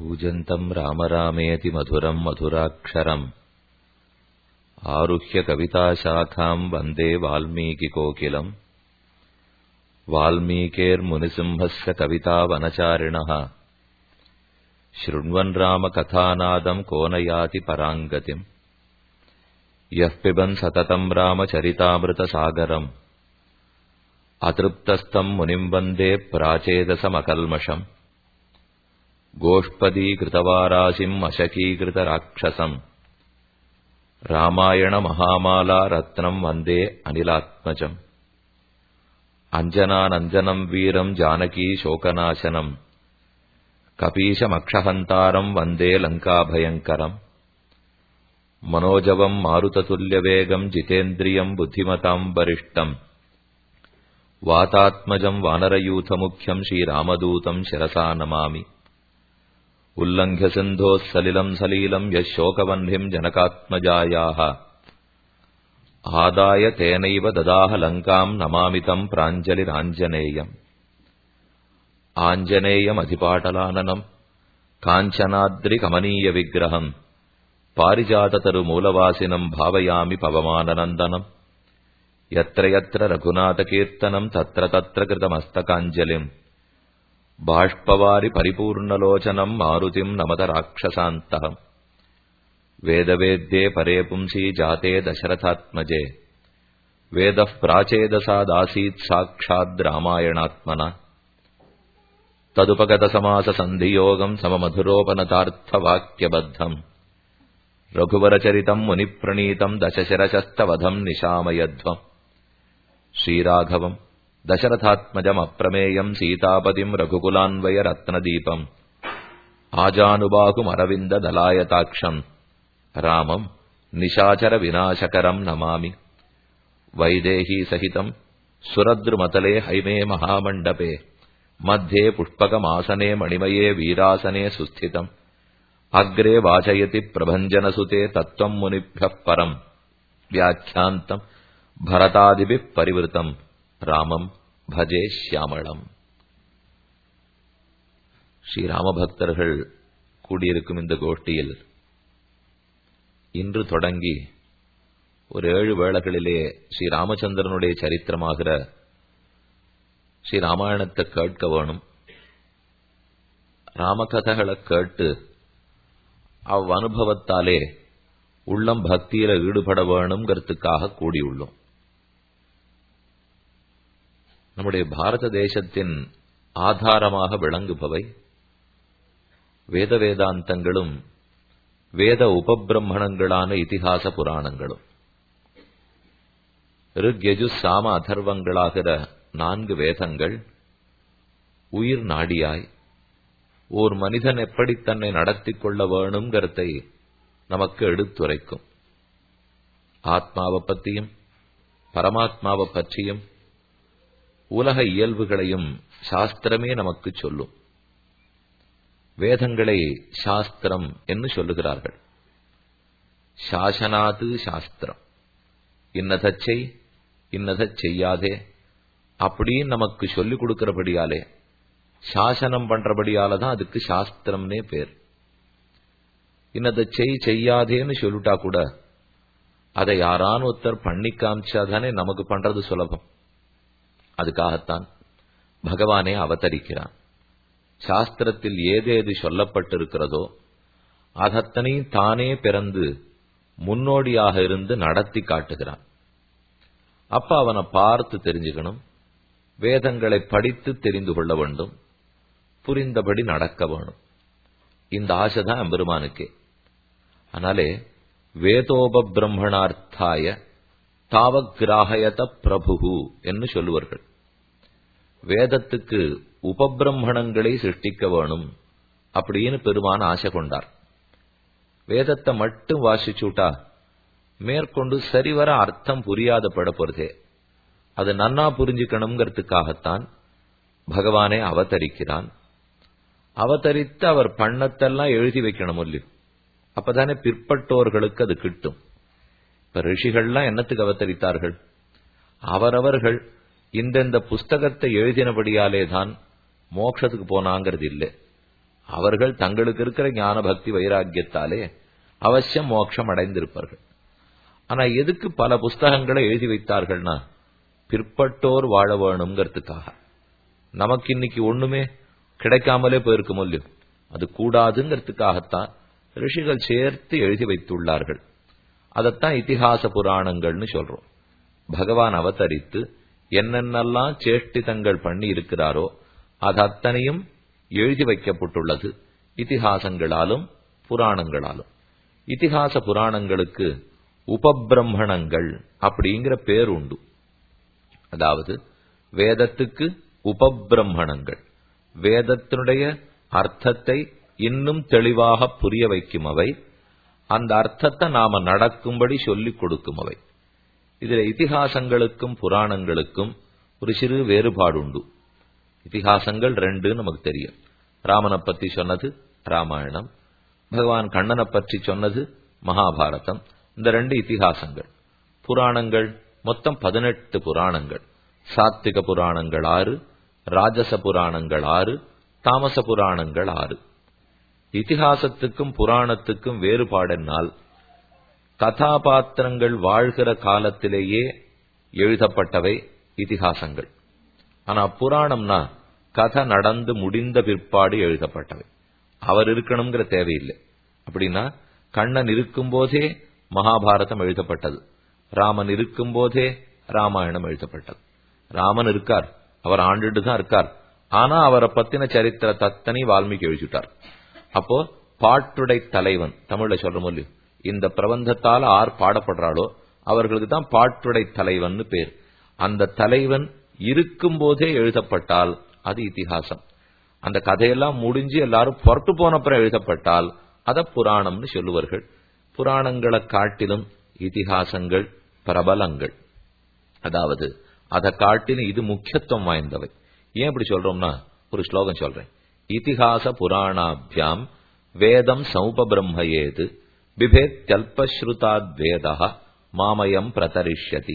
कूजन्तम् राम रामेति मधुरम् मधुराक्षरम् आरुह्य कविताशाखाम् वन्दे वाल्मीकिकोकिलम् वाल्मीकेर्मुनिसिंहस्य कवितावनचारिणः शृण्वन् रामकथानादम् को न याति पराम् गतिम् यः पिबन् सततम् रामचरितामृतसागरम् अतृप्तस्तम् मुनिम् वन्दे प्राचेदसमकल्मषम् गोष्पदीकृतवाराशिम् अशकीकृतराक्षसम् रामायणमहामाला रत्नम् वन्दे अनिलात्मजम् अञ्जनानञ्जनम् वीरम् जानकी शोकनाशनम् कपीशमक्षहन्तारम् वन्दे लङ्काभयङ्करम् मनोजवम् मारुततुल्यवेगम् जितेन्द्रियम् बुद्धिमताम् वरिष्ठम् वातात्मजम् वानरयूथमुख्यम् श्रीरामदूतम् शिरसा नमामि उल्लङ्घ्य सिन्धोः सलिलम् सलीलम् यः शोकवह्निम् जनकात्मजायाः आदाय तेनैव ददाह लङ्काम् नमामितम् प्राञ्जलिराञ्जनेयम् आञ्जनेयमधिपाटलाननम् काञ्चनाद्रिकमनीयविग्रहम् पारिजाततरुमूलवासिनम् भावयामि पवमाननन्दनम् यत्र यत्र रघुनाथकीर्तनम् तत्र तत्र कृतमस्तकाञ्जलिम् बाष्पवारि परिपूर्णलोचनम् मारुतिम् नमत राक्षसान्तः वेदवेद्ये परे पुंसि जाते दशरथात्मजे वेदः प्राचेदसादासीत् साक्षाद् रामायणात्मना तदुपगतसमाससन्धियोगम् सममधुरोपनतार्थवाक्यबद्धम् रघुवरचरितम् मुनिप्रणीतम् दशशिरशस्तवधम् निशामयध्वम् श्रीराघवम् दशरथात्मजमप्रमेयम् सीतापतिम् रघुकुलान्वयरत्नदीपम् आजानुबाहुमरविन्ददलायताक्षम् रामम् निशाचरविनाशकरम् नमामि वैदेहीसहितम् सुरद्रुमतले हैमे महामण्डपे मध्ये पुष्पकमासने मणिमये वीरासने सुस्थितम् अग्रे वाचयति प्रभञ्जनसुते तत्त्वम् मुनिभ्यः परम् व्याख्यान्तम् भरतादिभिः परिवृतम् ராமம் பஜே ஷியாமளம் ஸ்ரீராம பக்தர்கள் கூடியிருக்கும் இந்த கோஷ்டியில் இன்று தொடங்கி ஒரு ஏழு வேளைகளிலே ஸ்ரீ ராமச்சந்திரனுடைய சரித்திரமாகிற ஸ்ரீ ராமாயணத்தை கேட்க வேணும் ராமகதைகளை கேட்டு அவ் அனுபவத்தாலே உள்ளம் பக்தியில ஈடுபட வேணுங்கிறதுக்காக கூடியுள்ளோம் நம்முடைய பாரத தேசத்தின் ஆதாரமாக விளங்குபவை வேத வேதாந்தங்களும் வேத உபபிரம்மணங்களான இதிகாச புராணங்களும் ரிக்யஜு சாம அதர்வங்களாகிற நான்கு வேதங்கள் உயிர் நாடியாய் ஓர் மனிதன் எப்படி தன்னை நடத்திக் கொள்ள வேணுங்கிறதை நமக்கு எடுத்துரைக்கும் ஆத்மாவை பற்றியும் பரமாத்மாவை பற்றியும் உலக இயல்புகளையும் சாஸ்திரமே நமக்கு சொல்லும் வேதங்களை சாஸ்திரம் என்று சொல்லுகிறார்கள் சாசனாது சாஸ்திரம் இன்னதச் செய் இன்னதச் செய்யாதே அப்படின்னு நமக்கு சொல்லிக் கொடுக்கிறபடியாலே சாசனம் பண்றபடியால தான் அதுக்கு சாஸ்திரம்னே பேர் இன்னதை செய் செய்யாதேன்னு சொல்லிட்டா கூட அதை யாரான ஒருத்தர் பண்ணி காமிச்சாதானே நமக்கு பண்றது சுலபம் அதுக்காகத்தான் பகவானே அவதரிக்கிறான் சாஸ்திரத்தில் ஏதேது சொல்லப்பட்டிருக்கிறதோ அதத்தனையும் தானே பிறந்து முன்னோடியாக இருந்து நடத்தி காட்டுகிறான் அப்ப அவனை பார்த்து தெரிஞ்சுக்கணும் வேதங்களை படித்து தெரிந்து கொள்ள வேண்டும் புரிந்தபடி நடக்க வேணும் இந்த ஆசைதான் எம்பெருமானுக்கே அதனாலே வேதோப பிரம்மணார்த்தாய தாவக்கிராகயத பிரபு என்று சொல்லுவார்கள் வேதத்துக்கு உபபிரம்மணங்களை சிருஷ்டிக்க வேணும் அப்படின்னு பெருமான் ஆசை கொண்டார் வேதத்தை மட்டும் வாசிச்சுட்டா மேற்கொண்டு சரிவர அர்த்தம் புரியாத பட போறதே அது நன்னா புரிஞ்சுக்கணுங்கிறதுக்காகத்தான் பகவானே அவதரிக்கிறான் அவதரித்து அவர் பண்ணத்தெல்லாம் எழுதி வைக்கணும் இல்லையோ அப்பதானே பிற்பட்டோர்களுக்கு அது கிட்டும் இப்ப ரிஷிகள்லாம் என்னத்துக்கு அவதரித்தார்கள் அவரவர்கள் இந்தந்த புஸ்தகத்தை எழுதினபடியாலே தான் மோட்சத்துக்கு போனாங்கிறது இல்லை அவர்கள் தங்களுக்கு இருக்கிற ஞான பக்தி வைராக்கியத்தாலே அவசியம் மோட்சம் அடைந்திருப்பார்கள் ஆனா எதுக்கு பல புஸ்தகங்களை எழுதி வைத்தார்கள்னா பிற்பட்டோர் வாழ வேணுங்கிறதுக்காக நமக்கு இன்னைக்கு ஒண்ணுமே கிடைக்காமலே போயிருக்க முடியும் அது கூடாதுங்கிறதுக்காகத்தான் ரிஷிகள் சேர்த்து எழுதி வைத்துள்ளார்கள் அதைத்தான் இத்திஹாச புராணங்கள்னு சொல்றோம் பகவான் அவதரித்து என்னென்னலாம் சேஷ்டிதங்கள் பண்ணி இருக்கிறாரோ அது அத்தனையும் எழுதி வைக்கப்பட்டுள்ளது இத்திஹாசங்களாலும் புராணங்களாலும் இத்திஹாச புராணங்களுக்கு உபபிரம்மணங்கள் அப்படிங்கிற பேர் உண்டு அதாவது வேதத்துக்கு உபபிரம்மணங்கள் வேதத்தினுடைய அர்த்தத்தை இன்னும் தெளிவாக புரிய வைக்கும் அவை அந்த அர்த்தத்தை நாம நடக்கும்படி சொல்லிக் கொடுக்கும் அவை இதுல இதிகாசங்களுக்கும் புராணங்களுக்கும் ஒரு சிறு வேறுபாடு உண்டு இதிகாசங்கள் ரெண்டு நமக்கு தெரியும் ராமனை பத்தி சொன்னது ராமாயணம் பகவான் கண்ணனை பற்றி சொன்னது மகாபாரதம் இந்த ரெண்டு இதிகாசங்கள் புராணங்கள் மொத்தம் பதினெட்டு புராணங்கள் சாத்திக புராணங்கள் ஆறு ராஜச புராணங்கள் ஆறு தாமச புராணங்கள் ஆறு இதிகாசத்துக்கும் புராணத்துக்கும் வேறுபாடென்னால் கதாபாத்திரங்கள் வாழ்கிற காலத்திலேயே எழுதப்பட்டவை இதிகாசங்கள் ஆனா புராணம்னா கதை நடந்து முடிந்த பிற்பாடு எழுதப்பட்டவை அவர் இருக்கணுங்கிற தேவையில்லை அப்படின்னா கண்ணன் இருக்கும்போதே மகாபாரதம் எழுதப்பட்டது ராமன் இருக்கும்போதே ராமாயணம் எழுதப்பட்டது ராமன் இருக்கார் அவர் ஆண்டுட்டு தான் இருக்கார் ஆனா அவரை பத்தின சரித்திர தத்தனை வால்மீகி எழுதிட்டார் அப்போ பாட்டுடை தலைவன் தமிழ்ல சொல்ற மொழி இந்த பிரபந்தத்தால ஆர் பாடப்படுறாளோ அவர்களுக்கு தான் பாட்டுடை தலைவன் பேர் அந்த தலைவன் இருக்கும் போதே எழுதப்பட்டால் அது இத்திஹாசம் அந்த கதையெல்லாம் முடிஞ்சு எல்லாரும் புறட்டு போனப்புறம் எழுதப்பட்டால் அத புராணம்னு சொல்லுவார்கள் புராணங்களை காட்டிலும் இதிகாசங்கள் பிரபலங்கள் அதாவது அதை காட்டிலும் இது முக்கியத்துவம் வாய்ந்தவை ஏன் இப்படி சொல்றோம்னா ஒரு ஸ்லோகம் சொல்றேன் இதிகாச புராணாபியாம் வேதம் சௌபபிரம்மயேது பிபேத்யல்பஸ்ருதாத் வேதா மாமயம் பிரதரிஷ்யதி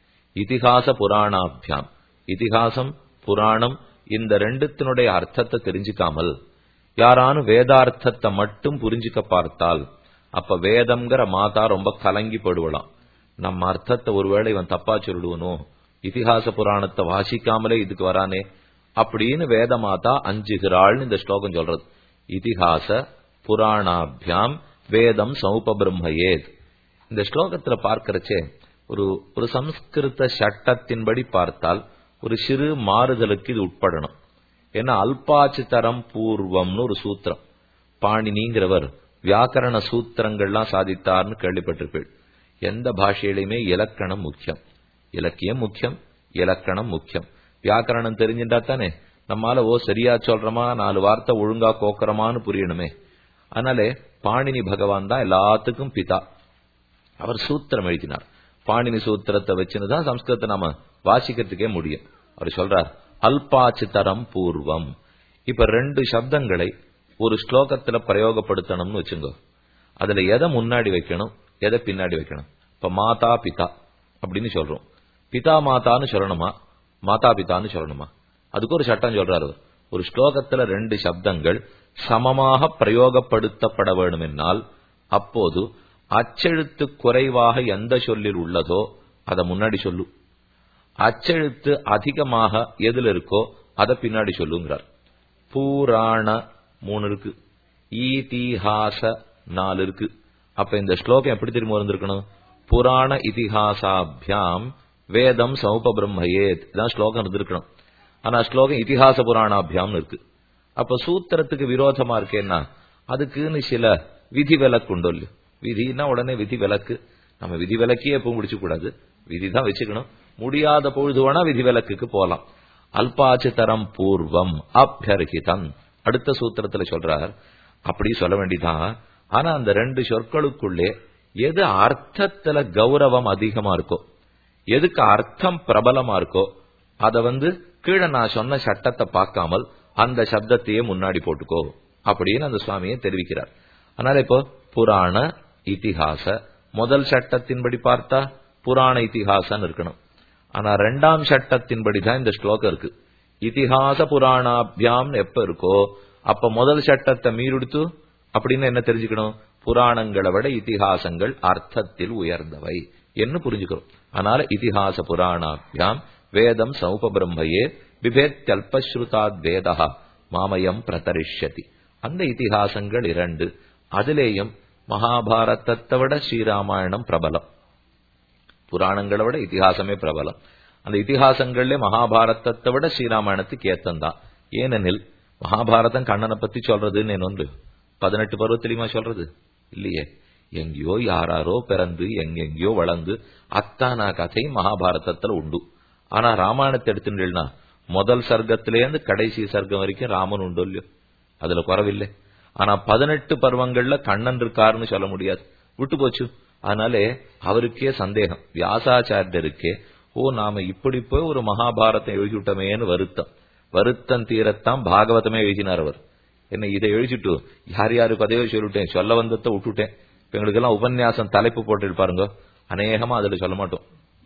இதிகாச புராணாபியாம் இதிகாசம் புராணம் இந்த ரெண்டுத்தினுடைய அர்த்தத்தை தெரிஞ்சுக்காமல் யாரானும் வேதார்த்தத்தை மட்டும் புரிஞ்சுக்க பார்த்தால் அப்ப வேதம்ங்கிற மாதா ரொம்ப கலங்கி படுவலாம் நம்ம அர்த்தத்தை ஒருவேளை இவன் தப்பா சொல்லுவனோ இதிகாச புராணத்தை வாசிக்காமலே இதுக்கு வரானே அப்படின்னு வேத மாதா அஞ்சுகிறாள்னு இந்த ஸ்லோகம் சொல்றது இதிகாச புராணாபியாம் வேதம் சௌபபிரம்மயேத் இந்த ஸ்லோகத்துல பார்க்கிறச்சே ஒரு ஒரு சம்ஸ்கிருத சட்டத்தின்படி பார்த்தால் ஒரு சிறு மாறுதலுக்கு இது உட்படணும் ஏன்னா அல்பாச்சித்தரம் பூர்வம்னு ஒரு சூத்திரம் பாணினிங்கிறவர் வியாக்கரண சூத்திரங்கள்லாம் சாதித்தார்னு கேள்விப்பட்டிருப்பீள் எந்த பாஷையிலுமே இலக்கணம் முக்கியம் இலக்கியம் முக்கியம் இலக்கணம் முக்கியம் வியாக்கரணம் தெரிஞ்சுட்டா தானே நம்மால ஓ சரியா சொல்றோமா நாலு வார்த்தை ஒழுங்கா கோக்கறமான்னு புரியணுமே அதனாலே பாணினி பகவான் தான் எல்லாத்துக்கும் பிதா அவர் சூத்திரம் எழுதினார் பாணினி சூத்திரத்தை வச்சுன்னு சம்ஸ்கிருதத்தை நாம வாசிக்கிறதுக்கே முடியும் அவர் சொல்றார் அல்பாச்சித்தரம் பூர்வம் இப்ப ரெண்டு சப்தங்களை ஒரு ஸ்லோகத்துல பிரயோகப்படுத்தணும்னு வச்சுங்க அதுல எதை முன்னாடி வைக்கணும் எதை பின்னாடி வைக்கணும் இப்ப மாதா பிதா அப்படின்னு சொல்றோம் பிதா மாதான்னு சொல்லணுமா மாதா பிதான்னு சொல்லணுமா அதுக்கு ஒரு சட்டம் சொல்றாரு ஒரு ஸ்லோகத்துல ரெண்டு சப்தங்கள் சமமாக பிரயோகப்படுத்தப்பட வேண்டும் என்னால் அப்போது அச்செழுத்து குறைவாக எந்த சொல்லில் உள்ளதோ அதை முன்னாடி சொல்லு அச்செழுத்து அதிகமாக எதுல இருக்கோ அதை பின்னாடி சொல்லுங்கிறார் பூராண மூணு இருக்கு ஈதிஹாச நாலு இருக்கு அப்ப இந்த ஸ்லோகம் எப்படி திரும்ப வந்திருக்கணும் புராண இதிஹாசாபியாம் வேதம் சௌப பிரம்மயேத் இதான் ஸ்லோகம் இருந்திருக்கணும் ஆனா ஸ்லோகம் இதிஹாச புராணாபியாம்னு இருக்கு அப்ப சூத்திரத்துக்கு விரோதமா இருக்கேன்னா அதுக்குன்னு சில விதி விலக்கு உண்டு இல்லையோ விதினா உடனே விதி விலக்கு நம்ம விதி விலக்கியே எப்பவும் முடிச்சு கூடாது விதி தான் வச்சுக்கணும் முடியாத பொழுது வேணா விதி விலக்குக்கு போலாம் அல்பாச்சித்தரம் பூர்வம் அபியர்ஹிதம் அடுத்த சூத்திரத்துல சொல்றார் அப்படி சொல்ல வேண்டிதான் ஆனா அந்த ரெண்டு சொற்களுக்குள்ளே எது அர்த்தத்துல கௌரவம் அதிகமா இருக்கோ எதுக்கு அர்த்தம் பிரபலமா இருக்கோ அத வந்து கீழே நான் சொன்ன சட்டத்தை பார்க்காமல் அந்த சப்தத்தையே முன்னாடி போட்டுக்கோ அப்படின்னு அந்த சுவாமியை தெரிவிக்கிறார் அதனால இப்போ புராண இத்திஹாச முதல் சட்டத்தின்படி பார்த்தா புராண இத்திஹாசம் இருக்கணும் ஆனா ரெண்டாம் சட்டத்தின்படி தான் இந்த ஸ்லோகம் இருக்கு இத்திஹாச புராணாபியாம் எப்ப இருக்கோ அப்ப முதல் சட்டத்தை மீறுடுத்து அப்படின்னு என்ன தெரிஞ்சுக்கணும் புராணங்களை விட இதிகாசங்கள் அர்த்தத்தில் உயர்ந்தவை என்று புரிஞ்சுக்கிறோம் அதனால இதிகாச புராணாபியாம் வேதம் சௌப பிரம்மையே பிபேத்யல்பஸ்ருதாத் வேதா மாமயம் பிரதரிஷ்யதி அந்த இதிகாசங்கள் இரண்டு அதிலேயும் மகாபாரதத்தை விட ஸ்ரீராமாயணம் பிரபலம் புராணங்களை விட இதிகாசமே பிரபலம் அந்த இதிகாசங்கள்ல மகாபாரதத்தை விட ஸ்ரீராமாயணத்துக்கு ஏத்தந்தான் ஏனெனில் மகாபாரதம் கண்ணனை பத்தி சொல்றதுன்னு ஒன்று பதினெட்டு பருவத்திலையுமா சொல்றது இல்லையே எங்கேயோ யாராரோ பிறந்து எங்கெங்கயோ வளர்ந்து அத்தானா கதை மகாபாரதத்துல உண்டு ஆனா ராமாயணத்தை எடுத்துட்டா முதல் சர்க்கத்திலேருந்து கடைசி சர்க்கம் வரைக்கும் ராமன் உண்டு இல்லையோ அதுல குறவில்லை ஆனா பதினெட்டு பருவங்கள்ல கண்ணன் இருக்காருன்னு சொல்ல முடியாது விட்டு போச்சு அதனாலே அவருக்கே சந்தேகம் வியாசாச்சாரியருக்கே ஓ நாம இப்படி போய் ஒரு மகாபாரதம் எழுதிவிட்டமேன்னு வருத்தம் வருத்தம் தீரத்தான் பாகவதமே எழுதினார் அவர் என்ன இதை எழுதிட்டு யார் யாருக்கு அதையோ சொல்லிட்டேன் சொல்ல வந்ததை விட்டுட்டேன் இப்ப எங்களுக்கெல்லாம் உபன்யாசம் தலைப்பு போட்டு பாருங்க அநேகமா அதுல சொல்ல மாட்டோம்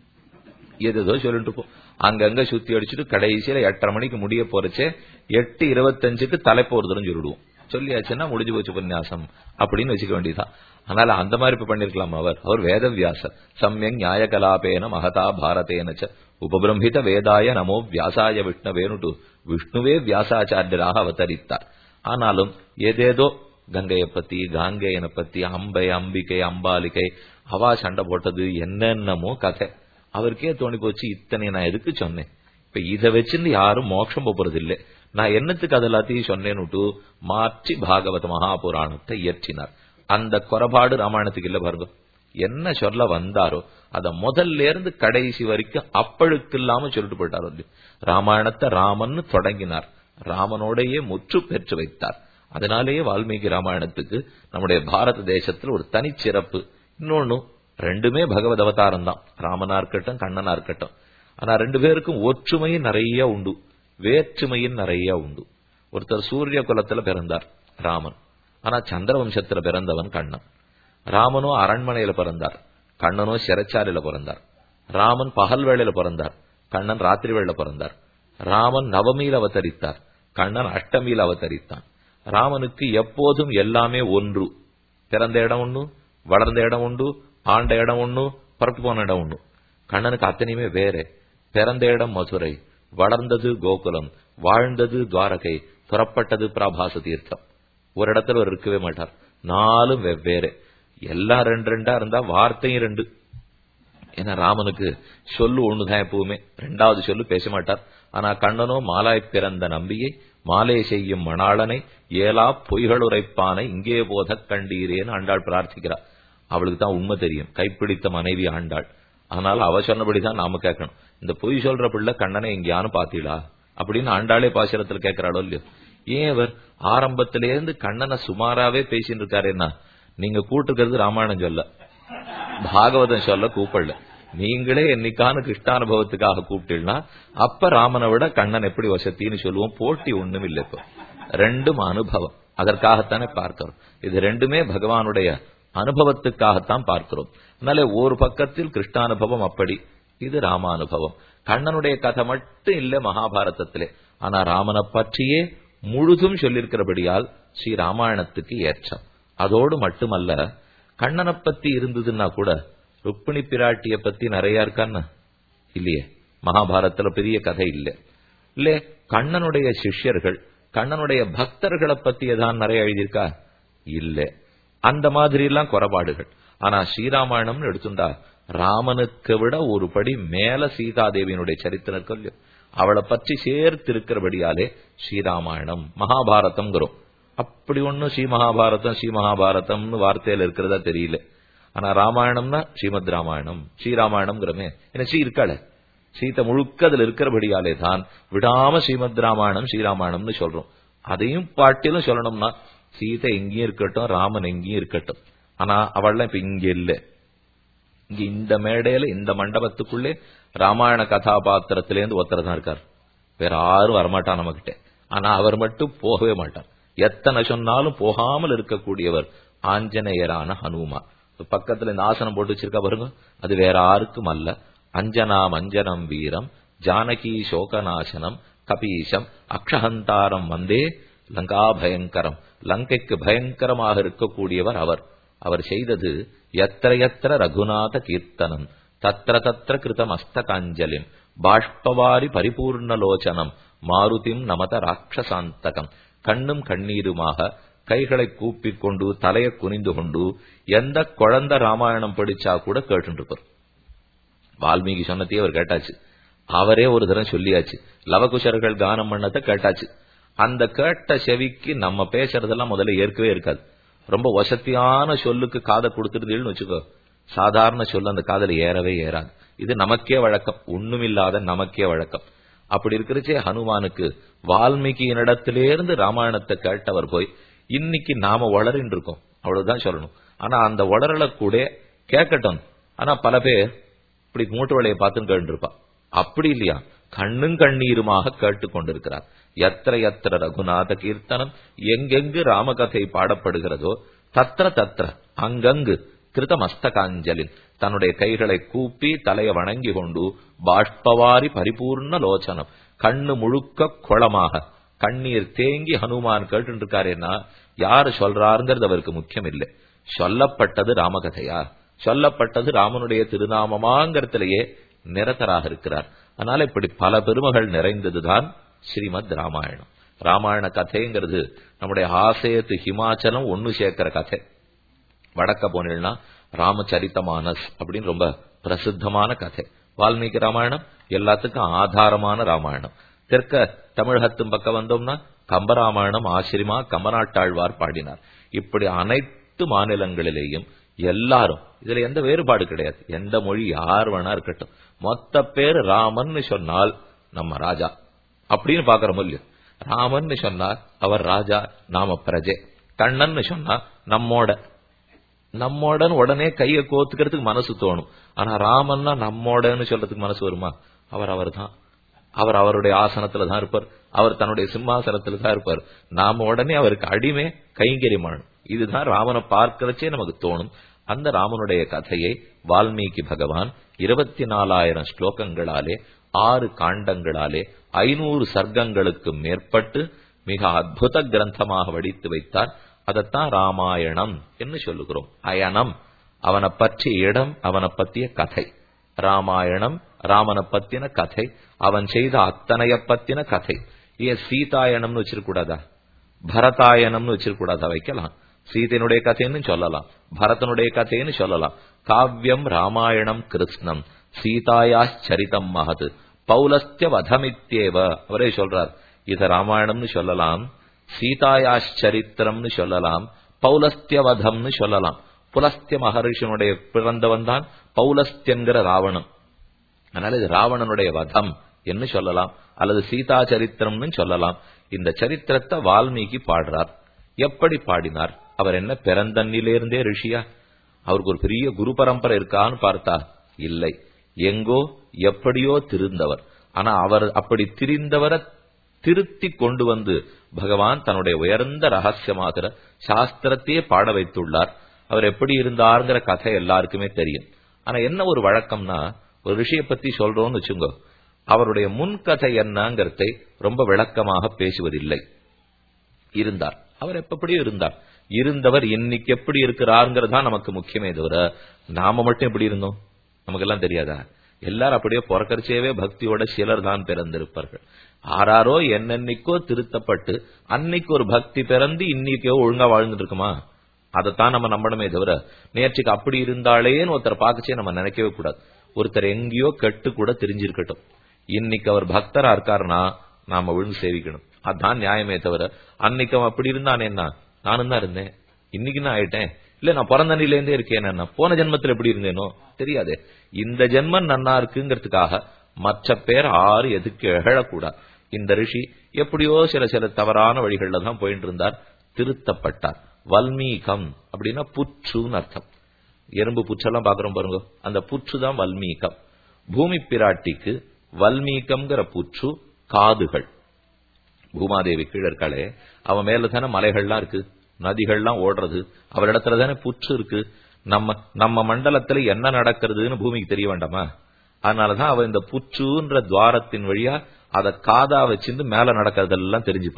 ஏதோ சொல்லிட்டு இருப்போம் அங்கங்க சுத்தி அடிச்சுட்டு கடைசியில எட்டரை மணிக்கு முடிய போறச்சே எட்டு இருபத்தஞ்சுக்கு தலைப்பு ஒரு தரம் சொல்லிடுவோம் சொல்லியாச்சுன்னா முடிஞ்சு போச்சு உபன்யாசம் அப்படின்னு வச்சுக்க வேண்டியதுதான் அதனால அந்த மாதிரி இப்ப பண்ணிருக்கலாம் அவர் அவர் வேதவியாசர் சமயங் நியாய கலாபேன மகதா பாரதேனச்ச உபபிரம்பித வேதாய நமோ வியாசாய விஷ்ணவேனுட்டு விஷ்ணுவே வியாசாச்சாரியராக அவதரித்தார் ஆனாலும் ஏதேதோ கங்கையை பத்தி காங்கேயனை பத்தி அம்பை அம்பிகை அம்பாலிகை அவா சண்டை போட்டது என்னென்னமோ கதை அவருக்கே தோணி போச்சு இத்தனை நான் எதுக்கு சொன்னேன் இப்ப இதை வச்சிருந்து யாரும் மோட்சம் போறது இல்லை நான் என்னத்துக்கு அது எல்லாத்தையும் சொன்னேன்னுட்டு மாற்றி பாகவத மகாபுராணத்தை இயற்றினார் அந்த குறைபாடு ராமாயணத்துக்கு இல்ல பாருங்க என்ன சொல்ல வந்தாரோ அத முதல்ல இருந்து கடைசி வரைக்கும் அப்பழுக்கு இல்லாம சொல்லிட்டு போயிட்டார் வந்து ராமாயணத்தை ராமன் தொடங்கினார் ராமனோடையே முற்று பெற்று வைத்தார் அதனாலேயே வால்மீகி ராமாயணத்துக்கு நம்முடைய பாரத தேசத்துல ஒரு தனிச்சிறப்பு இன்னொன்னு ரெண்டுமே பகவத் அவதாரம் தான் ராமனா இருக்கட்டும் கண்ணனா இருக்கட்டும் ஆனா ரெண்டு பேருக்கும் ஒற்றுமையும் நிறைய உண்டு வேற்றுமையும் நிறைய உண்டு ஒருத்தர் சூரிய குலத்துல பிறந்தார் ராமன் ஆனா சந்திர வம்சத்துல பிறந்தவன் கண்ணன் ராமனோ அரண்மனையில பிறந்தார் கண்ணனோ சிறைச்சாலையில பிறந்தார் ராமன் பகல் வேளையில பிறந்தார் கண்ணன் ராத்திரி வேளையில பிறந்தார் ராமன் நவமியில் அவதரித்தார் கண்ணன் அஷ்டமியில் அவதரித்தான் ராமனுக்கு எப்போதும் எல்லாமே ஒன்று பிறந்த இடம் ஒண்ணு வளர்ந்த இடம் உண்டு ஆண்ட இடம் ஒண்ணு பறப்பு போன இடம் ஒண்ணு கண்ணனுக்கு அத்தனையுமே வேற பிறந்த இடம் மதுரை வளர்ந்தது கோகுலம் வாழ்ந்தது துவாரகை புறப்பட்டது பிராபாச தீர்த்தம் ஒரு இடத்துல அவர் இருக்கவே மாட்டார் நாலும் வெவ்வேறு எல்லாம் ரெண்டு ரெண்டா இருந்தா வார்த்தையும் ரெண்டு ஏன்னா ராமனுக்கு சொல்லு ஒண்ணுதான் எப்பவுமே ரெண்டாவது சொல்லு பேச மாட்டார் ஆனா கண்ணனோ மாலாய் பிறந்த நம்பியை மாலை செய்யும் மணாளனை ஏலா பொய்கள் உரைப்பானை இங்கே போத கண்டீரேன்னு ஆண்டாள் பிரார்த்திக்கிறார் அவளுக்கு தான் உண்மை தெரியும் கைப்பிடித்த மனைவி ஆண்டாள் ஆனால் அவ சொன்னபடிதான் நாம கேட்கணும் இந்த பொய் சொல்ற பிள்ளை கண்ணனை எங்கேயானு பாத்தீடா அப்படின்னு ஆண்டாளே பாசுரத்துல கேட்கிறாளோ இல்லையோ ஏன் அவர் ஆரம்பத்திலேருந்து கண்ணனை சுமாராவே பேசிட்டு இருக்காருன்னா நீங்க கூட்டுக்கிறது ராமாயணம் சொல்ல பாகவதம் சொல்ல கூப்பிடல நீங்களே என்னைக்கான கிருஷ்டானுபவத்துக்காக கூப்பிட்டீங்கன்னா அப்ப ராமனை விட கண்ணன் எப்படி வசத்தின்னு சொல்லுவோம் போட்டி ஒண்ணும் இல்லை இப்போ ரெண்டும் அனுபவம் அதற்காகத்தானே பார்க்கிறோம் இது ரெண்டுமே பகவானுடைய அனுபவத்துக்காகத்தான் பார்க்கிறோம் அதனால ஒரு பக்கத்தில் கிருஷ்ணானுபவம் அப்படி இது ராமானுபவம் கண்ணனுடைய கதை மட்டும் இல்ல மகாபாரதத்திலே ஆனா ராமனை பற்றியே முழுதும் சொல்லியிருக்கிறபடியால் ஸ்ரீ ராமாயணத்துக்கு ஏற்றம் அதோடு மட்டுமல்ல கண்ணனை பத்தி இருந்ததுன்னா கூட ருக்மிணி பிராட்டிய பத்தி நிறைய இருக்கான்னு இல்லையே மகாபாரதத்துல பெரிய கதை இல்ல இல்ல கண்ணனுடைய சிஷ்யர்கள் கண்ணனுடைய பக்தர்களை பத்தி ஏதான் நிறைய எழுதியிருக்கா இல்ல அந்த மாதிரி எல்லாம் குறைபாடுகள் ஆனா ஸ்ரீராமாயணம்னு எடுத்துட்டா ராமனுக்கு விட ஒரு படி மேல சீதாதேவியினுடைய சரித்திரம் சொல்லு அவளை பற்றி சேர்த்து இருக்கிறபடியாலே ஸ்ரீராமாயணம் மகாபாரதம்ங்கிறோம் அப்படி ஒண்ணும் ஸ்ரீ மகாபாரதம் ஸ்ரீ மகாபாரதம்னு வார்த்தையில இருக்கிறதா தெரியல ஆனா ராமாயணம்னா ஸ்ரீமத் ராமாயணம் ஸ்ரீராமாயணம்ங்கிறமே என்ன ஸ்ரீ இருக்காள சீத்தை முழுக்க அதுல இருக்கிறபடியாலே தான் விடாம ஸ்ரீமத் ராமாயணம் ஸ்ரீராமாயணம்னு சொல்றோம் அதையும் பாட்டிலும் சொல்லணும்னா சீதை எங்கேயும் இருக்கட்டும் ராமன் எங்கேயும் இருக்கட்டும் ஆனா அவள்லாம் இப்ப இங்க இல்ல இங்க இந்த மேடையில இந்த மண்டபத்துக்குள்ளே ராமாயண கதாபாத்திரத்திலேருந்து ஒருத்தர் தான் இருக்கார் வேற யாரும் வரமாட்டான் நம்ம கிட்ட ஆனா அவர் மட்டும் போகவே மாட்டார் எத்தனை சொன்னாலும் போகாமல் இருக்கக்கூடியவர் ஆஞ்சநேயரான ஹனுமா பக்கத்துல இந்த ஆசனம் போட்டு வச்சிருக்கா பாருங்க அது வேற யாருக்கும் அல்ல அஞ்சனா மஞ்சனம் வீரம் ஜானகி சோகநாசனம் கபீஷம் அக்ஷஹந்தாரம் வந்தே லங்கா பயங்கரம் லங்கைக்கு பயங்கரமாக இருக்கக்கூடியவர் அவர் அவர் செய்தது எத்திர எத்திர ரகுநாத கீர்த்தனம் தத்திர தத்திர கிருதம் அஸ்தகாஞ்சலிம் பாஷ்பவாரி பரிபூர்ணலோச்சனம் மாருதிம் நமத ராட்சசாந்தகம் கண்ணும் கண்ணீருமாக கைகளை கூப்பிக் கொண்டு தலையை குனிந்து கொண்டு எந்த குழந்தை ராமாயணம் படிச்சா கூட கேட்டுருப்பார் வால்மீகி சொன்னதையே அவர் கேட்டாச்சு அவரே ஒரு தரம் சொல்லியாச்சு லவகுஷர்கள் கானம் பண்ணதை கேட்டாச்சு அந்த கேட்ட செவிக்கு நம்ம பேசுறதெல்லாம் முதல்ல ஏற்கவே இருக்காது ரொம்ப வசதியான சொல்லுக்கு காதை கொடுத்துருதுன்னு வச்சுக்கோ சாதாரண சொல்லு அந்த காதல ஏறவே ஏறாது இது நமக்கே வழக்கம் ஒண்ணுமில்லாத நமக்கே வழக்கம் அப்படி இருக்கிறச்சே ஹனுமானுக்கு வால்மீகியினிடத்திலேருந்து ராமாயணத்தை கேட்டவர் போய் இன்னைக்கு நாம வளரின் இருக்கோம் அவ்வளவுதான் சொல்லணும் ஆனா அந்த வளரல கூட கேட்கட்டும் ஆனா பல பேர் இப்படி மூட்டு வலையை பார்த்துன்னு கேட்டுருப்பா அப்படி இல்லையா கண்ணும் கண்ணீருமாக கேட்டுக் கொண்டிருக்கிறார் எத்திர எத்திர ரகுநாத கீர்த்தனம் எங்கெங்கு ராமகதை பாடப்படுகிறதோ தத்திர தத்திர அங்கங்கு கிருதமஸ்தகாஞ்சலின் தன்னுடைய கைகளை கூப்பி தலையை வணங்கி கொண்டு பாஷ்பவாரி பரிபூர்ண லோச்சனம் கண்ணு முழுக்க குளமாக கண்ணீர் தேங்கி ஹனுமான் கேட்டு இருக்காருன்னா யாரு சொல்றாருங்கிறது அவருக்கு முக்கியம் இல்லை சொல்லப்பட்டது ராமகதையா சொல்லப்பட்டது ராமனுடைய திருநாமமாங்கிறதுலயே நிரதராக இருக்கிறார் அதனால இப்படி பல பெருமைகள் நிறைந்ததுதான் ஸ்ரீமத் ராமாயணம் ராமாயண கதைங்கிறது நம்முடைய ஆசயத்து ஹிமாச்சலம் ஒன்னு சேர்க்கிற கதை வடக்க போனீங்கன்னா ராமச்சரித்த மானஸ் அப்படின்னு ரொம்ப பிரசித்தமான கதை வால்மீகி ராமாயணம் எல்லாத்துக்கும் ஆதாரமான ராமாயணம் தெற்க தமிழகத்தின் பக்கம் வந்தோம்னா கம்பராமாயணம் ஆசிரியமா கம்பநாட்டாழ்வார் பாடினார் இப்படி அனைத்து மாநிலங்களிலேயும் எல்லாரும் இதுல எந்த வேறுபாடு கிடையாது எந்த மொழி யார் வேணா இருக்கட்டும் மொத்த பேர் ராமன் சொன்னால் நம்ம ராஜா அப்படின்னு பாக்குறோம் இல்லையோ ராமன் சொன்னால் அவர் ராஜா நாம பிரஜை கண்ணன் சொன்னா நம்மோட நம்மோட உடனே கையை கோத்துக்கிறதுக்கு மனசு தோணும் ஆனா ராமன்னா நம்மோடன்னு சொல்றதுக்கு மனசு வருமா அவர் அவர் தான் அவர் அவருடைய ஆசனத்துல தான் இருப்பார் அவர் தன்னுடைய சிம்மாசனத்துல தான் இருப்பார் நாம உடனே அவருக்கு அடிமை கைங்கரியமானும் இதுதான் ராமனை பார்க்கிறச்சே நமக்கு தோணும் அந்த ராமனுடைய கதையை வால்மீகி பகவான் இருபத்தி நாலாயிரம் ஸ்லோகங்களாலே ஆறு காண்டங்களாலே ஐநூறு சர்க்கங்களுக்கு மேற்பட்டு மிக அற்புத கிரந்தமாக வடித்து வைத்தார் அதைத்தான் ராமாயணம் என்று சொல்லுகிறோம் அயனம் அவனை பற்றிய இடம் அவனை பற்றிய கதை ராமாயணம் ராமனை பத்தின கதை அவன் செய்த அத்தனைய பத்தின கதை ஏன் சீதாயணம்னு வச்சிருக்கூடாதா பரதாயணம்னு வச்சிருக்கூடாதா வைக்கலாம் சீதையினுடைய கதைன்னு சொல்லலாம் பரதனுடைய கதைன்னு சொல்லலாம் காவியம் ராமாயணம் கிருஷ்ணம் சீதாயா சரிதம் மகது பௌலஸ்திய வதமித்தேவ அவரே சொல்றார் இத ராமாயணம்னு சொல்லலாம் சீதாயாச்சரித்திரம்னு சொல்லலாம் பௌலஸ்தியவதம்னு சொல்லலாம் புலஸ்திய மகரிஷனுடைய பிறந்தவன் தான் பௌலஸ்தியன்கிற ராவணன் அதனால இது ராவணனுடைய வதம் என்று சொல்லலாம் அல்லது சீதா சரித்திரம்னு சொல்லலாம் இந்த சரித்திரத்தை வால்மீகி பாடுறார் எப்படி பாடினார் அவர் என்ன பிறந்தன்னிலிருந்தே ரிஷியா அவருக்கு ஒரு பெரிய குரு பரம்பரை இருக்கான்னு பார்த்தா இல்லை எங்கோ எப்படியோ திருந்தவர் ஆனா அவர் அப்படி திரிந்தவரை திருத்தி கொண்டு வந்து பகவான் தன்னுடைய உயர்ந்த ரகசியமாகிற சாஸ்திரத்தையே பாட வைத்துள்ளார் அவர் எப்படி இருந்தாருங்கிற கதை எல்லாருக்குமே தெரியும் ஆனா என்ன ஒரு வழக்கம்னா ஒரு ரிஷியை பத்தி சொல்றோம்னு வச்சுங்கோ அவருடைய முன் கதை என்னங்கிறதை ரொம்ப விளக்கமாக பேசுவதில்லை இருந்தார் அவர் எப்படியும் இருந்தார் இருந்தவர் இன்னைக்கு எப்படி இருக்கிறாருங்கிறதா நமக்கு முக்கியமே தவிர நாம மட்டும் எப்படி இருந்தோம் நமக்கெல்லாம் தெரியாதா எல்லாரும் அப்படியே பிறக்கரிச்சேவே பக்தியோட சிலர் தான் பிறந்திருப்பார்கள் ஆறாரோ என்னென்னைக்கோ திருத்தப்பட்டு அன்னைக்கு ஒரு பக்தி பிறந்து இன்னைக்கோ ஒழுங்கா வாழ்ந்துட்டு இருக்குமா அதைத்தான் நம்ம நம்பணுமே தவிர நேற்றுக்கு அப்படி இருந்தாலேன்னு ஒருத்தர் பார்க்கச்சே நம்ம நினைக்கவே கூடாது ஒருத்தர் எங்கேயோ கெட்டு கூட தெரிஞ்சிருக்கட்டும் இன்னைக்கு அவர் பக்தரா இருக்காருன்னா நாம விழுந்து சேவிக்கணும் அதான் நியாயமே தவிர அன்னைக்கு அவன் அப்படி இருந்தானேன்னா நானும் தான் இருந்தேன் இன்னைக்கு நான் ஆயிட்டேன் இல்ல நான் பிறந்தண்ணில இருந்தே இருக்கேன் நான் போன ஜென்மத்துல எப்படி இருந்தேனோ தெரியாதே இந்த ஜென்மம் நன்னா இருக்குங்கிறதுக்காக மற்ற பேர் ஆறு எதுக்கு எழக்கூடாது இந்த ரிஷி எப்படியோ சில சில தவறான வழிகள்ல தான் போயிட்டு இருந்தார் திருத்தப்பட்டார் வல்மீகம் அப்படின்னா புற்றுன்னு அர்த்தம் எறும்பு புற்றெல்லாம் பாக்குறோம் பாருங்க அந்த புற்று தான் வல்மீகம் பூமி பிராட்டிக்கு வல்மீகம்ங்கிற புற்று காதுகள் பூமாதேவி கீழே இருக்காளே அவன் மேல தானே மலைகள்லாம் இருக்கு நதிகள்லாம் ஓடுறது அவரிடத்துல தானே புற்று இருக்கு நம்ம நம்ம மண்டலத்துல என்ன நடக்கிறதுன்னு பூமிக்கு தெரிய வேண்டாமா அதனாலதான் அவ இந்த புற்றுன்ற துவாரத்தின் வழியா அத காதா வச்சிருந்து மேல நடக்கிறதெல்லாம் தெரிஞ்சுப்பாள்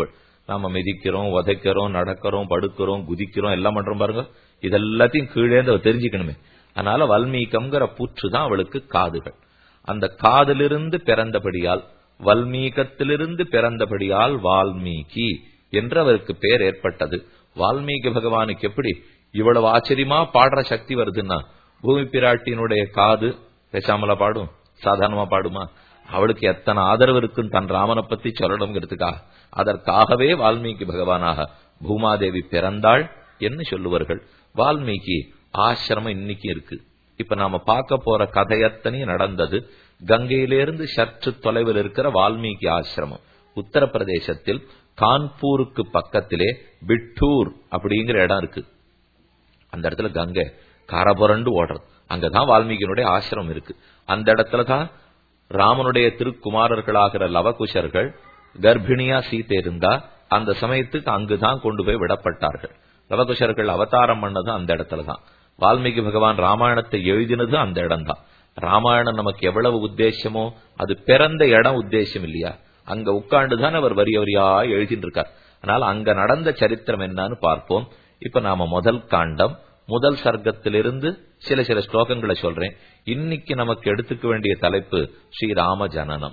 நாம மிதிக்கிறோம் உதைக்கிறோம் நடக்கிறோம் படுக்கிறோம் குதிக்கிறோம் எல்லாம் பண்றோம் பாருங்க இதெல்லாத்தையும் கீழே அவ தெரிஞ்சுக்கணுமே அதனால வல்மீகம்ங்கிற புற்று தான் அவளுக்கு காதுகள் அந்த காதிலிருந்து பிறந்தபடியால் வல்மீகத்திலிருந்து பிறந்தபடியால் வால்மீகி என்று அவருக்கு பேர் ஏற்பட்டது வால்மீகி பகவானுக்கு எப்படி இவ்வளவு ஆச்சரியமா பாடுற சக்தி வருதுன்னா பூமி பிராட்டியினுடைய காது பேசாமலா பாடும் சாதாரணமா பாடுமா அவளுக்கு எத்தனை ஆதரவு இருக்குன்னு தன் ராமனை பத்தி சொல்லணுங்கிறதுக்காக அதற்காகவே வால்மீகி பகவானாக பூமாதேவி பிறந்தாள் என்று சொல்லுவார்கள் வால்மீகி ஆசிரமம் இன்னைக்கு இருக்கு இப்ப நாம பார்க்க போற கதையத்தனையும் நடந்தது கங்கையிலிருந்து சற்று தொலைவில் இருக்கிற வால்மீகி ஆசிரமம் உத்தரப்பிரதேசத்தில் கான்பூருக்கு பக்கத்திலே பிட்டூர் அப்படிங்கிற இடம் இருக்கு அந்த இடத்துல கங்கை கரபுரண்டு ஓடுறது அங்கதான் வால்மீகியினுடைய ஆசிரமம் இருக்கு அந்த இடத்துலதான் ராமனுடைய திருக்குமாரர்களாகிற லவகுஷர்கள் கர்ப்பிணியா சீத்தை இருந்தா அந்த சமயத்துக்கு அங்குதான் கொண்டு போய் விடப்பட்டார்கள் லவகுஷர்கள் அவதாரம் பண்ணது அந்த இடத்துலதான் வால்மீகி பகவான் ராமாயணத்தை எழுதினது அந்த இடம்தான் ராமாயணம் நமக்கு எவ்வளவு உத்தேசமோ அது பிறந்த இடம் உத்தேசம் இல்லையா அங்க உட்கார்ந்துதான் அவர் வரி வரியா எழுதிட்டு இருக்கார் அதனால அங்க நடந்த சரித்திரம் என்னன்னு பார்ப்போம் இப்ப நாம முதல் காண்டம் முதல் சர்க்கத்திலிருந்து சில சில ஸ்லோகங்களை சொல்றேன் இன்னைக்கு நமக்கு எடுத்துக்க வேண்டிய தலைப்பு ஸ்ரீராம ஜனனம்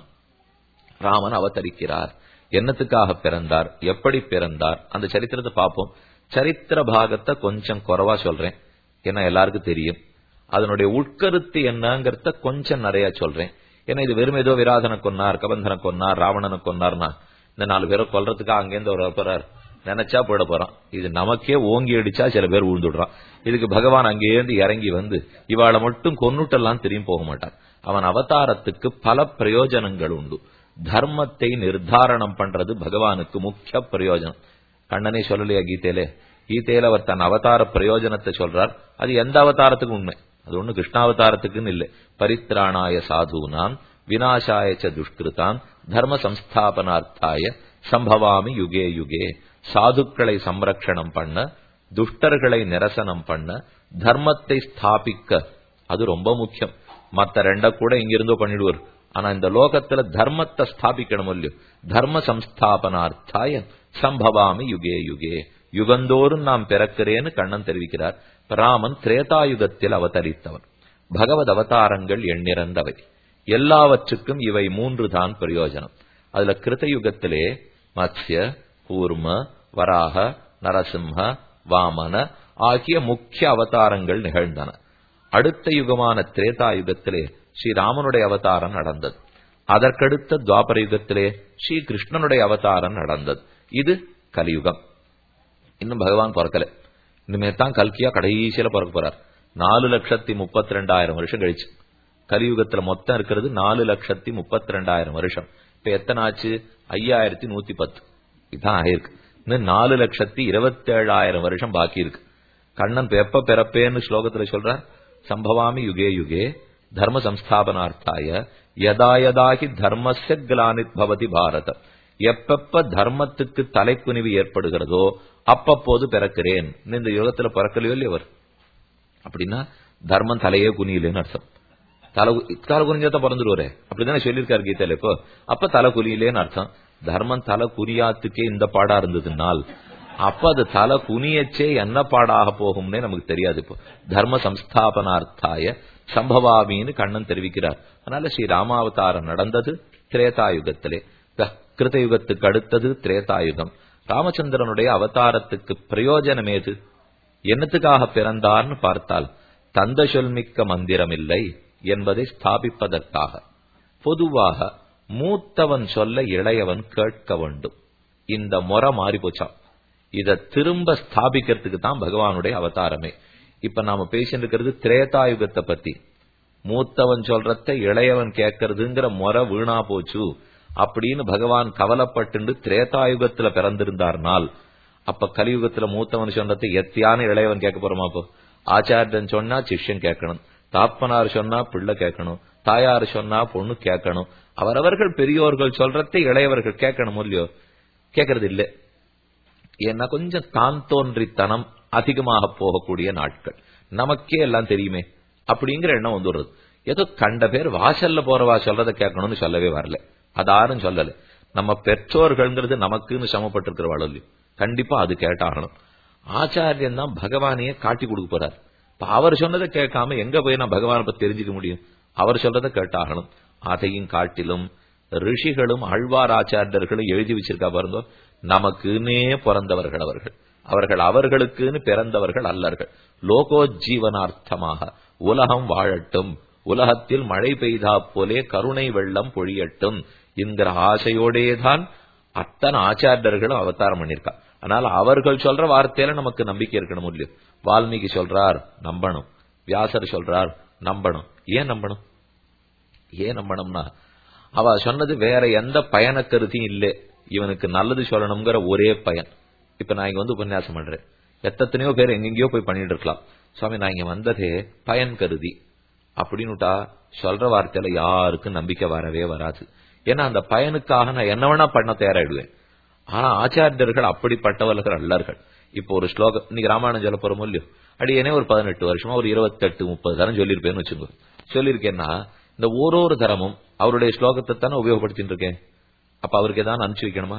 ராமன் அவதரிக்கிறார் என்னத்துக்காக பிறந்தார் எப்படி பிறந்தார் அந்த சரித்திரத்தை பார்ப்போம் சரித்திர பாகத்தை கொஞ்சம் குறைவா சொல்றேன் ஏன்னா எல்லாருக்கும் தெரியும் அதனுடைய உட்கருத்து என்னங்கிறத கொஞ்சம் நிறைய சொல்றேன் ஏன்னா இது வெறும் ஏதோ விராதனை கொன்னார் கபந்தனை கொன்னார் ராவணனை கொன்னார்னா இந்த நாலு பேரை கொல்றதுக்காக அங்கேருந்து ஒரு போறார் நினைச்சா போயிட போறான் இது நமக்கே ஓங்கி அடிச்சா சில பேர் விழுந்துடுறான் இதுக்கு பகவான் அங்கேருந்து இறங்கி வந்து இவாளை மட்டும் கொன்னுட்டெல்லாம் திரும்பி போக மாட்டான் அவன் அவதாரத்துக்கு பல பிரயோஜனங்கள் உண்டு தர்மத்தை நிர்தாரணம் பண்றது பகவானுக்கு முக்கிய பிரயோஜனம் கண்ணனே சொல்லலையா கீதையிலே கீதையில அவர் தன் அவதார பிரயோஜனத்தை சொல்றார் அது எந்த அவதாரத்துக்கும் உண்மை அது ஒண்ணு கிருஷ்ணாவதாரத்துக்குன்னு இல்லை பரித்ராணாய சாதுனாம் வினாசாயச்ச துஷ்கிருதான் தர்ம சம்ஸ்தாபனார்த்தாய சம்பவாமி யுகே யுகே சாதுக்களை சம்ரக்ஷணம் பண்ண துஷ்டர்களை நிரசனம் பண்ண தர்மத்தை ஸ்தாபிக்க அது ரொம்ப முக்கியம் மத்த ரெண்ட கூட இங்கிருந்தோ பண்ணிடுவார் ஆனா இந்த லோகத்துல தர்மத்தை ஸ்தாபிக்கணும் இல்லையோ தர்ம சம்ஸ்தாபனார்த்தாய சம்பவாமி யுகே யுகே யுகந்தோறும் நாம் பிறக்கிறேன்னு கண்ணன் தெரிவிக்கிறார் ராமன் திரேதாயுகத்தில் அவதரித்தவன் பகவத் அவதாரங்கள் எண்ணிறந்தவை எல்லாவற்றுக்கும் இவை மூன்று தான் பிரயோஜனம் அதுல கிருத்தயுகத்திலே மத்ய கூர்ம வராக நரசிம்ஹ வாமன ஆகிய முக்கிய அவதாரங்கள் நிகழ்ந்தன அடுத்த யுகமான திரேதா யுகத்திலே ஸ்ரீராமனுடைய அவதாரம் நடந்தது அதற்கடுத்த துவாபர யுகத்திலே ஸ்ரீ கிருஷ்ணனுடைய அவதாரம் நடந்தது இது கலியுகம் இன்னும் பகவான் பிறக்கல இனிமே தான் கல்கியா கடைசியில பிறக்க போறார் நாலு லட்சத்தி முப்பத்தி ரெண்டாயிரம் வருஷம் கழிச்சு கலியுகத்துல மொத்தம் இருக்கிறது நாலு லட்சத்தி முப்பத்தி ரெண்டாயிரம் வருஷம் இப்ப எத்தனை ஆச்சு ஐயாயிரத்தி நூத்தி பத்து இதான் ஆயிருக்கு இன்னும் நாலு லட்சத்தி இருபத்தி ஏழாயிரம் வருஷம் பாக்கி இருக்கு கண்ணன் எப்ப பிறப்பேன்னு ஸ்லோகத்துல சொல்றார் சம்பவாமி யுகே யுகே தர்ம சம்ஸ்தாபனார்த்தாய யதா யதாகி தர்மஸ்ய கிலானித் பவதி பாரத எப்பப்ப தர்மத்துக்கு தலைக்குனிவு ஏற்படுகிறதோ அப்பப்போது பிறக்கிறேன் இந்த யுகத்துல பிறக்கலையோ இல்லையோ அவர் அப்படின்னா தர்மம் தலையே குனியலன்னு அர்த்தம் தலை தலை குனிஞ்சா பிறந்துருவாரு அப்படிதானே சொல்லியிருக்காரு கீதையில இப்போ அப்ப தலை குனியலேன்னு அர்த்தம் தர்மம் தலை குனியாத்துக்கே இந்த பாடா இருந்ததுனால் அப்ப அது தலை குனியச்சே என்ன பாடாக போகும்னே நமக்கு தெரியாது இப்போ தர்ம சம்ஸ்தாபனார்த்தாய சம்பவாமின்னு கண்ணன் தெரிவிக்கிறார் அதனால ஸ்ரீ ராமாவதாரம் நடந்தது திரேதாயுகத்திலே கிருதயுகத்துக்கு அடுத்தது திரேதாயுகம் ராமச்சந்திரனுடைய அவதாரத்துக்கு பிரயோஜனம் ஏது என்னத்துக்காக பிறந்தார்னு பார்த்தால் தந்த சொல்மிக்க மந்திரம் இல்லை என்பதை ஸ்தாபிப்பதற்காக பொதுவாக மூத்தவன் சொல்ல இளையவன் கேட்க வேண்டும் இந்த முறை மாறி போச்சான் இத திரும்ப ஸ்தாபிக்கிறதுக்கு தான் பகவானுடைய அவதாரமே இப்ப நாம பேசிட்டு இருக்கிறது திரேதாயுகத்தை பத்தி மூத்தவன் சொல்றத இளையவன் கேட்கறதுங்கிற முறை வீணா போச்சு அப்படின்னு பகவான் கவலைப்பட்டு திரேதாயுகத்துல பிறந்திருந்தார்னால் அப்ப கலியுகத்துல மூத்தவன் சொன்னதை எத்தியான இளையவன் கேட்க போறோமா அப்போ ஆச்சாரியன் சொன்னா சிஷ்யன் கேட்கணும் தாப்பனார் சொன்னா பிள்ளை கேட்கணும் தாயார் சொன்னா பொண்ணு கேட்கணும் அவரவர்கள் பெரியோர்கள் சொல்றதை இளையவர்கள் கேட்கணும் இல்லையோ கேட்கறது இல்லை ஏன்னா கொஞ்சம் தான் தோன்றித்தனம் அதிகமாக போகக்கூடிய நாட்கள் நமக்கே எல்லாம் தெரியுமே அப்படிங்கிற எண்ணம் வந்துடுறது ஏதோ கண்ட பேர் வாசல்ல போறவா சொல்றத கேட்கணும்னு சொல்லவே வரல அது யாரும் சொல்லல நம்ம பெற்றோர்கள்ங்கிறது நமக்குன்னு சமப்பட்டிருக்கிற வளர்லி கண்டிப்பா அது கேட்டாகணும் ஆச்சாரியன் தான் பகவானையே காட்டி கொடுக்க போறார் இப்ப அவர் சொன்னதை கேட்காம எங்க போய் நான் பகவானை பத்தி தெரிஞ்சுக்க முடியும் அவர் சொல்றதை கேட்டாகணும் அதையும் காட்டிலும் ரிஷிகளும் அழ்வார் ஆச்சாரியர்களும் எழுதி வச்சிருக்கா பாருங்க நமக்குன்னே பிறந்தவர்கள் அவர்கள் அவர்கள் அவர்களுக்குன்னு பிறந்தவர்கள் அல்லர்கள் லோகோஜீவனார்த்தமாக உலகம் வாழட்டும் உலகத்தில் மழை பெய்தா போலே கருணை வெள்ளம் பொழியட்டும் என்கிற ஆசையோடேதான் அத்தனை ஆச்சாரியர்களும் அவதாரம் பண்ணிருக்கா அதனால அவர்கள் சொல்ற வார்த்தையில நமக்கு நம்பிக்கை இருக்கணும் இல்லையோ வால்மீகி சொல்றார் நம்பணும் வியாசர் சொல்றார் நம்பணும் ஏன் நம்பணும் ஏன் நம்பணும்னா அவ சொன்னது வேற எந்த பயன கருதியும் இல்லை இவனுக்கு நல்லது சொல்லணுங்கிற ஒரே பயன் இப்ப நான் இங்க வந்து உபன்யாசம் பண்றேன் எத்தனையோ பேர் எங்கெங்கயோ போய் பண்ணிட்டு இருக்கலாம் சுவாமி நான் இங்க வந்ததே பயன் கருதி அப்படின்னுட்டா சொல்ற வார்த்தையில யாருக்கும் நம்பிக்கை வரவே வராது ஏன்னா அந்த பயனுக்காக நான் என்ன வேணா பண்ண தயாராயிடுவேன் ஆனா ஆச்சாரியர்கள் அப்படிப்பட்டவர்கள் அல்லர்கள் இப்போ ஒரு ஸ்லோகம் இன்னைக்கு ராமாயணம் சொல்ல போறோமோ இல்லையோ அடியனே ஒரு பதினெட்டு வருஷமா ஒரு இருபத்தெட்டு முப்பது தரம் சொல்லியிருப்பேன்னு வச்சுக்கோ சொல்லியிருக்கேன்னா இந்த ஒரு ஒரு தரமும் அவருடைய ஸ்லோகத்தை தானே உபயோகப்படுத்திட்டு இருக்கேன் அப்ப அவருக்கு ஏதாவது அனுப்பிச்சு வைக்கணுமா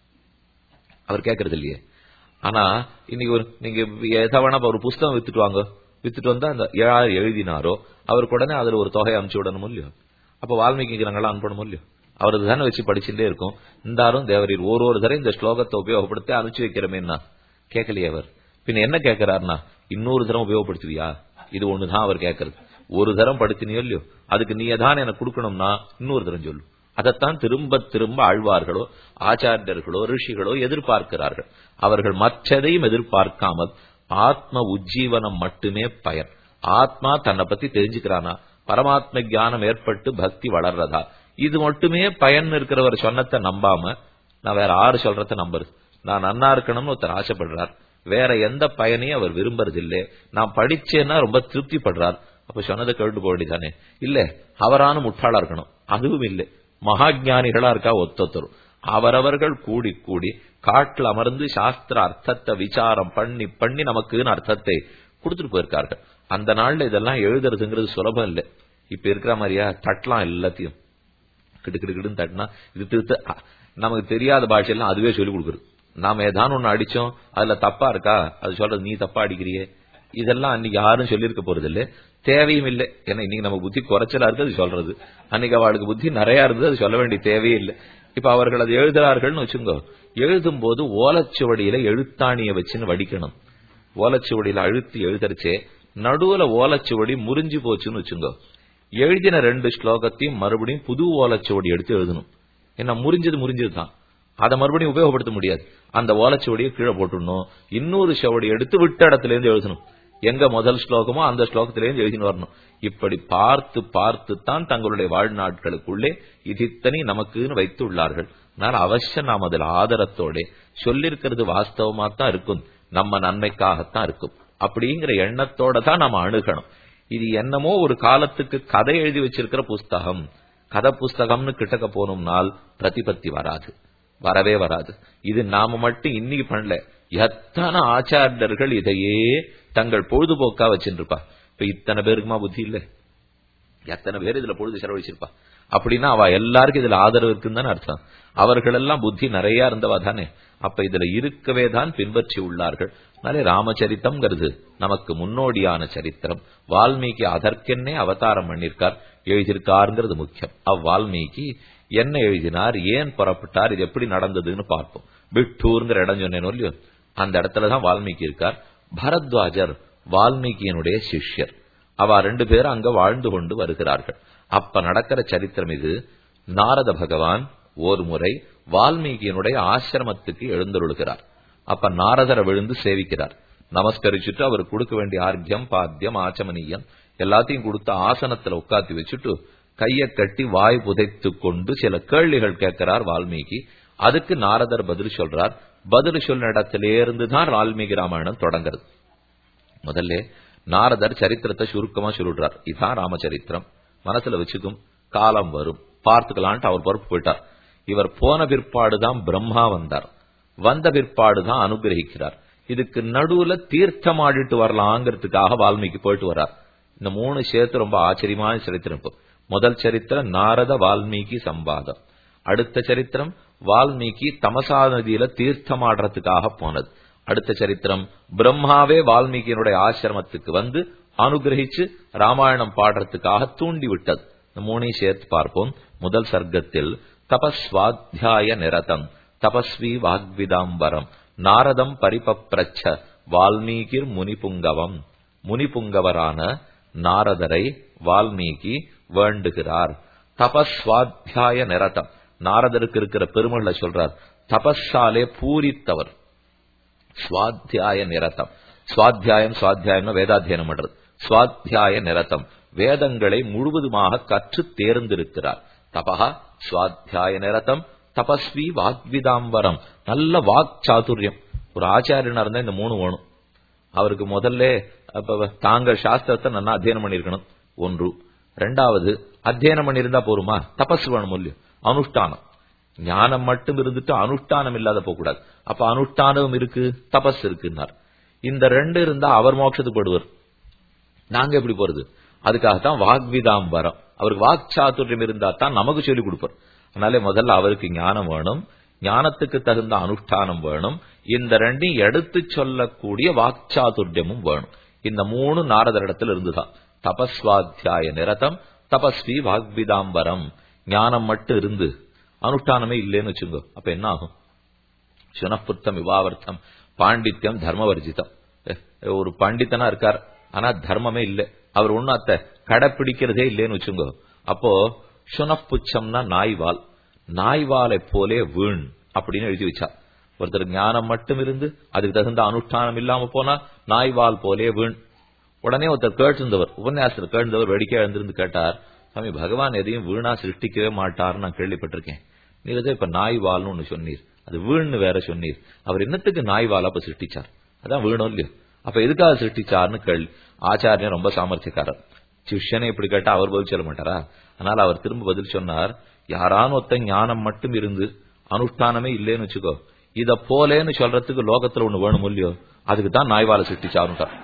அவர் கேட்கறது இல்லையே ஆனா இன்னைக்கு ஒரு நீங்க எதவனா ஒரு புஸ்தகம் வித்துட்டு வாங்க வித்துட்டு வந்தா அந்த யார் எழுதினாரோ அவருக்கு உடனே அதுல ஒரு தொகை அனுப்பிச்சு விடணும் இல்லையோ அப்ப வால்மீகி நாங்களாம் அனுப்பணும் இல்லையோ அவரது தானே வச்சு படிச்சுட்டே இருக்கும் இந்தாரும் தேவரீர் ஒரு ஒரு தடவை இந்த ஸ்லோகத்தை உபயோகப்படுத்தி அனுப்பிச்சு வைக்கிறமேன்னா கேட்கலையே அவர் பின்ன என்ன கேட்கிறாருன்னா இன்னொரு தரம் உபயோகப்படுத்துவியா இது ஒண்ணுதான் அவர் கேட்கறது ஒரு தரம் படுத்தினியோ இல்லையோ அதுக்கு நீ தான் எனக்கு கொடுக்கணும்னா இன்னொரு தரம் சொல்லு அதைத்தான் திரும்ப திரும்ப ஆழ்வார்களோ ஆச்சாரியர்களோ ரிஷிகளோ எதிர்பார்க்கிறார்கள் அவர்கள் மற்றதையும் எதிர்பார்க்காமல் ஆத்ம உஜ்ஜீவனம் மட்டுமே பயன் ஆத்மா தன்னை பத்தி தெரிஞ்சுக்கிறானா பரமாத்ம ஞானம் ஏற்பட்டு பக்தி வளர்றதா இது மட்டுமே பயன் இருக்கிறவர் சொன்னத்தை நம்பாம நான் வேற ஆறு சொல்றத நம்புறது நான் நன்னா இருக்கணும்னு ஒருத்தர் ஆசைப்படுறார் வேற எந்த பயனையும் அவர் விரும்புறதில்லை நான் படிச்சேன்னா ரொம்ப திருப்தி படுறார் அப்ப சொன்னதை கேட்டு போக வேண்டியதானே இல்ல அவரான முட்டாளா இருக்கணும் அதுவும் இல்லை மகாஜானிகளா இருக்கா ஒத்தொத்தரும் அவரவர்கள் கூடி கூடி காட்டில் அமர்ந்து சாஸ்திர அர்த்தத்தை விசாரம் பண்ணி பண்ணி நமக்குன்னு அர்த்தத்தை கொடுத்துட்டு போயிருக்கார்கள் அந்த நாள்ல இதெல்லாம் எழுதுறதுங்கிறது சுலபம் இல்லை இப்ப இருக்கிற மாதிரியா தட்டலாம் எல்லாத்தையும் கிடு கிடு கிடுன்னு தட்டினா இது திருத்த நமக்கு தெரியாத பாஷையெல்லாம் அதுவே சொல்லிக் கொடுக்குறது நாம ஏதான ஒண்ணு அடிச்சோம் அதுல தப்பா இருக்கா அது சொல்றது நீ தப்பா அடிக்கிறியே இதெல்லாம் அன்னைக்கு யாரும் சொல்லியிருக்க போறது இல்ல தேவையும் இல்லை ஏன்னா இன்னைக்கு நம்ம புத்தி குறைச்சலா இருக்கு அது சொல்றது அன்னைக்கு அவளுக்கு புத்தி நிறைய இருந்தது அது சொல்ல வேண்டிய தேவையே இல்லை இப்ப அவர்கள் அது எழுதுறார்கள்னு வச்சுங்க எழுதும் போது ஓலச்சுவடியில எழுத்தாணிய வச்சுன்னு வடிக்கணும் ஓலச்சுவடியில அழுத்தி எழுதரிச்சே நடுவுல ஓலச்சுவடி முறிஞ்சு போச்சுன்னு வச்சுங்க எழுதின ரெண்டு ஸ்லோகத்தையும் மறுபடியும் புது ஓலச்சுவடி எடுத்து எழுதணும் ஏன்னா முறிஞ்சது முறிஞ்சது தான் அதை மறுபடியும் உபயோகப்படுத்த முடியாது அந்த ஓலச்சுவடியை கீழே போட்டுடணும் இன்னொரு சுவடி எடுத்து விட்ட இடத்துல இருந்து எழுதணும் எங்க முதல் ஸ்லோகமோ அந்த ஸ்லோகத்திலேருந்து எழுதின்னு வரணும் இப்படி பார்த்து பார்த்து தான் தங்களுடைய வாழ்நாட்களுக்குள்ளே இதித்தனி நமக்குன்னு வைத்து உள்ளார்கள் அதனால அவசியம் நாம் அதில் ஆதரத்தோட சொல்லிருக்கிறது வாஸ்தவமா தான் இருக்கும் நம்ம நன்மைக்காகத்தான் இருக்கும் அப்படிங்கிற எண்ணத்தோட தான் நாம அணுகணும் இது என்னமோ ஒரு காலத்துக்கு கதை எழுதி வச்சிருக்கிற புஸ்தகம் கதை புஸ்தகம்னு கிட்டக்க போனோம்னால் பிரதிபத்தி வராது வரவே வராது இது நாம மட்டும் இன்னைக்கு பண்ணல எத்தனை ஆச்சாரியர்கள் இதையே தங்கள் பொழுதுபோக்கா வச்சுருப்பா இப்ப இத்தனை பேருக்குமா புத்தி இல்ல எத்தனை பேர் இதுல பொழுது செலவழிச்சிருப்பா அப்படின்னா அவ எல்லாருக்கும் இதுல ஆதரவு இருக்குன்னு தானே அர்த்தம் அவர்கள் எல்லாம் புத்தி நிறைய இருந்தவா தானே அப்ப இதுல இருக்கவே தான் பின்பற்றி உள்ளார்கள் அதனாலே ராமச்சரித்தம்ங்கிறது நமக்கு முன்னோடியான சரித்திரம் வால்மீகி அதற்கென்னே அவதாரம் பண்ணிருக்கார் எழுதியிருக்காருங்கிறது முக்கியம் அவ்வால்மீகி என்ன எழுதினார் ஏன் புறப்பட்டார் இது எப்படி நடந்ததுன்னு பார்ப்போம் பிட்டூர்ங்கிற இடம் சொன்னேன் இல்லையோ அந்த இடத்துலதான் வால்மீகி இருக்கார் பரத்வாஜர் வால்மீகியினுடைய சிஷ்யர் அவ ரெண்டு பேரும் அங்க வாழ்ந்து கொண்டு வருகிறார்கள் அப்ப நடக்கிற சரித்திரம் இது நாரத பகவான் ஒரு முறை வால்மீகியினுடைய ஆசிரமத்துக்கு எழுந்தருளுகிறார் அப்ப நாரதரை விழுந்து சேவிக்கிறார் நமஸ்கரிச்சுட்டு அவர் கொடுக்க வேண்டிய ஆர்க்கியம் பாத்தியம் ஆச்சமனியம் எல்லாத்தையும் கொடுத்த ஆசனத்துல உட்காத்தி வச்சுட்டு கைய கட்டி வாய் புதைத்து கொண்டு சில கேள்விகள் கேட்கிறார் வால்மீகி அதுக்கு நாரதர் பதில் சொல்றார் பதில் சொல்ல இடத்திலிருந்து தான் வால்மீகி ராமாயணம் தொடங்குறது முதல்ல நாரதர் சரித்திரத்தை சுருக்கமா சொல்லிடுறார் இதான் ராமச்சரித்திரம் மனசுல வச்சுக்கும் காலம் வரும் பார்த்துக்கலான்ட்டு அவர் பொறுப்பு போயிட்டார் இவர் போன பிற்பாடுதான் பிரம்மா வந்தார் வந்த பிற்பாடுதான் அனுகிரகிக்கிறார் இதுக்கு நடுவுல தீர்த்தம் ஆடிட்டு வரலாங்கிறதுக்காக வால்மீகி போயிட்டு வர்றார் இந்த மூணு சேர்த்து ரொம்ப ஆச்சரியமான சரித்திரம் இப்போ முதல் சரித்திரம் நாரத வால்மீகி சம்பாதம் அடுத்த சரித்திரம் வால்மீகி தமசா நதியில தீர்த்தமாடுறதுக்காக போனது அடுத்த சரித்திரம் பிரம்மாவே வால்மீகியினுடைய ஆசிரமத்துக்கு வந்து அனுகிரகிச்சு ராமாயணம் பாடுறதுக்காக தூண்டி விட்டது இந்த மூணையும் சேர்த்து பார்ப்போம் முதல் சர்க்கத்தில் தபஸ்வாத்தியாய நிரதம் தபஸ்வி வாக்விதாம்பரம் நாரதம் பரிபப்ரச்ச வால்மீகிர் முனிபுங்கவம் முனிபுங்கவரான நாரதரை வால்மீகி வேண்டுகிறார் தபஸ்வாத்தியாய நிரதம் நாரதருக்கு இருக்கிற பெருமகளை சொல்றார் தபஸாலே பூரித்தவர் சுவாத்தியாய நிரதம் சுவாத்தியாயம் சுவாத்தியாயம் வேதாத்தியனம் பண்றது சுவாத்தியாய நிரதம் வேதங்களை முழுவதுமாக கற்று தேர்ந்திருக்கிறார் தபகா சுவாத்தியாய நிரதம் தபஸ்வி வாக்விதாம்பரம் நல்ல வாக் சாதுரியம் ஒரு ஆச்சாரியனா இருந்தா இந்த மூணு வேணும் அவருக்கு முதல்ல அப்ப தாங்கள் சாஸ்திரத்தை நல்லா அத்தியனம் பண்ணிருக்கணும் ஒன்று ரெண்டாவது அத்தியனம் பண்ணியிருந்தா போருமா தபஸ் வேணும் இல்லையோ அனுஷ்டானம் ஞானம் மட்டும் இருந்துட்டு அனுஷ்டானம் இல்லாத போகக்கூடாது அப்ப அனுஷ்டானம் இருக்கு தபஸ் இருக்குன்னார் இந்த ரெண்டு இருந்தா அவர் மோட்சத்துக்கு போடுவார் நாங்க எப்படி போறது அதுக்காகத்தான் வாக்விதாம்பரம் அவருக்கு வாக்சாத்துரியம் இருந்தா தான் நமக்கு சொல்லிக் கொடுப்பார் அதனால முதல்ல அவருக்கு ஞானம் வேணும் ஞானத்துக்கு தகுந்த அனுஷ்டானம் வேணும் இந்த ரெண்டையும் எடுத்து சொல்லக்கூடிய வாக்சாதுர்யமும் வேணும் இந்த மூணு நாரதரிடத்தில் இருந்துதான் தபஸ்வாத்தியாய நிரதம் தபஸ்வி வாக்விதாம்பரம் ஞானம் மட்டும் இருந்து அனுஷ்டானமே இல்லைன்னு வச்சுங்க அப்ப என்ன ஆகும் சுனப்புத்தம் விவாவர்த்தம் பாண்டித்யம் தர்மவர்ஜிதம் ஒரு பண்டித்தனா இருக்கார் ஆனா தர்மமே இல்லை அவர் ஒன்னும் அத்த கடைப்பிடிக்கிறதே இல்லைன்னு வச்சுங்க அப்போ சுனப்புச்சம்னா நாய்வால் நாய்வாலை போலே வீண் அப்படின்னு எழுதி வச்சா ஒருத்தர் ஞானம் மட்டும் இருந்து அதுக்கு தகுந்த அனுஷ்டானம் இல்லாம போனா நாய்வால் போலே வீண் உடனே ஒருத்தர் கேட்டிருந்தவர் உபன்யாசத்தில் கேட்டிருந்தவர் வெடிக்க எழுந்திருந்து கேட்டார் சாமி பகவான் எதையும் வீணா சிருஷ்டிக்கவே மாட்டார்னு நான் கேள்விப்பட்டிருக்கேன் நீங்க தான் இப்ப நாய்வால்னு ஒண்ணு சொன்னீர் அது வீண்னு வேற சொன்னீர் அவர் என்னத்துக்கு நாய்வால் அப்ப சிருஷ்டிச்சார் அதான் வீணும் இல்லையோ அப்ப எதுக்காக சிருஷ்டிச்சார்னு கேள்வி ஆச்சாரியன் ரொம்ப சாமர்த்தியக்காரர் சிஷ்யனை இப்படி கேட்டா அவர் பதில் சொல்ல மாட்டாரா அதனால அவர் திரும்ப பதில் சொன்னார் யாரான ஒத்த ஞானம் மட்டும் இருந்து அனுஷ்டானமே இல்லேன்னு வச்சுக்கோ இத போலேன்னு சொல்றதுக்கு லோகத்துல ஒண்ணு வேணும் இல்லையோ அதுக்கு தான் நாய்வால சிருஷ்டிச்சாருட்டார்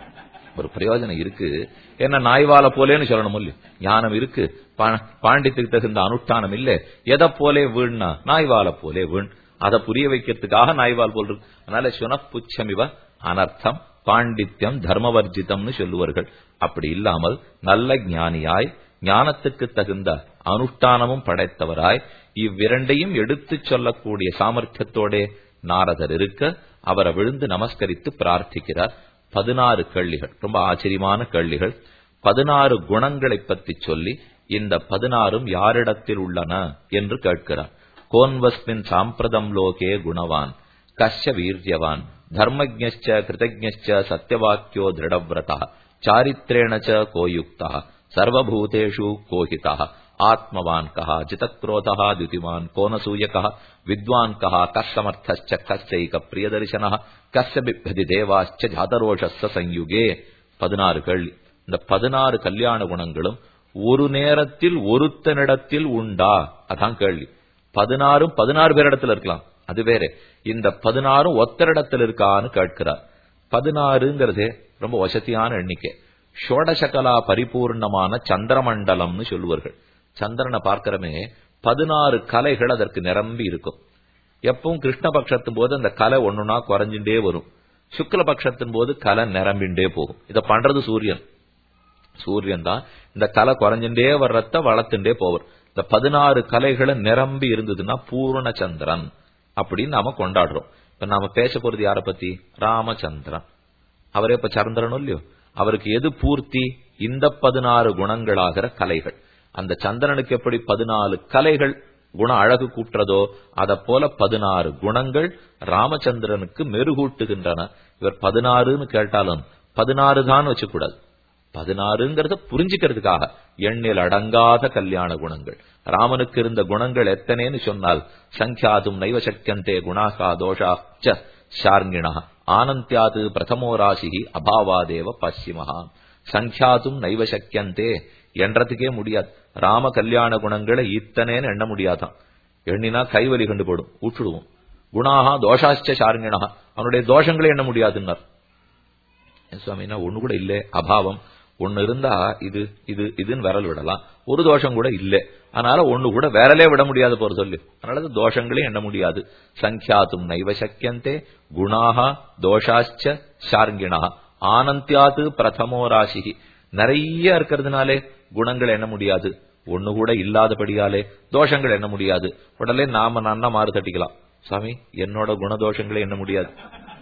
ஒரு பிரயோஜனம் இருக்கு என்ன நாய்வால போலேன்னு சொல்லணும் இல்லையோ ஞானம் இருக்கு பாண்டித்துக்கு தகுந்த அனுஷ்டானம் இல்ல எதை போலே வீண்னா நாய்வால போலே வீண் அதை புரிய வைக்கிறதுக்காக நாய்வால் போல் இருக்கு அதனால சுனப்புச்சமிவ அனர்த்தம் பாண்டித்யம் தர்மவர்ஜிதம்னு சொல்லுவார்கள் அப்படி இல்லாமல் நல்ல ஞானியாய் ஞானத்துக்கு தகுந்த அனுஷ்டானமும் படைத்தவராய் இவ்விரண்டையும் எடுத்துச் சொல்லக்கூடிய சாமர்த்தியத்தோட நாரதர் இருக்க அவரை விழுந்து நமஸ்கரித்து பிரார்த்திக்கிறார் பதினாறு கேள்விகள் ரொம்ப ஆச்சரியமான கேள்விகள் பதினாறு குணங்களை பற்றி சொல்லி இந்த பதினாறும் யாரிடத்தில் உள்ளன என்று கேட்கிறார் கோன்வஸ்மின் சாம்பிரதம் லோகே குணவான் கஷ்ய வீரியவான் தர்மஜ்ஞச்ச கிருதஜ்ஞச்ச சத்தியவாக்கியோ திருடவிரதா சாரித்ரேண ச கோயுக்தா சர்வபூதேஷு கோஹிதா ஆத்மவான் கஹ ஜிதக்ரோதா தியுதிமான் கோனசூயக வித்வான் கஹ கஸ்ஸமர்த்தச்ச கஸ்ஸைக பிரியதர்சன கஸ்ஸ பிப்பதி தேவாச்ச ஜாதரோஷஸ்ஸ சயுகே பதினாறு கேள்வி இந்த பதினாறு கல்யாண குணங்களும் ஒரு நேரத்தில் ஒருத்தனிடத்தில் உண்டா அதான் கேள்வி பதினாறும் பதினாறு பேரிடத்துல இருக்கலாம் அது வேற இந்த பதினாறும் ஒத்தரிடத்தில் இருக்கான்னு கேட்கிறார் பதினாறுங்கிறதே ரொம்ப வசதியான எண்ணிக்கை ஷோடசகலா பரிபூர்ணமான சந்திரமண்டலம்னு சொல்லுவார்கள் சந்திரனை பார்க்கிறமே பதினாறு கலைகள் அதற்கு நிரம்பி இருக்கும் எப்பவும் கிருஷ்ணபக்ஷத்தின் போது அந்த கலை ஒண்ணுனா குறைஞ்சுட்டே வரும் சுக்லபக்ஷத்தின் போது கலை நிரம்பிண்டே போகும் இதை பண்றது சூரியன் சூரியன் தான் இந்த கலை குறைஞ்சுட்டே வர்றத வளர்த்துட்டே போவர் இந்த பதினாறு கலைகளை நிரம்பி இருந்ததுன்னா பூர்ண சந்திரன் அப்படின்னு நாம கொண்டாடுறோம் இப்ப நாம பேச போறது யார பத்தி ராமச்சந்திரன் அவரே இப்ப சந்திரனும் இல்லையோ அவருக்கு எது பூர்த்தி இந்த பதினாறு குணங்களாகிற கலைகள் அந்த சந்திரனுக்கு எப்படி பதினாலு கலைகள் குண அழகு கூட்டுறதோ அத போல பதினாறு குணங்கள் ராமச்சந்திரனுக்கு மெருகூட்டுகின்றன இவர் பதினாறுன்னு கேட்டாலும் பதினாறு தான் வச்சுக்கூடாது பதினாறுங்கிறத புரிஞ்சுக்கிறதுக்காக எண்ணில் அடங்காத கல்யாண குணங்கள் ராமனுக்கு இருந்த குணங்கள் எத்தனைன்னு சொன்னால் சங்கியாதும் நைவ சக்கியந்தே குணாகா தோஷாச்ச ஷார்ங்கிணா ஆனந்தியாது பிரதமோ ராசி அபாவாதேவ பశ్చిமஹா சங்கியாதும் நைவ சக்கியந்தே என்றதுக்கே முடியாது ராம கல்யாண குணங்களை இத்தனைன்னு எண்ண முடியாதான் எண்ணினா கைவலி கண்டு போடும் ஊற்றுடுவோம் குணாகா தோஷாச்ச ஷார்ங்கிணா அவனுடைய தோஷங்களை எண்ண முடியாதுன்னார் சுவாமினா ஒண்ணு கூட இல்ல அபாவம் ஒன்னு இருந்தா இது இது இதுன்னு விரல் விடலாம் ஒரு தோஷம் கூட இல்ல அதனால ஒண்ணு கூட விரலே விட முடியாது போற சொல்லு அதனால தோஷங்களையும் எண்ண முடியாது சங்கியாத்தும் நைவ சக்கியந்தே குணாக தோஷாச்ச ஷார்ங்கிணா ஆனந்தியாது பிரதமோ ராசி நிறைய இருக்கிறதுனாலே குணங்கள் எண்ண முடியாது ஒண்ணு கூட இல்லாதபடியாலே தோஷங்கள் எண்ண முடியாது உடனே நாம நன்னா மாறு தட்டிக்கலாம் சாமி என்னோட குணதோஷங்களை எண்ண முடியாது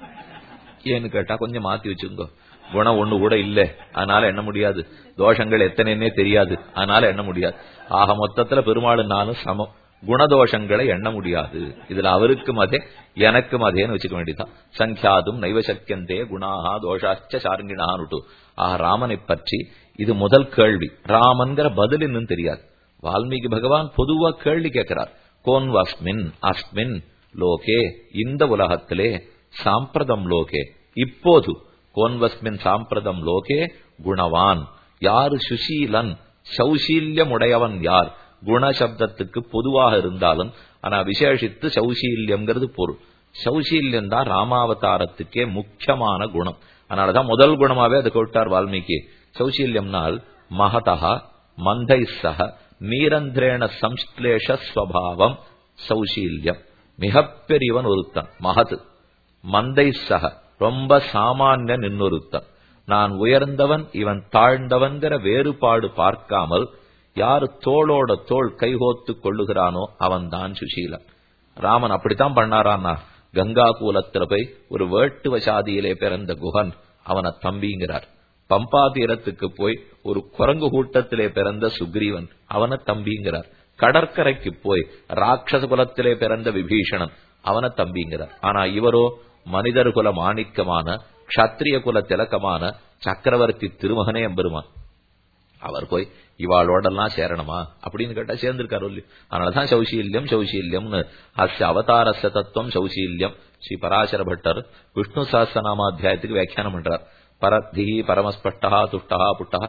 ஏன்னு கேட்டா கொஞ்சம் மாத்தி வச்சுங்க குணம் ஒண்ணு கூட இல்ல அதனால எண்ண முடியாது தோஷங்கள் எத்தனைன்னே தெரியாது அதனால எண்ண முடியாது ஆக மொத்தத்துல பெருமாள் நானும் சமம் குணதோஷங்களை எண்ண முடியாது இதுல அவருக்கும் அதே எனக்கும் அதேன்னு வச்சுக்க வேண்டியதுதான் சங்கியாதும் நைவ சக்கியந்தே குணாஹா தோஷாச்ச சாருங்கினானுட்டு ஆக ராமனை பற்றி இது முதல் கேள்வி ராமன்கிற பதில் இன்னும் தெரியாது வால்மீகி பகவான் பொதுவா கேள்வி கேட்கிறார் கோன் வஸ்மின் அஸ்மின் லோகே இந்த உலகத்திலே சாம்பிரதம் லோகே இப்போது கோன்வஸ்மின் சாம்பிரதம் லோகே குணவான் யாரு சுஷீலன் சௌசீல்யம் உடையவன் யார் குணசப்தத்துக்கு பொதுவாக இருந்தாலும் ஆனா விசேஷித்து சௌசீல்யம்ங்கிறது பொருள் சௌசீல்யம் தான் ராமாவதாரத்துக்கே முக்கியமான குணம் அதனாலதான் முதல் குணமாவே அதை கொட்டார் வால்மீகி சௌசீல்யம்னால் மகதா மந்தை சக நீரந்திரேண சம்ஸ்லேஷ ஸ்வபாவம் சௌசீல்யம் மிகப்பெரியவன் ஒருத்தன் மகது மந்தை சக ரொம்ப சாமானிய நின்னொருத்தன் நான் உயர்ந்தவன் இவன் தாழ்ந்தவன்கிற வேறுபாடு பார்க்காமல் யாரு தோளோட தோள் கைகோத்து கொள்ளுகிறானோ அவன் தான் சுசீலன் ராமன் அப்படித்தான் பண்ணாரான்னா கங்கா கூலத்துல போய் ஒரு வேட்டுவ சாதியிலே பிறந்த குகன் அவனை தம்பிங்கிறார் பம்பா தீரத்துக்கு போய் ஒரு குரங்கு கூட்டத்திலே பிறந்த சுக்ரீவன் அவனை தம்பிங்கிறார் கடற்கரைக்கு போய் ராட்சச குலத்திலே பிறந்த விபீஷணன் அவனை தம்பிங்கிறார் ஆனா இவரோ மனிதர் குல மாணிக்கமான க்ஷத்ரிய குல திலக்கமான சக்கரவர்த்தி திருமகனே எம்பெருமான் அவர் போய் இவாளோடெல்லாம் சேரணுமா அப்படின்னு கேட்டா சேர்ந்திருக்காரு இல்லையோ அதனாலதான் சௌசீல்யம் சௌசீல்யம்னு அஸ்ய அவதாரஸ்ய தத்துவம் சௌசீல்யம் ஸ்ரீ பராசர பட்டர் விஷ்ணு சாஸ்திரநாமாத்தியாயத்துக்கு வியாக்கியானம் பண்றார் பரத்தி பரமஸ்பஷ்டா துஷ்டா புட்டா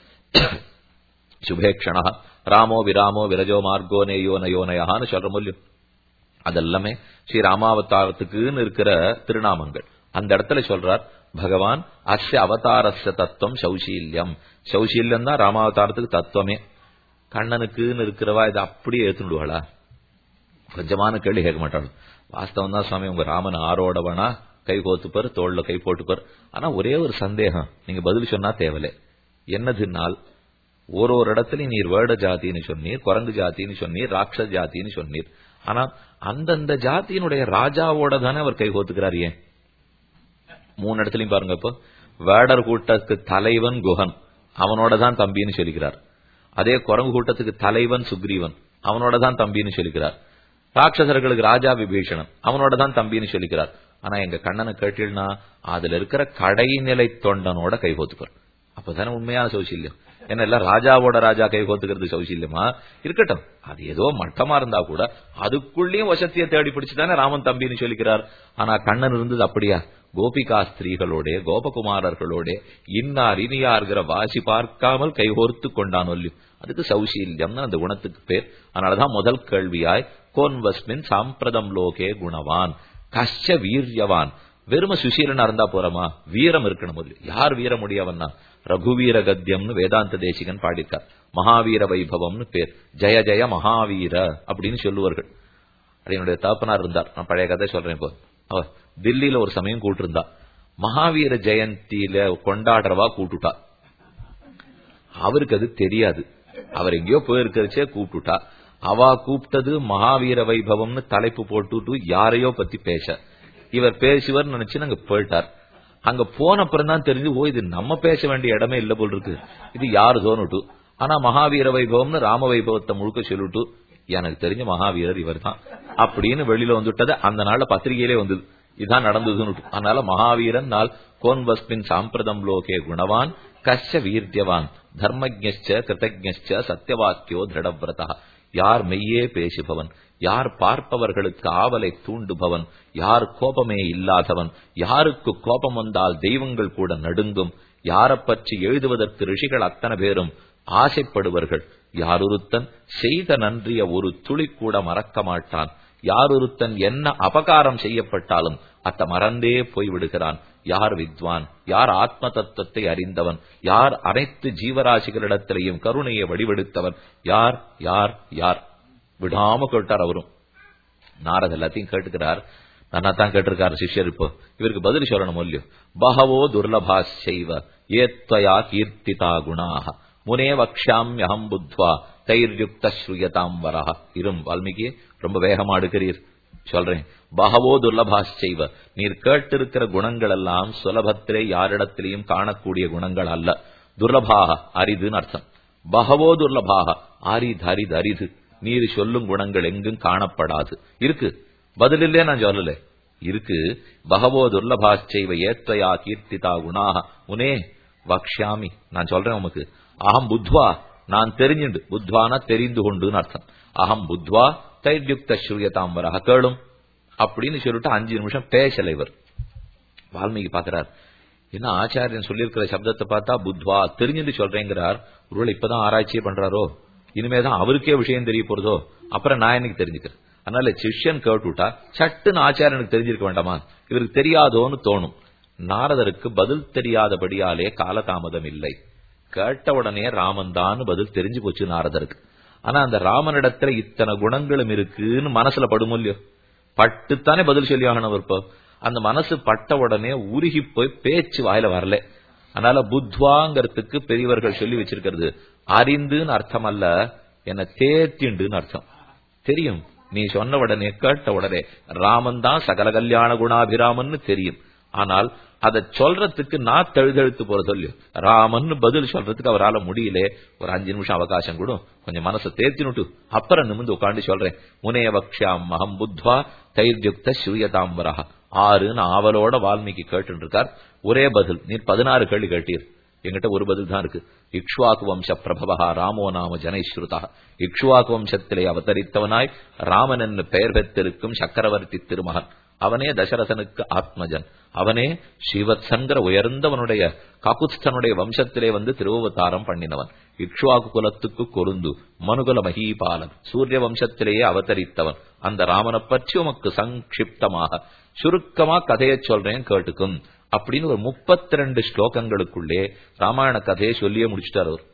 சுபேக்ஷணா ராமோ விராமோ விரஜோ மார்கோ நேயோ நயோனயான்னு சொல்ற மூலியம் அதெல்லாமே ஸ்ரீ ராமாவதாரத்துக்குன்னு இருக்கிற திருநாமங்கள் அந்த இடத்துல சொல்றார் பகவான் அஸ்ய அவதாரஸ்ய தத்துவம் சௌசீல்யம் சௌசீல்யம் தான் ராமாவதாரத்துக்கு தத்துவமே கண்ணனுக்குன்னு இருக்கிறவா இதை அப்படியே ஏத்துடுவாளா கொஞ்சமான கேள்வி கேட்க மாட்டாள் வாஸ்தவம் தான் சுவாமி உங்க ராமன் ஆரோடவனா கை கோத்துப்பார் தோல்ல கை போட்டுப்பார் ஆனா ஒரே ஒரு சந்தேகம் நீங்க பதில் சொன்னா தேவலை என்னதுனால் ஒரு ஒரு இடத்துல நீர் வேட ஜாதின்னு சொன்னீர் குரங்கு ஜாதின்னு சொன்னீர் ராட்ச ஜாதின்னு சொன்னீர் ஆனா அந்தந்த ஜாதியினுடைய ராஜாவோட தானே அவர் கை கோத்துக்கிறார் ஏன் மூணு இடத்துலயும் பாருங்க இப்போ வேடர் கூட்டத்துக்கு தலைவன் குஹன் அவனோட தான் தம்பின்னு சொல்லிக்கிறார் அதே குரங்கு கூட்டத்துக்கு தலைவன் சுக்ரீவன் அவனோட தான் தம்பின்னு சொல்லிக்கிறார் ராட்சசர்களுக்கு ராஜா விபீஷணன் அவனோட தான் தம்பின்னு சொல்லிக்கிறார் ஆனா எங்க கண்ணனை கேட்டீங்கன்னா அதுல இருக்கிற கடைநிலை தொண்டனோட கை கோத்துப்பார் அப்பதானே உண்மையான சௌசல்யம் என்ன இல்ல ராஜாவோட ராஜா கை கோத்துக்கிறது சௌசல்யமா இருக்கட்டும் அது ஏதோ மட்டமா இருந்தா கூட அதுக்குள்ளேயும் வசத்தியை தேடி பிடிச்சுதானே ராமன் தம்பின்னு சொல்லிக்கிறார் ஆனா கண்ணன் இருந்தது அப்படியா கோபிகா ஸ்திரீகளோட கோபகுமாரர்களோட இன்னார் இனியார்கிற வாசி பார்க்காமல் கைகோர்த்து கொண்டான் ஒல்லியும் அதுக்கு சௌசீல்யம்னு அந்த குணத்துக்கு பேர் அதனாலதான் முதல் கேள்வியாய் கோன்வஸ்மின் சாம்பிரதம் லோகே குணவான் கஷ்ட வீரியவான் வெறும சுசீலனா இருந்தா போறமா வீரம் இருக்கணும் முதல்ல யார் வீரம் உடையவன்னா ரகுவீர கத்தியம்னு வேதாந்த தேசிகன் பாடியிருக்கார் மகாவீர வைபவம்னு பேர் ஜெய ஜெய மகாவீர அப்படின்னு சொல்லுவார்கள் என்னுடைய தகப்பனார் இருந்தார் நான் பழைய கதை சொல்றேன் இப்போ அவர் தில்லியில ஒரு சமயம் கூட்டிருந்தா மகாவீர ஜெயந்தியில கொண்டாடுறவா கூட்டுட்டா அவருக்கு அது தெரியாது அவர் எங்கேயோ போயிருக்கிறச்சே கூப்பிட்டுட்டா அவா கூப்பிட்டது மகாவீர வைபவம்னு தலைப்பு போட்டுட்டு யாரையோ பத்தி பேச இவர் பேசுவர் நினைச்சு நாங்க போயிட்டார் அங்க போன அப்புறம் தான் தெரிஞ்சு ஓ இது நம்ம பேச வேண்டிய இடமே இல்ல போல் இருக்கு இது யாரு தோணுட்டு ஆனா மகாவீர வைபவம்னு ராம வைபவத்தை முழுக்க சொல்லிட்டு எனக்கு தெரிஞ்ச மகாவீரர் இவர் தான் அப்படின்னு வெளியில வந்துட்டது அந்த நாள்ல பத்திரிகையிலே வந்தது இதுதான் நடந்ததுன்னு அதனால மகாவீரன் நாள் கோன்வஸ்மின் சாம்பிரதம் லோகே குணவான் கஷ்ட வீரியவான் தர்மஜ்ஞ கிருத்தஜ்ஞ சத்தியவாக்கியோ திருடவிரதா யார் மெய்யே பேசுபவன் யார் பார்ப்பவர்களுக்கு ஆவலை தூண்டுபவன் யார் கோபமே இல்லாதவன் யாருக்கு கோபம் வந்தால் தெய்வங்கள் கூட நடுங்கும் யாரை பற்றி எழுதுவதற்கு ரிஷிகள் அத்தனை பேரும் ஆசைப்படுவர்கள் யாரொருத்தன் செய்த நன்றிய ஒரு துளி கூட மறக்க மாட்டான் யாரொருத்தன் என்ன அபகாரம் செய்யப்பட்டாலும் அத்த மறந்தே போய் விடுகிறான் யார் வித்வான் யார் ஆத்ம தத்துவத்தை அறிந்தவன் யார் அனைத்து ஜீவராசிகளிடத்திலையும் கருணையை வடிவெடுத்தவன் யார் யார் யார் விடாம கேட்டார் அவரும் நாரத எல்லாத்தையும் கேட்டுக்கிறார் நன்னா தான் கேட்டிருக்காரு சிஷ்யர் இப்போ இவருக்கு பதில் சொல்லணும் இல்லையோ பகவோ துர்லபா செய்வ ஏத்வயா கீர்த்திதா குணாக முனே வக்ஷாமியகம் புத்வா தைர்யுக்த ஸ்ரூயதாம் வரா இரும் வால்மீகி ரொம்ப வேகமா அடுக்கிறீர் சொல்றேன் பகவோ துர்லபா செய்வ நீர் கேட்டிருக்கிற குணங்கள் எல்லாம் சுலபத்திலே யாரிடத்திலையும் காணக்கூடிய குணங்கள் அல்ல துர்லபாக அரிதுன்னு அர்த்தம் பகவோ துர்லபாக அரிது அரிது அரிது நீர் சொல்லும் குணங்கள் எங்கும் காணப்படாது இருக்கு பதிலில்லே நான் சொல்லல இருக்கு பகவோ துர்லபாச்சைவ ஏத்வயா கீர்த்திதா குணாக உனே வக்ஷாமி நான் சொல்றேன் உமக்கு அகம் புத்வா நான் தெரிஞ்சுண்டு புத்வானா தெரிந்து கொண்டுன்னு அர்த்தம் அகம் புத்வா தைர்யுக்த ஸ்ரூயதாம் வரக கேளும் அப்படின்னு சொல்லிட்டு அஞ்சு நிமிஷம் பேசல இவர் வால்மீகி பாக்குறார் என்ன ஆச்சாரியன் சொல்லியிருக்கிற சப்தத்தை பார்த்தா புத்வா தெரிஞ்சுட்டு சொல்றேங்கிறார் ஒருவேளை இப்பதான் ஆராய்ச்சியே பண்றாரோ இனிமேதான் அவருக்கே விஷயம் தெரிய போறதோ அப்புறம் நான் எனக்கு தெரிஞ்சுக்கிறேன் அதனால சிஷ்யன் கேட்டுட்டா சட்டுன்னு ஆச்சாரியனுக்கு தெரிஞ்சிருக்க வேண்டாமா இவருக்கு தெரியாதோன்னு தோணும் நாரதருக்கு பதில் தெரியாதபடியாலே காலதாமதம் இல்லை கேட்ட உடனே ராமன் தான் பதில் தெரிஞ்சு போச்சு நாரதருக்கு ஆனா அந்த ராமனிடத்துல இத்தனை குணங்களும் இருக்குன்னு மனசுல படும் இல்லையோ பட்டுத்தானே பதில் சொல்லி ஆகணும் இப்போ அந்த மனசு பட்ட உடனே உருகி போய் பேச்சு வாயில வரல அதனால புத்வாங்கிறதுக்கு பெரியவர்கள் சொல்லி வச்சிருக்கிறது அறிந்துன்னு அர்த்தம் அல்ல என்ன தேத்திண்டுன்னு அர்த்தம் தெரியும் நீ சொன்ன உடனே கேட்ட உடனே ராமன் தான் சகல கல்யாண குணாபிராமன்னு தெரியும் ஆனால் அதை சொல்றதுக்கு நான் தழுதழுத்து போற சொல்லு ராமன் பதில் சொல்றதுக்கு அவரால முடியல ஒரு அஞ்சு நிமிஷம் அவகாசம் கூட கொஞ்சம் மனசை தேர்த்தினுட்டு அப்புறம் நிமிந்து உட்காந்து சொல்றேன் முனைய வக்ஷாம் மகம் புத்வா தைர்யுக்த ஸ்ரீயதாம்பரா ஆறுன்னு ஆவலோட வால்மீகி கேட்டு இருக்கார் ஒரே பதில் நீர் பதினாறு கேள்வி கேட்டீர் எங்கிட்ட ஒரு பதில் தான் இருக்கு இக்ஷ்வாக்கு வம்ச பிரபவா ராமோ நாம ஜனைஸ்ருதா இக்ஷ்வாக்கு வம்சத்திலே அவதரித்தவனாய் ராமன் என்று பெயர் பெற்றிருக்கும் சக்கரவர்த்தி திருமகன் அவனே தசரதனுக்கு ஆத்மஜன் அவனே ஸ்ரீவத்சங்கர உயர்ந்தவனுடைய காக்குஸ்தனுடைய வம்சத்திலே வந்து திருவவதாரம் பண்ணினவன் இக்ஷ்வாக்கு குலத்துக்கு கொருந்து மனுகுல மகீபாலன் சூரிய வம்சத்திலேயே அவதரித்தவன் அந்த ராமனை பற்றி உமக்கு சங்கிப்தமாக சுருக்கமா கதையை சொல்றேன் கேட்டுக்கும் அப்படின்னு ஒரு முப்பத்தி ரெண்டு ஸ்லோகங்களுக்குள்ளே ராமாயண கதையை சொல்லியே முடிச்சுட்டார் அவர்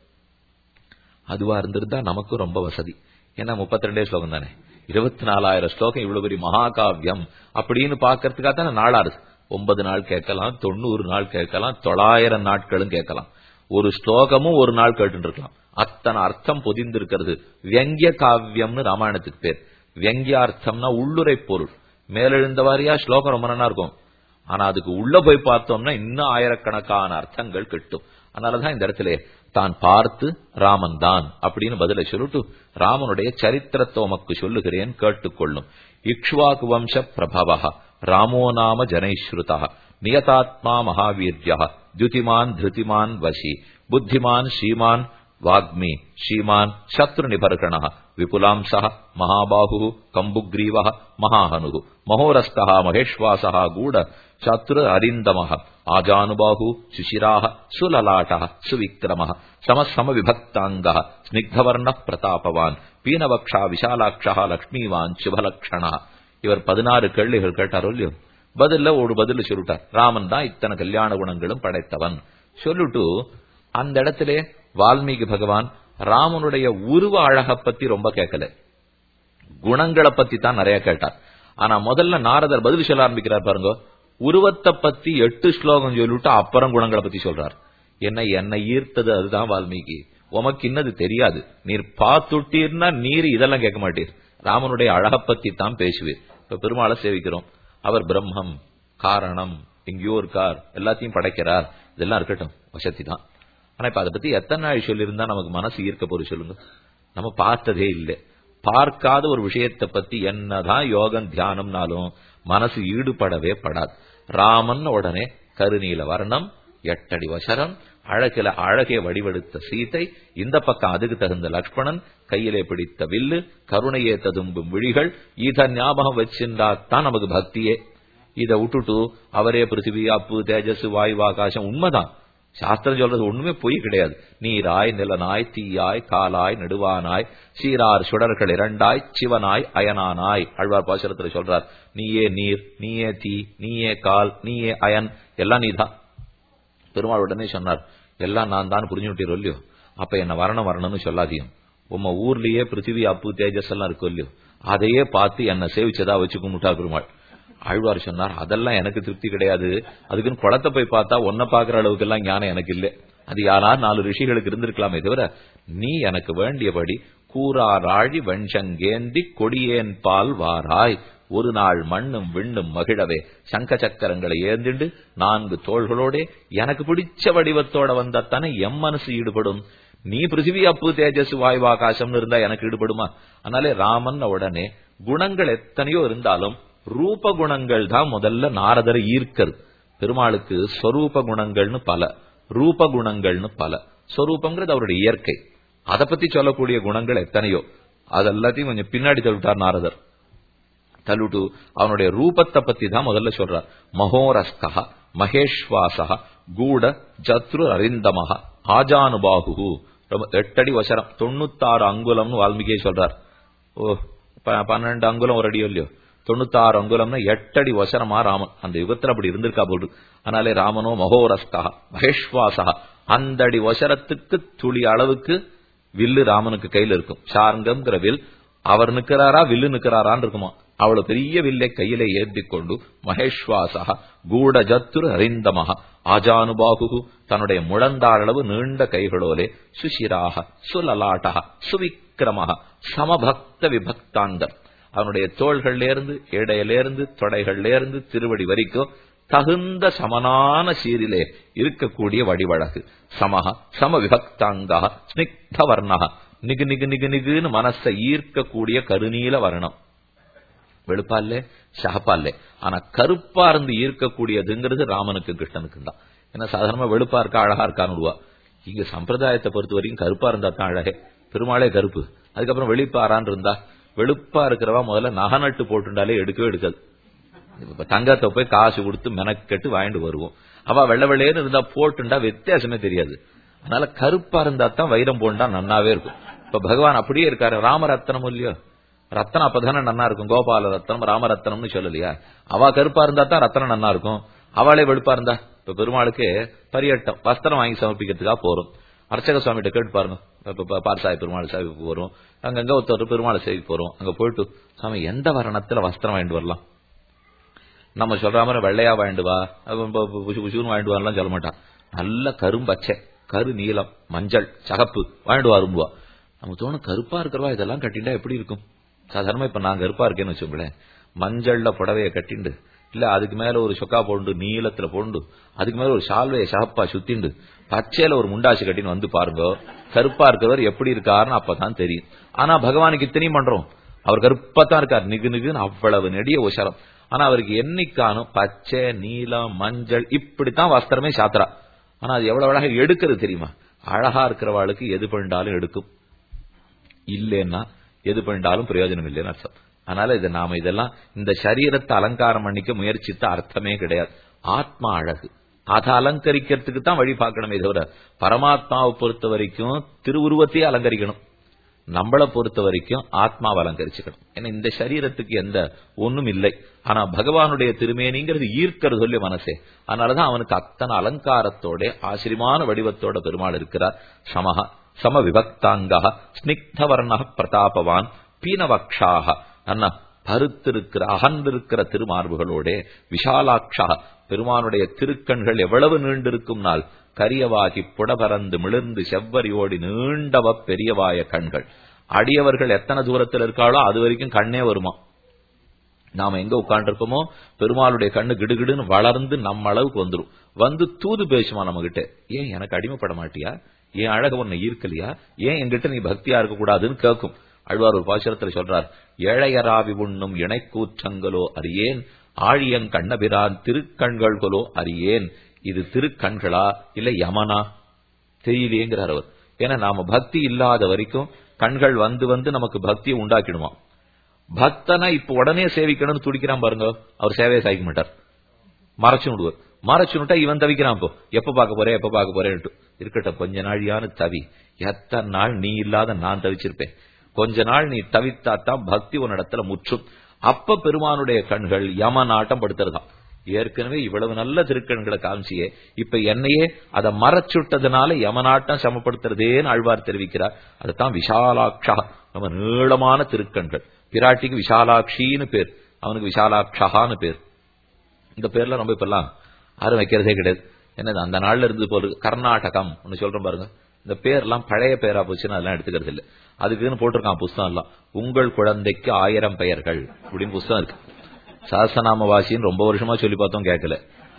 அதுவா இருந்திருந்தா நமக்கும் ரொம்ப வசதி ஏன்னா முப்பத்தி ரெண்டே ஸ்லோகம் தானே இருபத்தி நாலாயிரம் ஸ்லோகம் இவ்வளவு பெரிய மகாகாவியம் அப்படின்னு பாக்கிறதுக்காக தானே நாளாரு ஒன்பது நாள் கேட்கலாம் தொண்ணூறு நாள் கேட்கலாம் தொள்ளாயிரம் நாட்களும் கேட்கலாம் ஒரு ஸ்லோகமும் ஒரு நாள் கேட்டு இருக்கலாம் அத்தனை அர்த்தம் பொதிந்திருக்கிறது வியங்கிய காவியம்னு ராமாயணத்துக்கு பேர் வியங்கியார்த்தம்னா உள்ளுரை பொருள் மேலெழுந்த வாரியா ஸ்லோகம் ரொம்ப நல்லா இருக்கும் ஆனா அதுக்கு உள்ள போய் பார்த்தோம்னா இன்னும் ஆயிரக்கணக்கான அர்த்தங்கள் கிட்டும் அதனாலதான் இந்த இடத்துல தான் பார்த்து ராமன் தான் அப்படின்னு பதில சொல்லிட்டு ராமனுடைய சரித்திரத்தை உமக்கு சொல்லுகிறேன் கேட்டுக்கொள்ளும் இக்ஷ்வாக்கு வம்ச பிரபவ ராமோ நாம ஜனைஸ்ருதா நியதாத்மா மகாவீர்யா துதிமான் திருதிமான் வசி புத்திமான் ஸ்ரீமான் வாக்மி ஸ்ரீமான் சத்ரு நிபர்கண விபுலாம்ச மகாபாகு கம்புக்ரீவ மகாஹனு மகோரஸ்த மகேஷ்வாச கூட சத்ரு அரிந்தம ஆஜானுபாகு சுஷிராக சுலலாட்ட சுவிக்ரம சமசம விபக்தாங்க ஸ்னிக்தவர்ண பிரதாபவான் பீனவக்ஷா விஷாலாட்சா லக்ஷ்மிவான் சுபலக்ஷண இவர் பதினாறு கேள்விகள் கேட்டாரோ இல்லையோ பதில்ல ஒரு பதில் சொல்லிட்டார் ராமன் தான் இத்தனை கல்யாண குணங்களும் படைத்தவன் சொல்லிட்டு அந்த இடத்திலே வால்மீகி பகவான் ராமனுடைய உருவ அழக பத்தி ரொம்ப கேட்கல குணங்களை பத்தி தான் நிறைய கேட்டார் ஆனா முதல்ல நாரதர் பதில் சொல்ல ஆரம்பிக்கிறார் பாருங்க உருவத்தை பத்தி எட்டு ஸ்லோகம் சொல்லிட்டு அப்புறம் குணங்களை பத்தி சொல்றார் என்ன என்னை ஈர்த்தது அதுதான் வால்மீகி உமக்கு இன்னது தெரியாது நீர் பார்த்துட்டீர்னா நீர் இதெல்லாம் கேட்க மாட்டீர் ராமனுடைய அழக பத்தி தான் பேசுவீர் இப்ப பெருமாளை சேவிக்கிறோம் அவர் பிரம்மம் காரணம் எங்கேயோ இருக்கார் எல்லாத்தையும் படைக்கிறார் இதெல்லாம் இருக்கட்டும் வசதி தான் ஆனா இப்ப அதை பத்தி எத்தனை நாள் சொல்லியிருந்தா நமக்கு மனசு ஈர்க்க போற சொல்லுங்க நம்ம பார்த்ததே இல்லை பார்க்காத ஒரு விஷயத்தை பத்தி என்னதான் யோகம் தியானம்னாலும் மனசு ஈடுபடவே படாது ராமன் உடனே கருநீல வர்ணம் எட்டடி வசரம் அழகில அழகே வடிவெடுத்த சீதை இந்த பக்கம் அதுக்கு தகுந்த லக்ஷ்மணன் கையிலே பிடித்த வில்லு கருணையே ததும்பும் விழிகள் இத ஞாபகம் வச்சிருந்தா தான் நமக்கு பக்தியே இதை விட்டுட்டு அவரே பிருத்திவி அப்பு தேஜஸ் வாயு ஆகாசம் உண்மைதான் சாஸ்திரம் சொல்றது ஒண்ணுமே பொய் கிடையாது நீராய் நிலனாய் தீயாய் காலாய் நெடுவானாய் சீரார் சுடர்கள் இரண்டாய் சிவனாய் அயனானாய் ஆழ்வார் பாசுரத்துல சொல்றார் நீயே நீர் நீயே தீ நீயே கால் நீயே அயன் எல்லாம் நீதான் பெருமாள் உடனே சொன்னார் எல்லாம் நான் தான் புரிஞ்சுட்டீரோ இல்லையோ அப்ப என்ன வரணும் வரணும்னு சொல்லாதியும் உம்ம ஊர்லயே பிருத்திவி அப்பு தேஜஸ் எல்லாம் இருக்கும் இல்லையோ அதையே பார்த்து என்ன சேவிச்சதா வச்சு கும்பிட்டா பெருமாள் ஆழ்வார் சொன்னார் அதெல்லாம் எனக்கு திருப்தி கிடையாது அதுக்குன்னு குளத்தை போய் பார்த்தா ஒன்ன பாக்குற அளவுக்கு எல்லாம் ஞானம் எனக்கு இல்லை அது யாரார் நாலு ரிஷிகளுக்கு இருந்திருக்கலாமே தவிர நீ எனக்கு வேண்டியபடி கூறாராழி வெண்சங்கேந்தி கொடியேன் பால் வாராய் ஒரு நாள் மண்ணும் விண்ணும் மகிழவே சங்க சக்கரங்களை ஏந்திண்டு நான்கு தோள்களோட எனக்கு பிடிச்ச வடிவத்தோட வந்தாத்தானே எம் மனசு ஈடுபடும் நீ பிருத்திவி அப்பு தேஜஸ் வாயுவாகாசம்னு இருந்தா எனக்கு ஈடுபடுமா அதனாலே ராமன் உடனே குணங்கள் எத்தனையோ இருந்தாலும் ரூப குணங்கள் தான் முதல்ல நாரதரை ஈர்க்கிறது பெருமாளுக்கு ஸ்வரூப குணங்கள்னு பல ரூப குணங்கள்னு பல ஸ்வரூபங்கிறது அவருடைய இயற்கை அதை பத்தி சொல்லக்கூடிய குணங்கள் எத்தனையோ அதெல்லாத்தையும் கொஞ்சம் பின்னாடி தள்ளிட்டார் நாரதர் தள்ளுட்டு அவனுடைய ரூபத்தை பத்தி தான் முதல்ல சொல்றார் மகோரஸ்கா மகேஷ்வாசா கூட ஜத்ரு அரிந்தமஹ ஆஜானுபாகு ரொம்ப எட்டடி வசரம் தொண்ணூத்தாறு அங்குலம்னு வால்மீகியே சொல்றார் ஓ பன்னெண்டு அங்குலம் ஒரு அடியோ இல்லையோ தொண்ணூத்தாறு அங்குலம்னா எட்டடி வசனமா ராமன் அந்த யுகத்துல அப்படி இருந்திருக்கா போட்டு அதனாலே ராமனோ மகோரஸ்கா மகேஷ்வாசா அந்த அடி வசரத்துக்கு துளி அளவுக்கு வில்லு ராமனுக்கு கையில இருக்கும் சார்ங்கம்ங்கிற வில் அவர் நிக்கிறாரா வில்லு நிக்கிறாரான்னு இருக்குமா அவ்வளவு பெரிய வில்லை கையில ஏந்தி கொண்டு மகேஷ்வாசா கூட ஜத்துரு அறிந்தமக ஆஜானுபாகு தன்னுடைய முழந்தாளவு நீண்ட கைகளோலே சுஷிராக சுலலாட்டா சுவிக்கிரமக சமபக்த விபக்தாங்கர் அவனுடைய தோள்கள்ல இருந்து இடையிலிருந்து தொடைகள்ல இருந்து திருவடி வரைக்கும் தகுந்த சமனான சீரிலே இருக்கக்கூடிய வடிவழகு சமக சம விபக்தாங்கா ஸ்னிக்த வர்ணக நிகு நிகு நிகு நிகுன்னு மனசை ஈர்க்கக்கூடிய கருநீல வர்ணம் வெளுப்பால்ல ஷகப்பால்ல ஆனா கருப்பா இருந்து ஈர்க்கக்கூடியதுங்கிறது ராமனுக்கு கிருஷ்ணனுக்கு தான் ஏன்னா சாதாரணமா வெளுப்பா இருக்கா அழகா இருக்கான்னு விடுவா இங்க சம்பிரதாயத்தை பொறுத்த வரைக்கும் கருப்பா இருந்தா தான் அழகே பெருமாளே கருப்பு அதுக்கப்புறம் வெளிப்பாரான் இருந்தா வெளுப்பா இருக்கிறவா முதல்ல நகநட்டு போட்டுண்டாலே எடுக்கவே எடுக்காது இப்ப தங்கத்தை போய் காசு கொடுத்து மெனக்கெட்டு வாங்கிட்டு வருவோம் அவ வெள்ள வெள்ளையன்னு இருந்தா போட்டுண்டா வித்தியாசமே தெரியாது அதனால கருப்பா இருந்தா தான் வைரம் போண்டா நன்னாவே இருக்கும் இப்ப பகவான் அப்படியே இருக்காரு ராமரத்னம் இல்லையோ ரத்தனம் அப்பதானே நன்னா இருக்கும் கோபால ரத்னம் ராமரத்னம்னு சொல்லலையா அவ கருப்பா இருந்தா தான் ரத்தனம் நன்னா இருக்கும் அவளே வெளுப்பா இருந்தா இப்ப பெருமாளுக்கு பரியட்டம் வஸ்திரம் வாங்கி சமர்ப்பிக்கிறதுக்காக போறோம் அர்ச்சக சுவாமிகிட்ட கேட்டு பாருங்க இப்ப பார்சாய் பெருமாள் சேவைக்கு போறோம் அங்கங்க ஒருத்தர் பெருமாளை சேவைக்கு போறோம் அங்க போயிட்டு சுவாமி எந்த வர்ணத்துல வஸ்திரம் வாங்கிட்டு வரலாம் நம்ம சொல்ற மாதிரி வெள்ளையா வாங்கிட்டு வா புசு புசுன்னு வாங்கிட்டு வரலாம் சொல்ல மாட்டான் நல்ல கரும்பச்சை கரு நீலம் மஞ்சள் சகப்பு வாங்கிட்டு வரும்புவா நம்ம தோணும் கருப்பா இருக்கிறவா இதெல்லாம் கட்டிண்டா எப்படி இருக்கும் சாதாரணமா இப்ப நான் கருப்பா இருக்கேன்னு வச்சுக்கோங்களேன் மஞ்சள்ல புடவைய கட்டிண்டு இல்ல அதுக்கு மேல ஒரு சொக்கா போண்டு நீளத்துல போண்டு அதுக்கு மேல ஒரு சால்வைய சகப்பா சுத்திண்டு பச்சையில ஒரு முண்டாசி கட்டின்னு வந்து பாருங்க கருப்பா இருக்கிறவர் எப்படி இருக்காருன்னு அப்பதான் தெரியும் ஆனா பகவானுக்கு இத்தனையும் பண்றோம் அவர் கருப்பா தான் இருக்கார் நிகு நிகுன்னு அவ்வளவு நெடிய உஷரம் ஆனா அவருக்கு என்னைக்கானும் பச்சை நீலம் மஞ்சள் இப்படித்தான் வஸ்திரமே சாத்திரா ஆனா அது எவ்வளவு அழகா எடுக்கிறது தெரியுமா அழகா இருக்கிறவாளுக்கு எது பண்ணாலும் எடுக்கும் இல்லைன்னா எது பண்ணாலும் பிரயோஜனம் இல்லைன்னு அர்த்தம் அதனால இது நாம இதெல்லாம் இந்த சரீரத்தை அலங்காரம் பண்ணிக்க முயற்சித்த அர்த்தமே கிடையாது ஆத்மா அழகு அதை அலங்கரிக்கிறதுக்கு தான் வழி பார்க்கணுமே தவிர பரமாத்மாவை பொறுத்த வரைக்கும் திருவுருவத்தையே அலங்கரிக்கணும் நம்மளை பொறுத்த வரைக்கும் ஆத்மாவை அலங்கரிச்சுக்கணும் ஏன்னா இந்த சரீரத்துக்கு எந்த ஒண்ணும் இல்லை ஆனா பகவானுடைய திருமேனிங்கிறது ஈர்க்கிறது சொல்லி மனசே அதனாலதான் அவனுக்கு அத்தனை அலங்காரத்தோட ஆசிரியமான வடிவத்தோட பெருமாள் இருக்கிறார் சமஹ சம விபக்தாங்கா ஸ்னிக்தவர்ண பிரதாபவான் பீனவக்ஷாக அண்ணா பருத்திருக்கிற அகன்றிருக்கிற திருமார்புகளோட விஷாலாட்சா பெருமானுடைய திருக்கண்கள் எவ்வளவு நீண்டிருக்கும் நாள் கரியவாகி புடபரந்து மிளிர்ந்து செவ்வரியோடி நீண்டவ பெரியவாய கண்கள் அடியவர்கள் எத்தனை தூரத்தில் இருக்காளோ அது வரைக்கும் கண்ணே வருமா நாம எங்க உட்காந்துருக்கோமோ பெருமாளுடைய கண்ணு கிடுகிடுன்னு வளர்ந்து நம்ம அளவுக்கு வந்துரும் வந்து தூது பேசுமா நம்ம கிட்ட ஏன் எனக்கு அடிமைப்பட மாட்டியா ஏன் அழக உன்னை ஈர்க்கலையா ஏன் என்கிட்ட நீ பக்தியா இருக்க கூடாதுன்னு கேட்கும் அழ்வார் ஒரு பாசுரத்துல சொல்றார் ஏழையராவி உண்ணும் இணைக்கூற்றங்களோ அறியேன் ஆழியங் கண்ணபிரான் திருக்கண்கள்களோ அறியேன் இது திருக்கண்களா இல்ல யமனா தெரியலையேங்கிறார் அவர் ஏன்னா நாம பக்தி இல்லாத வரைக்கும் கண்கள் வந்து வந்து நமக்கு பக்தியை உண்டாக்கிடுமா பக்தனா இப்ப உடனே சேவிக்கணும்னு துடிக்கிறான் பாருங்க அவர் சேவையை சாய்க்க மாட்டார் மறைச்சு விடுவார் மறைச்சுனுட்டா இவன் தவிக்கிறான் இப்போ எப்ப பார்க்க போறேன் எப்ப பார்க்க போறேன்ட்டு இருக்கட்டும் கொஞ்ச நாழியான தவி எத்தனை நாள் நீ இல்லாத நான் தவிச்சிருப்பேன் கொஞ்ச நாள் நீ தவித்தாத்தான் பக்தி உன்னிடத்துல முற்றும் அப்ப பெருமானுடைய கண்கள் யம நாட்டம் படுத்துறதாம் ஏற்கனவே இவ்வளவு நல்ல திருக்கண்களை காமிச்சியே இப்ப என்னையே அதை மறைச்சுட்டதுனால யமநாட்டம் சமப்படுத்துறதேன்னு ஆழ்வார் தெரிவிக்கிறார் அதுதான் விஷாலாட்சா நம்ம நீளமான திருக்கண்கள் பிராட்டிக்கு விஷாலாட்சின்னு பேர் அவனுக்கு விஷாலாட்சகான்னு பேர் இந்த பேர்ல ரொம்ப இப்பெல்லாம் யாரும் வைக்கிறதே கிடையாது என்னது அந்த நாள்ல இருந்து போல கர்நாடகம் ஒன்னு சொல்றேன் பாருங்க இந்த பேர்லாம் பழைய பேரா போச்சுன்னு அதெல்லாம் எடுத்துக்கிறது இல்ல அதுக்குன்னு போட்டிருக்கான் புஸ்தகம் எல்லாம் உங்கள் குழந்தைக்கு ஆயிரம் பெயர்கள் அப்படின்னு புஸ்தகம் இருக்கு சாசநாம வாசின்னு ரொம்ப வருஷமா சொல்லி பார்த்தோம் கேட்கல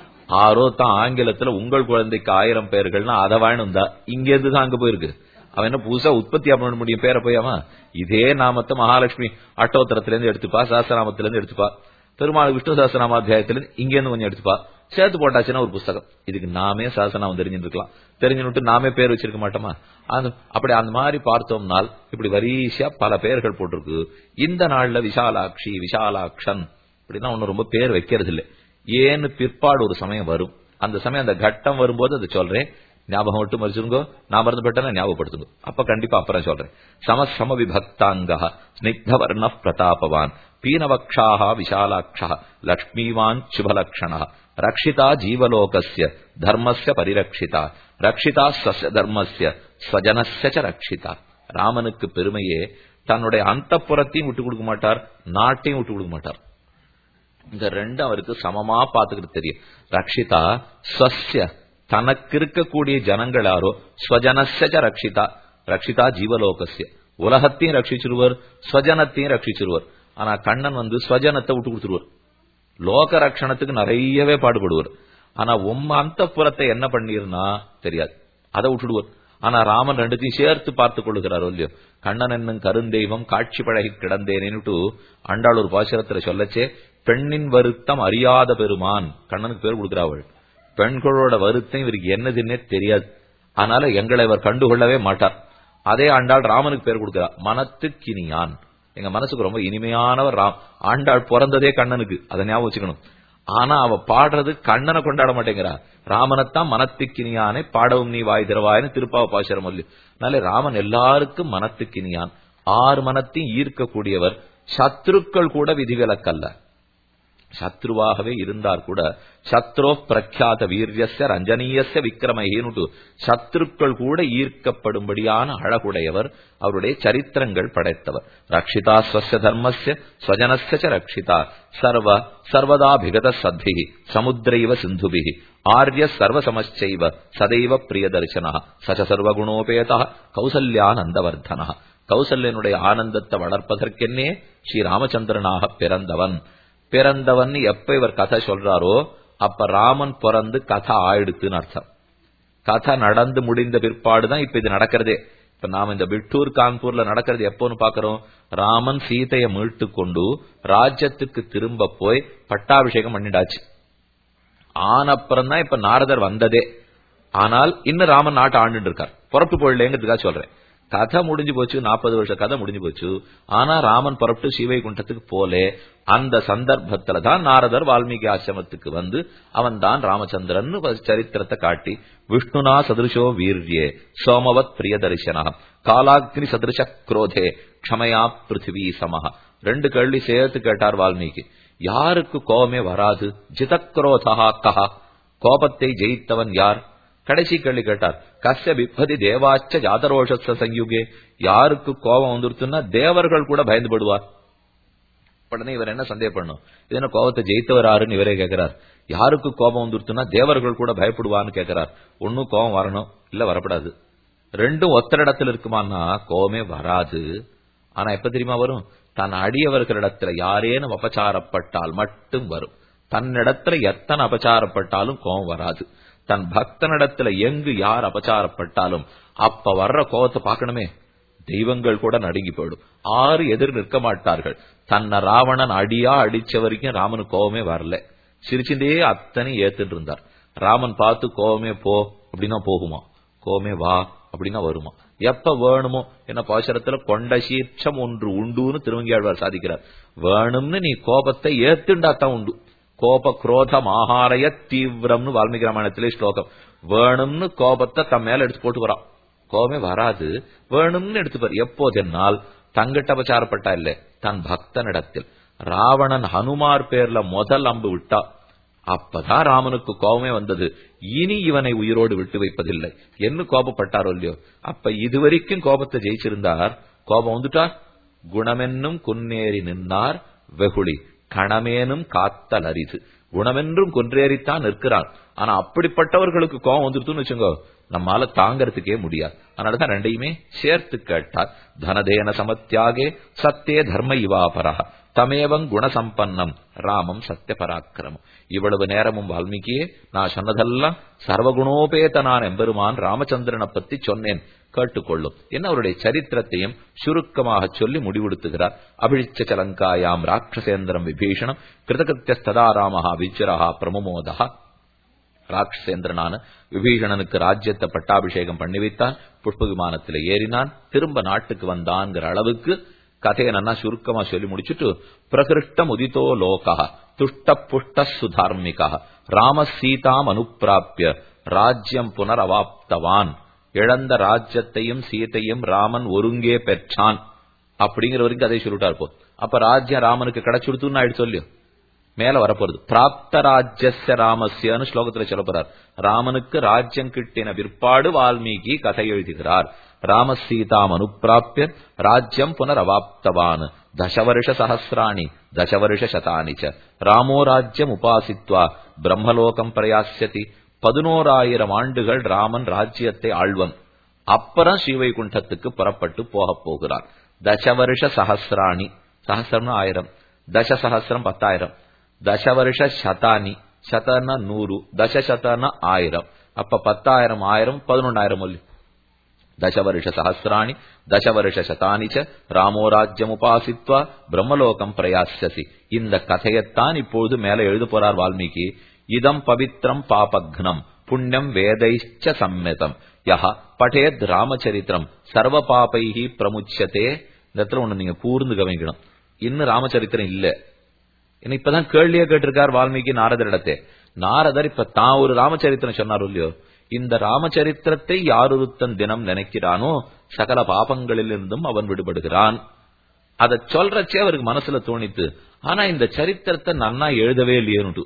ஆரோ தான் ஆங்கிலத்துல உங்கள் குழந்தைக்கு ஆயிரம் பெயர்கள்னா அதை வாங்கினா இங்க இருந்து தான் அங்க போயிருக்கு அவன் என்ன புதுசா உற்பத்தியா பண்ண முடியும் பேரை போய் அவன் இதே நாமத்தை மகாலட்சுமி அட்டோத்தரத்துல இருந்து எடுத்துப்பா சாஸ்திரநாமத்துல இருந்து எடுத்துப்பா பெருமாள் விஷ்ணு சாஸ்திரநாமாத்தியாயத்துல இருந்து இங்க இருந்து கொஞ்சம் எடுத்துப்பா சேர்த்து போட்டாச்சுன்னா ஒரு புஸ்தகம் இதுக்கு நாமே சாசனாமம் தெரிஞ்சிருக்கலாம் தெரிஞ்சுட்டு நாமே பேர் வச்சிருக்க மாட்டோமா அது அப்படி அந்த மாதிரி பார்த்தோம்னால் இப்படி வரிசையா பல பெயர்கள் போட்டிருக்கு இந்த நாள்ல விஷாலாட்சி விஷாலாக்ஷன் அப்படின்னா ஒன்னும் ரொம்ப பேர் வைக்கிறது இல்லை ஏன்னு பிற்பாடு ஒரு சமயம் வரும் அந்த சமயம் அந்த கட்டம் வரும்போது அதை சொல்றேன் ஞாபகம் விட்டு மறிச்சிருங்கோ நான் மறந்து போட்டேன் ஞாபகப்படுத்துங்க அப்ப கண்டிப்பா அப்புறம் சொல்றேன் சம சம விபக்தாங்க ஸ்னிக்த வர்ண பிரதாபவான் பீனவக்ஷாக விஷாலாட்சா லக்ஷ்மீவான் சுபலக்ஷண ரக்ஷிதா ஜீவலோகஸ்ய தர்மஸ்ய பரிரக்ஷிதா ரக்ஷிதா ஸ்வஸ்ய தர்மஸ்ய ஸ்வஜனஸ்ய ச ரக்ஷிதா ராமனுக்கு பெருமையே தன்னுடைய அந்த புறத்தையும் விட்டு கொடுக்க மாட்டார் நாட்டையும் விட்டு கொடுக்க மாட்டார் இந்த ரெண்டு அவருக்கு சமமா பாத்துக்கிட்டு தெரியும் ரக்ஷிதா ஸ்வஸ்ய தனக்கு இருக்கக்கூடிய ஜனங்கள் யாரோ ஸ்வஜனஸ்ய ரக்ஷிதா ரக்ஷிதா ஜீவலோகசிய உலகத்தையும் ரட்சிச்சிருவர் ஸ்வஜனத்தையும் ரட்சிச்சிருவர் ஆனா கண்ணன் வந்து ஸ்வஜனத்தை விட்டு கொடுத்துருவார் லோக ரட்சணத்துக்கு நிறையவே பாடுபடுவார் ஆனா உம்ம அந்த புறத்தை என்ன பண்ணிருந்தா தெரியாது அதை விட்டுடுவார் ஆனா ராமன் ரெண்டுத்தையும் சேர்த்து பார்த்து கொள்ளுகிறார் இல்லையோ கண்ணன் என்னும் கருந்தெய்வம் காட்சி பழகி கிடந்தேனேன்னுட்டு ஆண்டாள் ஒரு பாசுரத்துல சொல்லச்சே பெண்ணின் வருத்தம் அறியாத பெருமான் கண்ணனுக்கு பேர் கொடுக்கிறாள் பெண்களோட வருத்தம் இவருக்கு என்னதுன்னே தெரியாது அதனால எங்களை இவர் கண்டுகொள்ளவே மாட்டார் அதே ஆண்டாள் ராமனுக்கு பேர் கொடுக்கிறார் மனத்துக்கினியான் எங்க மனசுக்கு ரொம்ப இனிமையானவர் ராம் ஆண்டாள் பிறந்ததே கண்ணனுக்கு அதை ஞாபகம் வச்சுக்கணும் ஆனா அவ பாடுறது கண்ணனை கொண்டாட மாட்டேங்கிறா ராமனைத்தான் மனத்துக்கினியானே பாடவும் நீ வாய் திறவாயின்னு திருப்பாவ பாசுரம் சொல்லி அதனால ராமன் எல்லாருக்கும் மனத்துக்கினியான் ஆறு மனத்தையும் ஈர்க்கக்கூடியவர் சத்ருக்கள் கூட விதிவிலக்கல்ல சத்ருவாகவே இருந்தார் கூட சத்ரோ பிரக்யாத வீரியஸ்ய ரஞ்சனீயஸ்ய விக்ரமஹேனுட்டு சத்ருக்கள் கூட ஈர்க்கப்படும்படியான அழகுடையவர் அவருடைய சரித்திரங்கள் படைத்தவர் ரக்ஷிதா ஸ்வஸ்ய தர்மஸ்ய ஸ்வஜனஸ்ய ரக்ஷிதா சர்வ சர்வதா பிகத சத்பிகி சமுத்திரைவ சிந்துபிகி ஆர்ய சர்வசமச்சைவ சதைவ பிரியதர்சன சச்ச சர்வகுணோபேத கௌசல்யானந்தவர்தன கௌசல்யனுடைய ஆனந்தத்தை வளர்ப்பதற்கென்னே ஸ்ரீ ராமச்சந்திரனாக பிறந்தவன் பிறந்தவன் எப்ப இவர் கதை சொல்றாரோ அப்ப ராமன் பிறந்து கதை ஆயிடுத்துன்னு அர்த்தம் கதை நடந்து முடிந்த பிற்பாடுதான் இப்ப இது நடக்கிறதே இப்ப நாம இந்த விட்டூர் கான்பூர்ல நடக்கிறது எப்போன்னு பாக்குறோம் ராமன் சீதையை மீட்டு கொண்டு ராஜ்யத்துக்கு திரும்ப போய் பட்டாபிஷேகம் பண்ணிடாச்சு ஆனப்புறம் தான் இப்ப நாரதர் வந்ததே ஆனால் இன்னும் ராமன் நாட்டை ஆண்டு இருக்கார் புறப்பு போயிடலேங்கிறதுக்காக சொல்றேன் கதை முடிஞ்சு போச்சு நாற்பது வருஷ கதை முடிஞ்சு போச்சு ஆனா ராமன் புறப்பட்டு சிவைகுண்டத்துக்கு போலே அந்த சந்தர்ப்பத்துல தான் நாரதர் வால்மீகி ஆசிரமத்துக்கு வந்து அவன் தான் ராமச்சந்திரன் சரித்திரத்தை காட்டி விஷ்ணுனா சதுருஷோ வீர்யே சோமவத் பிரிய தரிசனா காலாக்னி சதுருஷ குரோதே க்ஷமயா பிருத்திவி சமஹ ரெண்டு கேள்வி சேர்த்து கேட்டார் வால்மீகி யாருக்கு கோபமே வராது ஜிதக்ரோதா கஹா கோபத்தை ஜெயித்தவன் யார் கடைசி கேள்வி கேட்டார் கஷ்ய பிப்பதி தேவாச்ச ஜாதரோஷஸ்த சயுகே யாருக்கு கோபம் வந்துருச்சுன்னா தேவர்கள் கூட பயந்து படுவார் உடனே இவர் என்ன சந்தேகப்படணும் இது என்ன கோபத்தை ஜெயித்தவர் யாருன்னு இவரே கேட்கிறார் யாருக்கு கோபம் வந்துருச்சுன்னா தேவர்கள் கூட பயப்படுவான்னு கேட்கிறார் ஒன்னும் கோபம் வரணும் இல்ல வரப்படாது ரெண்டும் ஒத்தர இடத்துல இருக்குமான்னா கோபமே வராது ஆனா எப்ப தெரியுமா வரும் தன் அடியவர்களிடத்துல யாரேனும் அபச்சாரப்பட்டால் மட்டும் வரும் தன்னிடத்துல எத்தனை அபச்சாரப்பட்டாலும் கோபம் வராது தன் பக்தனிடத்துல எங்கு யார் அபச்சாரப்பட்டாலும் அப்ப வர்ற கோபத்தை பார்க்கணுமே தெய்வங்கள் கூட நடுங்கி போயிடும் ஆறு எதிர் நிற்க மாட்டார்கள் தன்னை ராவணன் அடியா அடிச்ச வரைக்கும் ராமனு கோபமே வரல சிரிச்சுட்டே அத்தனை ஏத்துட்டு இருந்தார் ராமன் பார்த்து கோபமே போ அப்படின்னா போகுமா கோபமே வா அப்படின்னா வருமா எப்ப வேணுமோ என்ன பாசரத்துல கொண்ட சீர்ச்சம் ஒன்று உண்டுன்னு திருவங்கியாழ்வார் சாதிக்கிறார் வேணும்னு நீ கோபத்தை ஏத்துண்டாத்தான் உண்டு கோப குரோதம் ஆகாரய தீவிரம்னு வால்மீகி ராமாயணத்திலே ஸ்லோகம் வேணும்னு கோபத்தை தம் மேல எடுத்து போட்டு வரான் கோபமே வராது வேணும்னு எடுத்துப்பார் எப்போதென்னால் தங்கிட்ட பச்சாரப்பட்டா இல்ல தன் பக்தனிடத்தில் ராவணன் ஹனுமார் பேர்ல முதல் அம்பு விட்டா அப்பதான் ராமனுக்கு கோபமே வந்தது இனி இவனை உயிரோடு விட்டு வைப்பதில்லை என்ன கோபப்பட்டாரோ இல்லையோ அப்ப இதுவரைக்கும் கோபத்தை ஜெயிச்சிருந்தார் கோபம் வந்துட்டா குணமென்னும் குன்னேறி நின்னார் வெகுளி கணமேனும் காத்தல் அரிது குணமென்றும் குன்றேறித்தான் நிற்கிறான் ஆனா அப்படிப்பட்டவர்களுக்கு கோபம் வந்துருத்துன்னு வச்சுங்கோ நம்மால தாங்கறதுக்கே முடியாது அதனாலதான் ரெண்டையுமே சேர்த்து கேட்டார் தனதேன சமத்தியாகே சத்தே தர்ம இவாபரா தமேவங் குணசம்பன்னம் ராமம் சத்திய பராக்கிரமம் இவ்வளவு நேரமும் வால்மீகியே நான் சொன்னதெல்லாம் சர்வகுணோபேதனான் எம்பெருமான் ராமச்சந்திரனை பத்தி சொன்னேன் கேட்டுக்கொள்ளும் என்ன அவருடைய சரித்திரத்தையும் சுருக்கமாக சொல்லி முடிவெடுத்துகிறார் அபிழிச்ச சலங்காயாம் ராட்சசேந்திரம் விபீஷணம் கிருதகிருத்தியஸ்ததா ராமஹா விஜரஹா பிரமுமோதா ராட்சசேந்திரனான விபீஷணனுக்கு ராஜ்யத்தை பட்டாபிஷேகம் பண்ணி வைத்தான் புஷ்ப விமானத்தில் ஏறினான் திரும்ப நாட்டுக்கு வந்தான்ங்கிற அளவுக்கு கதையை நன்னா சுருக்கமா சொல்லி முடிச்சுட்டு பிரகிருஷ்டம் உதித்தோ லோகா துஷ்ட புஷ்ட சுதார்மிகா ராம சீதாம் அனுப்பிராப்பிய ராஜ்யம் புனரவாப்தவான் இழந்த ராஜ்யத்தையும் சீதையும் ராமன் ஒருங்கே பெற்றான் அப்படிங்கிற வரைக்கும் கதை சொல்லிட்டார் போ அப்ப ராஜ்யம் ராமனுக்கு கிடைச்சுடுத்துன்னு ஆயிடுச்சு சொல்லியோ மேல வரப்போறது பிராப்த ராஜ்யஸ்ய ராமஸ்யன்னு ஸ்லோகத்துல சொல்ல போறார் ராமனுக்கு ராஜ்யம் கிட்டின பிற்பாடு வால்மீகி கதை எழுதுகிறார் ராமசீதாம் அனுப்பிராப்பிய ராஜ்யம் புனரவாப்தவான் தசவருஷ சஹசிராணி தசவருஷ சதானி ச ராமோ ராஜ்யம் உபாசித்வா பிரம்மலோகம் பிரயாசியதி பதினோராயிரம் ஆண்டுகள் ராமன் ராஜ்யத்தை ஆழ்வன் அப்புறம் ஸ்ரீவைகுண்டத்துக்கு புறப்பட்டு போகப் போகிறார் தசவருஷ சஹசிராணி சஹசிரம்னு ஆயிரம் தசசஹசிரம் பத்தாயிரம் தசவருஷ சதானி சதன நூறு தசசதன ஆயிரம் அப்ப பத்தாயிரம் ஆயிரம் பதினொன்னாயிரம் ஒல்லி தசவருஷ சஹசிராணி தசவருஷ சதானி ச ராமோ ராஜ்யம் உபாசித்வா பிரம்மலோகம் பிரயாசசி இந்த கதையத்தான் இப்போது மேல எழுத போறார் வால்மீகி இதம் பவித்ரம் பாபக்னம் புண்ணியம் வேதைச்ச சம்மிதம் யஹ பட்டேத் ராமச்சரித்திரம் சர்வ பாபைஹி பிரமுச்சதே இந்த இடத்துல ஒண்ணு நீங்க கூர்ந்து கவனிக்கணும் இன்னும் ராமச்சரித்திரம் இல்ல ஏன்னா இப்பதான் கேள்வியே கேட்டிருக்கார் வால்மீகி நாரதரிடத்தே நாரதர் இப்ப தான் ஒரு ராமச்சரித்திரம் சொன்னார் இல்லையோ இந்த ராமச்சரித்திரத்தை யாரொருத்தன் தினம் நினைக்கிறானோ சகல பாபங்களிலிருந்தும் அவன் விடுபடுகிறான் அதை சொல்றச்சே அவருக்கு மனசுல தோணித்து ஆனா இந்த சரித்திரத்தை நன்னா எழுதவே இல்லையேனுட்டு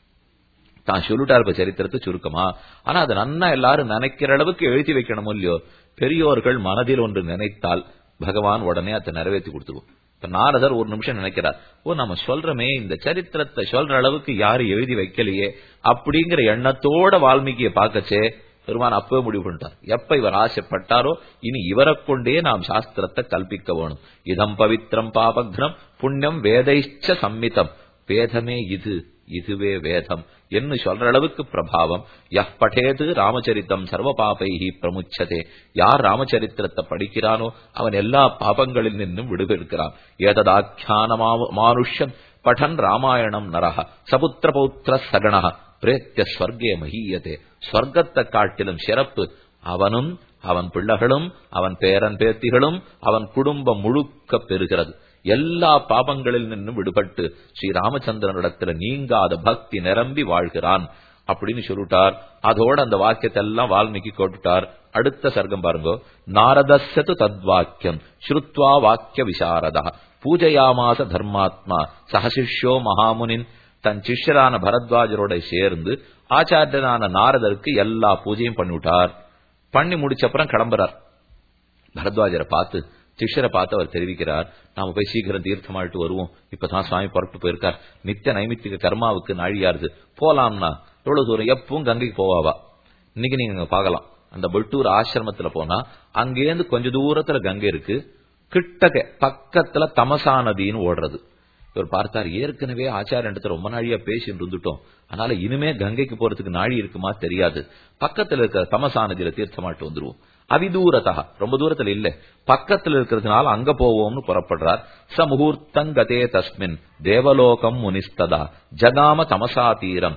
தான் சொல்லிட்டார் இப்ப சரித்திரத்தை சுருக்கமா ஆனா அதை நன்னா எல்லாரும் நினைக்கிற அளவுக்கு எழுதி வைக்கணும் இல்லையோ பெரியோர்கள் மனதில் ஒன்று நினைத்தால் பகவான் உடனே அதை நிறைவேற்றி கொடுத்துருவோம் இப்ப நாரதர் ஒரு நிமிஷம் நினைக்கிறார் ஓ நம்ம சொல்றமே இந்த சரித்திரத்தை சொல்ற அளவுக்கு யாரும் எழுதி வைக்கலையே அப்படிங்கிற எண்ணத்தோட வால்மீகியை பார்க்கச்சே பெருமான் அப்பவே முடிவு பண்ணிட்டார் எப்ப இவர் ஆசைப்பட்டாரோ இனி இவரை கொண்டே நாம் சாஸ்திரத்தை கல்பிக்க வேணும் இதம் பவித்ரம் பாபக்னம் புண்ணியம் வேதைச்ச சம்மிதம் வேதமே இது இதுவே வேதம் என்று சொல்ற அளவுக்கு பிரபாவம் யஹ் பட்டேது ராமச்சரித்தம் சர்வ பாபைஹி பிரமுச்சதே யார் ராமச்சரித்திரத்தை படிக்கிறானோ அவன் எல்லா பாபங்களில் நின்றும் விடுபெடுக்கிறான் ஏததாக்கியான மானுஷ்யம் படன் ராமாயணம் நரக சபுத்திர பௌத்திர சகண பிரேத்திய ஸ்வர்கே மகீயதே ஸ்வர்க்கத்தை காட்டிலும் சிறப்பு அவனும் அவன் பிள்ளைகளும் அவன் பேரன் பேத்திகளும் அவன் குடும்பம் முழுக்க பெறுகிறது எல்லா பாபங்களில் நின்று விடுபட்டு ஸ்ரீ ராமச்சந்திரனிடத்துல நீங்காத பக்தி நிரம்பி வாழ்கிறான் அப்படின்னு சொல்லிட்டார் அதோட அந்த வாக்கியத்தை எல்லாம் வால்மீகி கோட்டுட்டார் அடுத்த சர்க்கம் பாருங்க நாரதஸ்யது தத்வாக்கியம் ஸ்ருத்வா வாக்கிய விசாரதா பூஜையாமாச தர்மாத்மா சகசிஷ்யோ மகாமுனின் தன் சிஷ்யரான பரத்வாஜரோட சேர்ந்து ஆச்சாரியனான நாரதருக்கு எல்லா பூஜையும் பண்ணிவிட்டார் பண்ணி முடிச்சப்புறம் கிளம்புறார் பரத்வாஜரை பார்த்து சிஷ்யரை பார்த்து அவர் தெரிவிக்கிறார் நாம போய் சீக்கிரம் தீர்த்தமாயிட்டு வருவோம் இப்பதான் சுவாமி புறப்பட்டு போயிருக்கார் நித்திய நைமித்திக கர்மாவுக்கு நாழியாருது போலாம்னா எவ்வளவு தூரம் எப்பவும் கங்கைக்கு போவாவா இன்னைக்கு நீங்க பார்க்கலாம் அந்த பட்டூர் ஆசிரமத்துல போனா அங்கேருந்து கொஞ்ச தூரத்துல கங்கை இருக்கு கிட்டக்க பக்கத்துல தமசா நதின்னு ஓடுறது இவர் பார்த்தார் ஏற்கனவே ஆச்சாரியத்தை ரொம்ப நாழியா பேசிட்டு இருந்துட்டோம் அதனால இனிமே கங்கைக்கு போறதுக்கு நாழி இருக்குமா தெரியாது பக்கத்துல இருக்கிற தமசா நதியில தீர்த்தமாட்டு வந்துருவோம் அவிதூரதா ரொம்ப தூரத்துல இல்ல பக்கத்துல இருக்கிறதுனால அங்க போவோம்னு புறப்படுறார் ச முகூர்த்தங்கதே தஸ்மின் தேவலோகம் முனிஸ்ததா ஜகாம தமசா தீரம்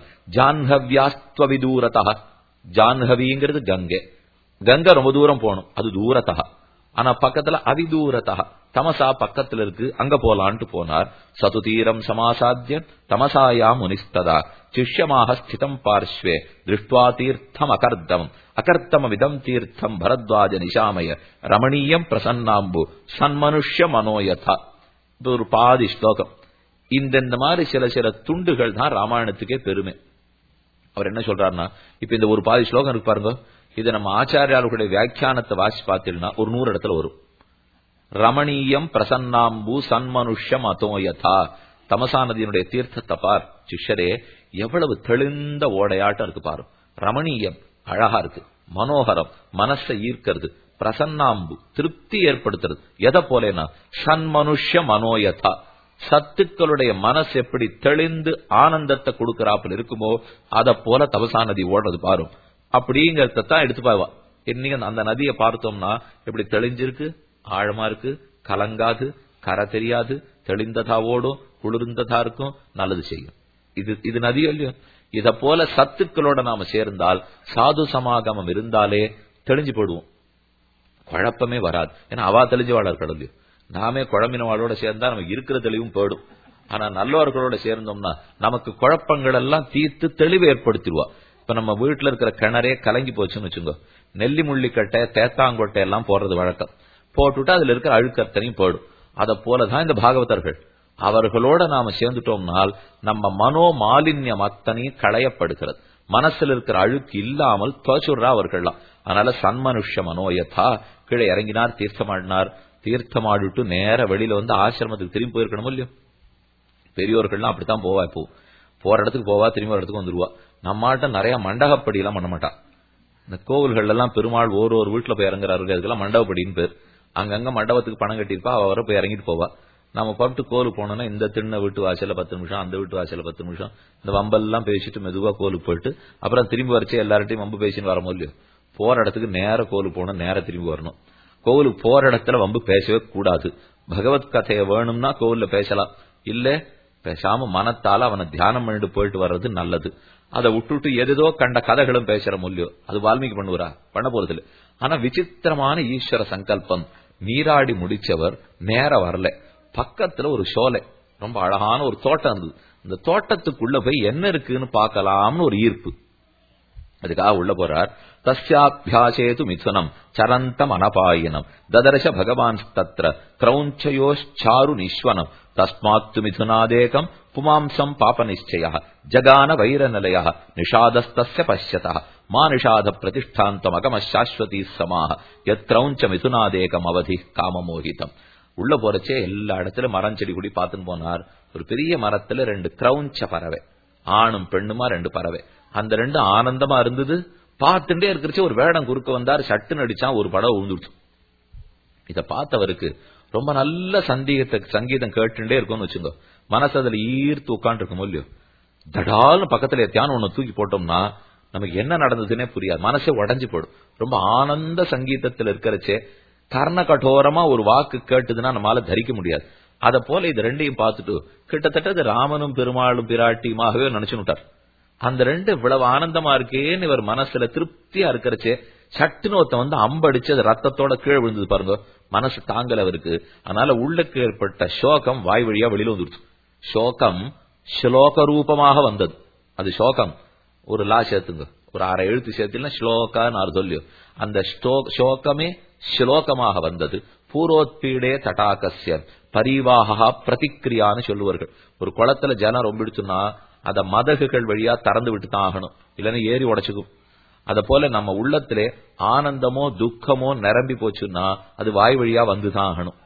ஜான்ஹவ்யாஸ்துவவிதூரதா ஜான்ஹவிங்கிறது கங்கை கங்கை ரொம்ப தூரம் போகணும் அது தூரத்தா ஆனா பக்கத்துல அவிதூரத்தா தமசா பக்கத்துல இருக்கு அங்க போலான்ட்டு போனார் சதுதீரம் சமாசாத்திய தமசாயா முனிஸ்ததா சிஷ்யமாக ஸ்திதம் பார்ஸ்வே திருஷ்டுவா தீர்த்தம் அகர்த்தம் அகர்த்தமவிதம் தீர்த்தம் பரத்வாஜ நிஷாமய ரமணீயம் பிரசன்னாம்பு சன்மனுஷ்ய மனோயதா இது ஒரு பாதி ஸ்லோகம் இந்த இந்த மாதிரி சில சில துண்டுகள் தான் ராமாயணத்துக்கே பெருமை அவர் என்ன சொல்றாருன்னா இப்ப இந்த ஒரு பாதி ஸ்லோகம் இருக்கு பாருங்க இது நம்ம ஆச்சாரியாளுடைய வியாக்கியானத்தை வாசி பார்த்தீங்கன்னா ஒரு நூறு இடத்துல வரும் ரமணீயம் பிரசன்னாம்பு சன்மனுஷ்யம் அதோயதா தமசா நதியினுடைய தீர்த்தத்தை பார் சிஷ்யரே எவ்வளவு தெளிந்த ஓடையாட்டம் இருக்கு பாரு ரமணீயம் அழகா இருக்கு மனோகரம் மனசை ஈர்க்கிறது பிரசன்னாம்பு திருப்தி ஏற்படுத்துறது எதை போலேனா சன்மனுஷ்ய மனோயதா சத்துக்களுடைய மனசு எப்படி தெளிந்து ஆனந்தத்தை கொடுக்கறாப்புல இருக்குமோ அத போல தபசா நதி ஓடுறது பாரும் அப்படிங்கறத தான் எடுத்து பாவா இன்னைக்கு அந்த நதியை பார்த்தோம்னா எப்படி தெளிஞ்சிருக்கு ஆழமா இருக்கு கலங்காது கரை தெரியாது தெளிந்ததா ஓடும் குளிர்ந்ததா இருக்கும் நல்லது செய்யும் இது இது நதியோ இல்லையோ இத போல சத்துக்களோட நாம சேர்ந்தால் சாது சமாகமம் இருந்தாலே தெளிஞ்சு போடுவோம் குழப்பமே வராது ஏன்னா அவா தெளிஞ்ச வாழர் கடலையும் நாமே குழம்பினவாளோட சேர்ந்தா நமக்கு இருக்கிற தெளிவும் போயிடும் ஆனா நல்லவர்களோட சேர்ந்தோம்னா நமக்கு குழப்பங்கள் எல்லாம் தீர்த்து தெளிவு ஏற்படுத்திடுவா இப்ப நம்ம வீட்டுல இருக்கிற கிணறே கலங்கி போச்சுன்னு வச்சுங்க நெல்லி முள்ளிக்கட்டை தேத்தாங்கொட்டை எல்லாம் போடுறது வழக்கம் போட்டுவிட்டு அதுல இருக்கிற அழுக்கத்தனையும் போயிடும் அத போலதான் இந்த பாகவதர்கள் அவர்களோட நாம சேர்ந்துட்டோம்னால் நம்ம மனோ மாலின்யம் அத்தனையும் களையப்படுகிறது மனசுல இருக்கிற அழுக்கு இல்லாமல் துவச்சுடுறா அவர்கள்லாம் அதனால சன்மனுஷ்ய மனோயதா கீழே இறங்கினார் தீர்த்தமாடினார் தீர்த்தமாடிட்டு நேர வெளியில வந்து ஆசிரமத்துக்கு திரும்பி போயிருக்கணும் இல்லையோ பெரியோர்கள்லாம் அப்படித்தான் போவா இப்போ போற இடத்துக்கு போவா திரும்பி ஒரு இடத்துக்கு வந்துருவா நம்மாட்ட நிறைய மண்டகப்படி எல்லாம் பண்ண மாட்டா இந்த கோவில்கள் எல்லாம் பெருமாள் ஒரு ஒரு வீட்டுல போய் இறங்குறாரு அதுக்கெல்லாம் மண்டபப்படின்னு பேர் அங்கங்க மண்டபத்துக்கு பணம் கட்டியிருப்பா அவ வர போய் இறங்கிட்டு போவா நம்ம பட்டு கோலுக்கு போனோம்னா இந்த திண்ண வீட்டு வாசல்ல பத்து நிமிஷம் அந்த வீட்டு வாசல்ல பத்து நிமிஷம் இந்த வம்பெல்லாம் பேசிட்டு மெதுவா கோலுக்கு போயிட்டு அப்புறம் திரும்பி வரைச்சு எல்லார்ட்டையும் வம்பு பேசின்னு வரமோ இல்லையோ போற இடத்துக்கு நேர கோலுக்கு போகணும் நேர திரும்பி வரணும் கோவிலுக்கு போற இடத்துல வம்பு பேசவே கூடாது பகவத் கதையை வேணும்னா கோவில்ல பேசலாம் இல்ல பேசாம மனத்தால அவனை தியானம் பண்ணிட்டு போயிட்டு வர்றது நல்லது அதை விட்டுட்டு எதோ கண்ட கதைகளும் பேசுற மூலியம் அது வால்மீகி பண்ணுவாரா பண்ண போறது இல்ல ஆனா விசித்திரமான ஈஸ்வர சங்கல்பம் நீராடி முடிச்சவர் நேர வரல பக்கத்துல ஒரு சோலை ரொம்ப அழகான ஒரு தோட்டம் இருந்தது இந்த தோட்டத்துக்குள்ள போய் என்ன இருக்குன்னு பார்க்கலாம்னு ஒரு ஈர்ப்பு அதுக்காக உள்ள போறார் தஸ்யாபியாசேது மிதுனம் சரந்தம் அனபாயினம் ததர்ஷ பகவான் தத்ர கிரௌஞ்சயோச்சாரு நிஸ்வனம் தஸ்மாத்து மிதுனாதேகம் புமாம்சம் பாப நிச்சய ஜகான வைரநிலைய நிஷாதஸ்தஸ்ய பசியத மா நிஷாத பிரதிஷ்டாந்தம் அகம சாஸ்வதி சமாக எத்ரௌஞ்ச மிதுனாதேகம் அவதி காமமோகிதம் உள்ள போறச்சே எல்லா இடத்துல மரம் செடி குடி பார்த்துன்னு போனார் ஒரு பெரிய மரத்துல ரெண்டு கிரௌஞ்ச பறவை ஆணும் பெண்ணுமா ரெண்டு பறவை அந்த ரெண்டு ஆனந்தமா இருந்தது பார்த்துட்டே இருக்கிறச்சு ஒரு வேடம் குறுக்க வந்தார் சட்டுன்னு அடிச்சான் ஒரு படம் விழுந்துடுச்சு இத பார்த்தவருக்கு ரொம்ப நல்ல சந்தீகத்தை சங்கீதம் கேட்டுட்டே இருக்கும்னு வச்சுங்க மனசு அதுல ஈர்த்து உட்காந்து இருக்கும் இல்லையோ தடால்னு பக்கத்துல தியானம் ஒண்ணு தூக்கி போட்டோம்னா நமக்கு என்ன நடந்ததுன்னே புரியாது மனசே உடஞ்சு போடும் ரொம்ப ஆனந்த சங்கீதத்துல இருக்கிறச்சே கர்ண கடோரமா ஒரு வாக்கு கேட்டுதுன்னா நம்மளால தரிக்க முடியாது அத போல இது ரெண்டையும் பார்த்துட்டு கிட்டத்தட்ட இது ராமனும் பெருமாளும் பிராட்டியுமாகவே நினைச்சுட்டார் அந்த ரெண்டு இவ்வளவு ஆனந்தமா இருக்கேன்னு இவர் மனசுல திருப்தியா இருக்கிறச்சே சட்டுன்னு ஒருத்த வந்து அம்படிச்சு அது ரத்தத்தோட கீழே விழுந்தது பாருங்க மனசு தாங்கல அவருக்கு அதனால உள்ளுக்கு ஏற்பட்ட சோகம் வாய் வழியா வெளியில வந்துருச்சு சோகம் ஸ்லோக ரூபமாக வந்தது அது சோகம் ஒரு லா சேர்த்துங்க ஒரு அரை எழுத்து சேர்த்துனா ஸ்லோகான்னு ஆறு சொல்லியோ அந்த சோகமே ஸ்லோகமாக வந்தது பூரோத்பீடே தடாகசிய பரிவாகா பிரதிக்கிரியான்னு சொல்லுவார்கள் ஒரு குளத்துல ஜனம் ரொம்பிடுச்சுன்னா அத மதகுகள் வழியா திறந்து விட்டு தான் ஆகணும் இல்லைன்னா ஏறி உடைச்சுக்கும் அத போல நம்ம உள்ளத்திலே ஆனந்தமோ துக்கமோ நிரம்பி போச்சுன்னா அது வாய் வழியா வந்துதான் ஆகணும்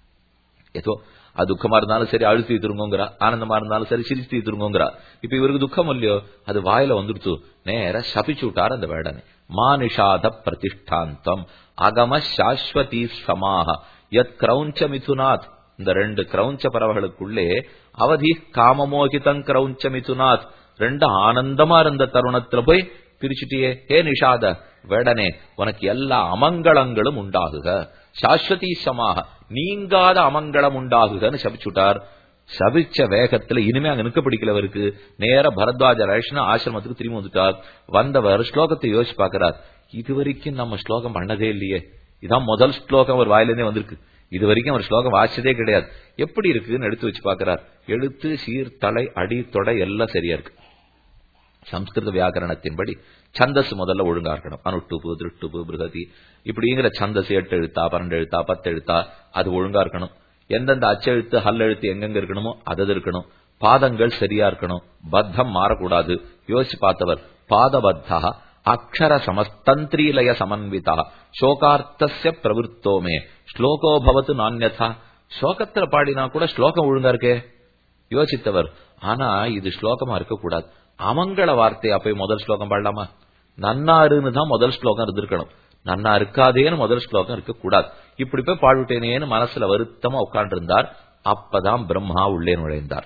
ஏதோ அது துக்கமா இருந்தாலும் சரி அழுத்தி தீத்துருங்கோங்கிறா ஆனந்தமா இருந்தாலும் சரி சிரிச்சு தீத்துருங்கோங்கிறா இப்ப இவருக்கு துக்கம் இல்லையோ அது வாயில வந்துடுச்சு நேர சபிச்சு விட்டார் அந்த வேடனை மானிஷாத பிரதிஷ்டாந்தம் அகம சாஸ்வதி சமாக எத் கிரௌஞ்ச மிதுனாத் இந்த ரெண்டு கிரௌஞ்ச பறவைகளுக்குள்ளே அவதி காமமோகிதம் கிரௌஞ்ச மிதுனாத் ரெண்டு ஆனந்தமா இருந்த தருணத்துல போய் பிரிச்சுட்டியே ஹே நிஷாத வேடனே உனக்கு எல்லா அமங்கலங்களும் உண்டாகுக சாஸ்வதி சமாக நீங்காத அமங்கலம் உண்டாகுகன்னு சபிச்சுட்டார் சபிச்ச வேகத்துல இனிமே அங்க நிற்க பிடிக்கலவருக்கு நேர பரத்வாஜ ரேஷன ஆசிரமத்துக்கு திரும்பி வந்துட்டார் வந்தவர் ஸ்லோகத்தை யோசிச்சு பாக்குறார் இது வரைக்கும் நம்ம ஸ்லோகம் பண்ணதே இல்லையே இதான் முதல் ஸ்லோகம் ஒரு வாயிலிருந்தே வந்திருக்கு இது வரைக்கும் அவர் ஸ்லோகம் வாசிச்சதே கிடையாது எப்படி இருக்குன்னு எடுத்து வச்சு பாக்குறார் எழுத்து சீர் தலை அடி தொடை எல்லாம் சரியா இருக்கு சம்ஸ்கிருத வியாக்கரணத்தின்படி சந்தஸ் முதல்ல ஒழுங்கா இருக்கணும் அனுட்டுப்பு திருட்டுப்பு பிருகதி இப்படிங்கிற சந்தஸ் எட்டு எழுத்தா பன்னெண்டு எழுத்தா பத்து எழுத்தா அது ஒழுங்கா இருக்கணும் எந்தெந்த அச்செழுத்து ஹல் எழுத்து எங்கெங்க இருக்கணுமோ அது இருக்கணும் பாதங்கள் சரியா இருக்கணும் பத்தம் மாறக்கூடாது யோசிச்சு பார்த்தவர் பாதபத்தா அக்ஷர சமஸ்தந்திரீலய சமன்விதா சோகார்த்தஸ்ய பிரவருத்தோமே ஸ்லோகோ பவத்து நானியதா ஸ்லோகத்துல பாடினா கூட ஸ்லோகம் ஒழுங்கா இருக்கே யோசித்தவர் ஆனா இது ஸ்லோகமா இருக்கக்கூடாது அமங்கள வார்த்தையா போய் முதல் ஸ்லோகம் பாடலாமா நன்னாருன்னு தான் முதல் ஸ்லோகம் இருந்திருக்கணும் நன்னா இருக்காதேன்னு முதல் ஸ்லோகம் இருக்கக்கூடாது இப்படி போய் பாடுவிட்டேனேன்னு மனசுல வருத்தமா உட்கார்ந்திருந்தார் அப்பதான் பிரம்மா உள்ளே நுழைந்தார்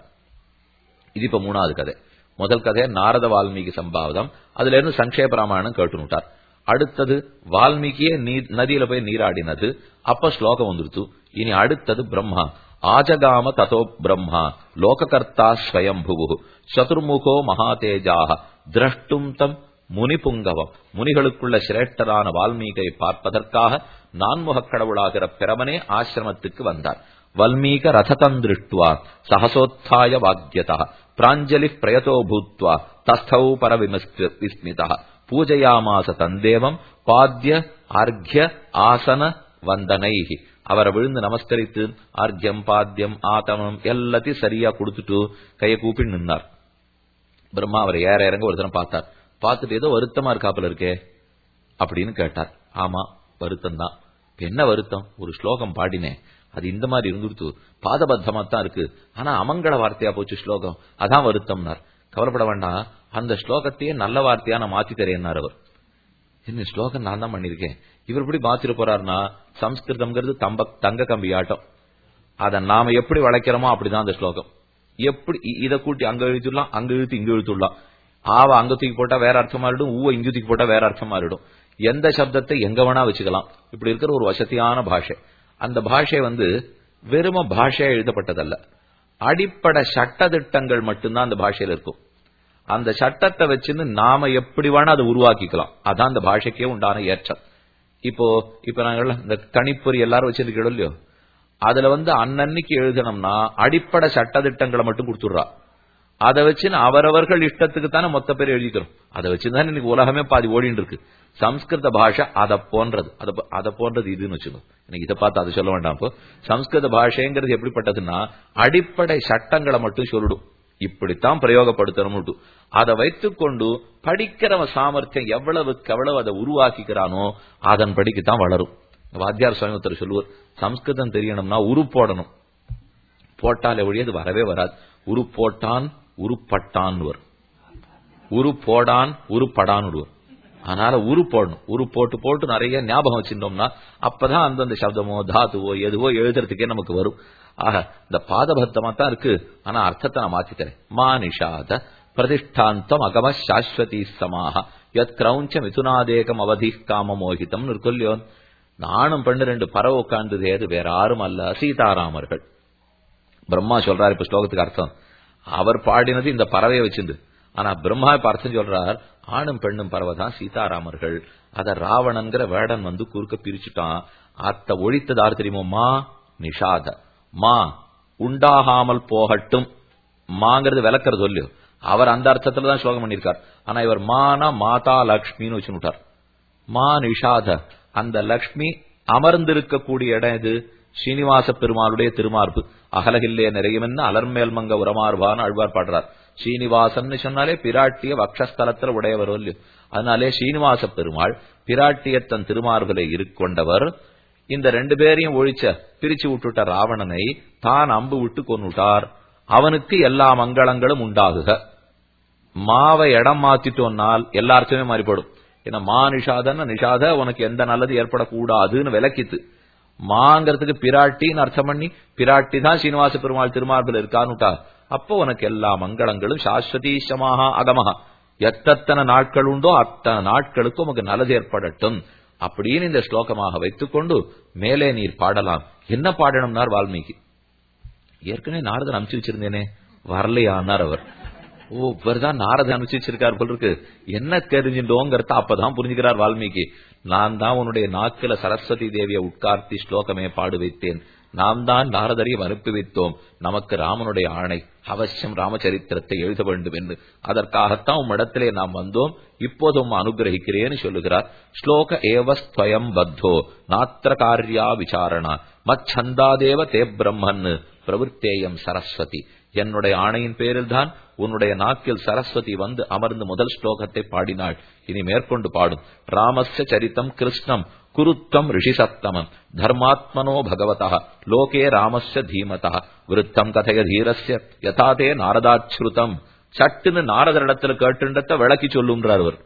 இது இப்ப மூணாவது கதை முதல் கதை நாரத வால்மீகி சம்பாவதம் அதுல இருந்து சங்கேப ராமாயணம் கேட்டுனுட்டார் அடுத்தது வால்மீகியே நதியில போய் நீராடினது அப்ப ஸ்லோகம் வந்துருத்து இனி அடுத்தது பிரம்மா ஆஜகாம ததோ பிரம்மா லோககர்த்தா ஸ்வயம்புவு சதுர்முகோ மகாதேஜாக திரஷ்டும் தம் முனிபுங்கவம் முனிகளுக்குள்ள சிரேஷ்டரான வால்மீகை பார்ப்பதற்காக நான்முகக் கடவுளாகிற பிரமனே ஆசிரமத்துக்கு வந்தார் வல்மீக ரததம் திருஷ்டுவா சகசோத்தாய வாக்கியதா பிராஞ்சலி பிரயதோ பூத்வா தஸ்தௌ பரவிஸ்மிதா பூஜையாமாச தந்தேவம் பாத்திய அர்க்ய ஆசன வந்தனைஹி அவரை விழுந்து நமஸ்கரித்து அர்க்கியம் பாத்தியம் ஆத்தமம் எல்லாத்தையும் சரியா கொடுத்துட்டு கையை கூப்பி நின்னார் பிரம்மா அவரை ஏற இறங்க ஒரு தினம் பார்த்தார் பார்த்துட்டு ஏதோ வருத்தமா இருக்காப்புல இருக்கே அப்படின்னு கேட்டார் ஆமா வருத்தம் தான் என்ன வருத்தம் ஒரு ஸ்லோகம் பாடினேன் அது இந்த மாதிரி இருந்துடுத்து பாதபத்தமா தான் இருக்கு ஆனா அமங்கள வார்த்தையா போச்சு ஸ்லோகம் அதான் வருத்தம்னார் கவலைப்பட வேண்டாம் அந்த ஸ்லோகத்தையே நல்ல வார்த்தையா நான் மாத்தி தரேன்னார் அவர் என்ன ஸ்லோகம் நான் தான் பண்ணிருக்கேன் இவர் எப்படி மாத்திர போறாருன்னா சம்ஸ்கிருதம்ங்கிறது தம்ப தங்க கம்பி ஆட்டம் அதை நாம எப்படி வளைக்கிறோமோ அப்படிதான் அந்த ஸ்லோகம் எப்படி இதை கூட்டி அங்க இழுத்துடலாம் அங்க இழுத்து இங்க இழுத்துடலாம் ஆவ அங்க தூக்கி போட்டா வேற அர்த்தம் மாறிடும் ஊவ இங்க தூக்கி போட்டா வேற அர்த்தம் மாறிடும் எந்த சப்தத்தை எங்க வேணா வச்சுக்கலாம் இப்படி இருக்கிற ஒரு வசதியான பாஷை அந்த பாஷை வந்து வெறும பாஷையா எழுதப்பட்டதல்ல அடிப்படை சட்ட திட்டங்கள் மட்டும்தான் அந்த பாஷையில இருக்கும் அந்த சட்டத்தை வச்சுன்னு நாம எப்படி வேணா அதை உருவாக்கிக்கலாம் அதான் அந்த பாஷைக்கே உண்டான ஏற்றம் இப்போ இப்ப நாங்கள் இந்த கணிப்பொறி எல்லாரும் வச்சிருக்கோம் இல்லையோ அதுல வந்து அன்னன்னைக்கு எழுதணும்னா அடிப்படை சட்ட திட்டங்களை மட்டும் கொடுத்துடுறா அதை வச்சு அவரவர்கள் இஷ்டத்துக்கு தானே மொத்த பேர் எழுதிக்கிறோம் அதை வச்சுதான் இன்னைக்கு உலகமே பாதி ஓடிட்டு இருக்கு சம்ஸ்கிருத பாஷை அதை போன்றது அதை போன்றது இதுன்னு வச்சுக்கோ எனக்கு இதை பார்த்து அதை சொல்ல வேண்டாம் இப்போ சம்ஸ்கிருத பாஷைங்கிறது எப்படிப்பட்டதுன்னா அடிப்படை சட்டங்களை மட்டும் சொல்லிடும் இப்படித்தான் பிரயோகப்படுத்தணும் அதை வைத்துக்கொண்டு படிக்கிறவன் சாமர்த்தியம் எவ்வளவுக்கு எவ்வளவு அதை உருவாக்கிக்கிறானோ அதன் படிக்குத்தான் வளரும் வாத்தியார் சுவாமி ஒருத்தர் சொல்லுவார் சம்ஸ்கிருதம் தெரியணும்னா உரு போடணும் போட்டால் எப்படி அது வரவே வராது உரு போட்டான் உருப்பட்டான் வரும் உரு போடான் உருப்படான் விடுவார் அதனால உரு போடணும் உரு போட்டு போட்டு நிறைய ஞாபகம் வச்சிருந்தோம்னா அப்பதான் அந்தந்த சப்தமோ தாத்துவோ எதுவோ எழுதுறதுக்கே நமக்கு வரும் ஆக இந்த பாதபத்தமா தான் இருக்கு ஆனா அர்த்தத்தை நான் மாத்தி தரேன் மா நிஷாத பிரதிஷ்டாந்தம் அகம சாஸ்வதி சமாக எத் கிரௌஞ்ச மிதுனாதேகம் அவதி காம மோகிதம் இருக்கொல்லியோ நானும் பண்ணு ரெண்டு பறவை உட்கார்ந்தது ஏது வேற யாரும் அல்ல சீதாராமர்கள் பிரம்மா சொல்றாரு இப்ப ஸ்லோகத்துக்கு அர்த்தம் அவர் பாடினது இந்த பறவையை வச்சிருந்து ஆனா பிரம்மா இப்ப அர்த்தம் சொல்றார் ஆணும் பெண்ணும் பறவை தான் சீதாராமர்கள் அத ராவணன்கிற வேடன் வந்து குறுக்க பிரிச்சுட்டான் அத்த ஒழித்தது யார் தெரியுமோ மா நிஷாத மா உண்டாகாமல் போகட்டும் மாங்கிறது விளக்குறது சொல்லு அவர் அந்த அர்த்தத்துல தான் ஸ்லோகம் பண்ணிருக்கார் ஆனா இவர் மானா மாதா லக்ஷ்மின்னு வச்சுட்டார் மா நிஷாத அந்த லக்ஷ்மி அமர்ந்திருக்கக்கூடிய இடம் இது ஸ்ரீனிவாச பெருமாளுடைய திருமார்பு அகலகில்லே நிறையுமென்னு அலர்மேல் மங்க உரமார்பான்னு அழ்வார் பாடுறார் ஸ்ரீனிவாசன் சொன்னாலே பிராட்டிய வக்ஷஸ்தலத்துல உடையவர் இல்லையோ அதனாலே ஸ்ரீனிவாச பெருமாள் பிராட்டிய தன் திருமார்பிலே இருக்கொண்டவர் இந்த ரெண்டு பேரையும் ஒழிச்ச பிரிச்சு விட்டுட்ட ராவணனை தான் அம்பு விட்டு கொன்னுட்டார் அவனுக்கு எல்லா மங்களங்களும் உண்டாகுக மாவை இடம் மாத்திட்டோம்னால் எல்லா அர்த்தமே மாறிப்படும் ஏன்னா மா நிஷாதன்னு நிஷாத உனக்கு எந்த நல்லது ஏற்படக்கூடாதுன்னு விளக்கித்து மாங்கிறதுக்கு பிராட்டின்னு அர்த்தம் பண்ணி பிராட்டி தான் சீனிவாச பெருமாள் திருமார்பில் இருக்கான்னுட்டா அப்போ உனக்கு எல்லா மங்களங்களும் சாஸ்வதீசமாக அகமஹா எத்தனை நாட்கள் உண்டோ அத்தனை நாட்களுக்கு உமக்கு நல்லது ஏற்படட்டும் அப்படின்னு இந்த ஸ்லோகமாக வைத்துக்கொண்டு மேலே நீர் பாடலாம் என்ன பாடணும்னார் வால்மீகி ஏற்கனவே நாரதன் அனுப்பிச்சு வச்சிருந்தேனே வரலையானார் அவர் ஓ இவர்தான் நாரத அனுப்பிச்சு வச்சிருக்கார் போல் இருக்கு என்ன தெரிஞ்சுட்டோங்கிறத அப்பதான் புரிஞ்சுக்கிறார் வால்மீகி நான் தான் உன்னுடைய நாக்கில சரஸ்வதி தேவியை உட்கார்த்தி ஸ்லோகமே பாடு வைத்தேன் நாம் தான் நாரதரையும் அனுப்பி வைத்தோம் நமக்கு ராமனுடைய ஆணை அவசியம் ராமச்சரித்திரத்தை எழுத வேண்டும் என்று அதற்காகத்தான் உம்மிடத்திலே நாம் வந்தோம் இப்போது உம் அனுகிரகிக்கிறேன்னு சொல்லுகிறார் ஸ்லோக ஏவஸ்துவயம் பத்தோ நாத்திர காரியா விசாரணா மச்சந்தாதேவ தே பிரம்மன் பிரவருத்தேயம் சரஸ்வதி என்னுடைய ஆணையின் பேரில் தான் உன்னுடைய நாக்கில் சரஸ்வதி வந்து அமர்ந்து முதல் ஸ்லோகத்தை பாடினாள் இனி மேற்கொண்டு பாடும் ராமஸ்ய சரித்தம் கிருஷ்ணம் குருத்வம் ரிஷிசப்தமம் தர்மாத்மனோ பகவதா லோகே ராமஸ்ய தீமதா விருத்தம் கதைய தீரஸ்ய யதாதே நாரதாச்சுருதம் சட்டுன்னு நாரதரிடத்துல கேட்டுன்றத விளக்கி சொல்லுன்றார் அவர்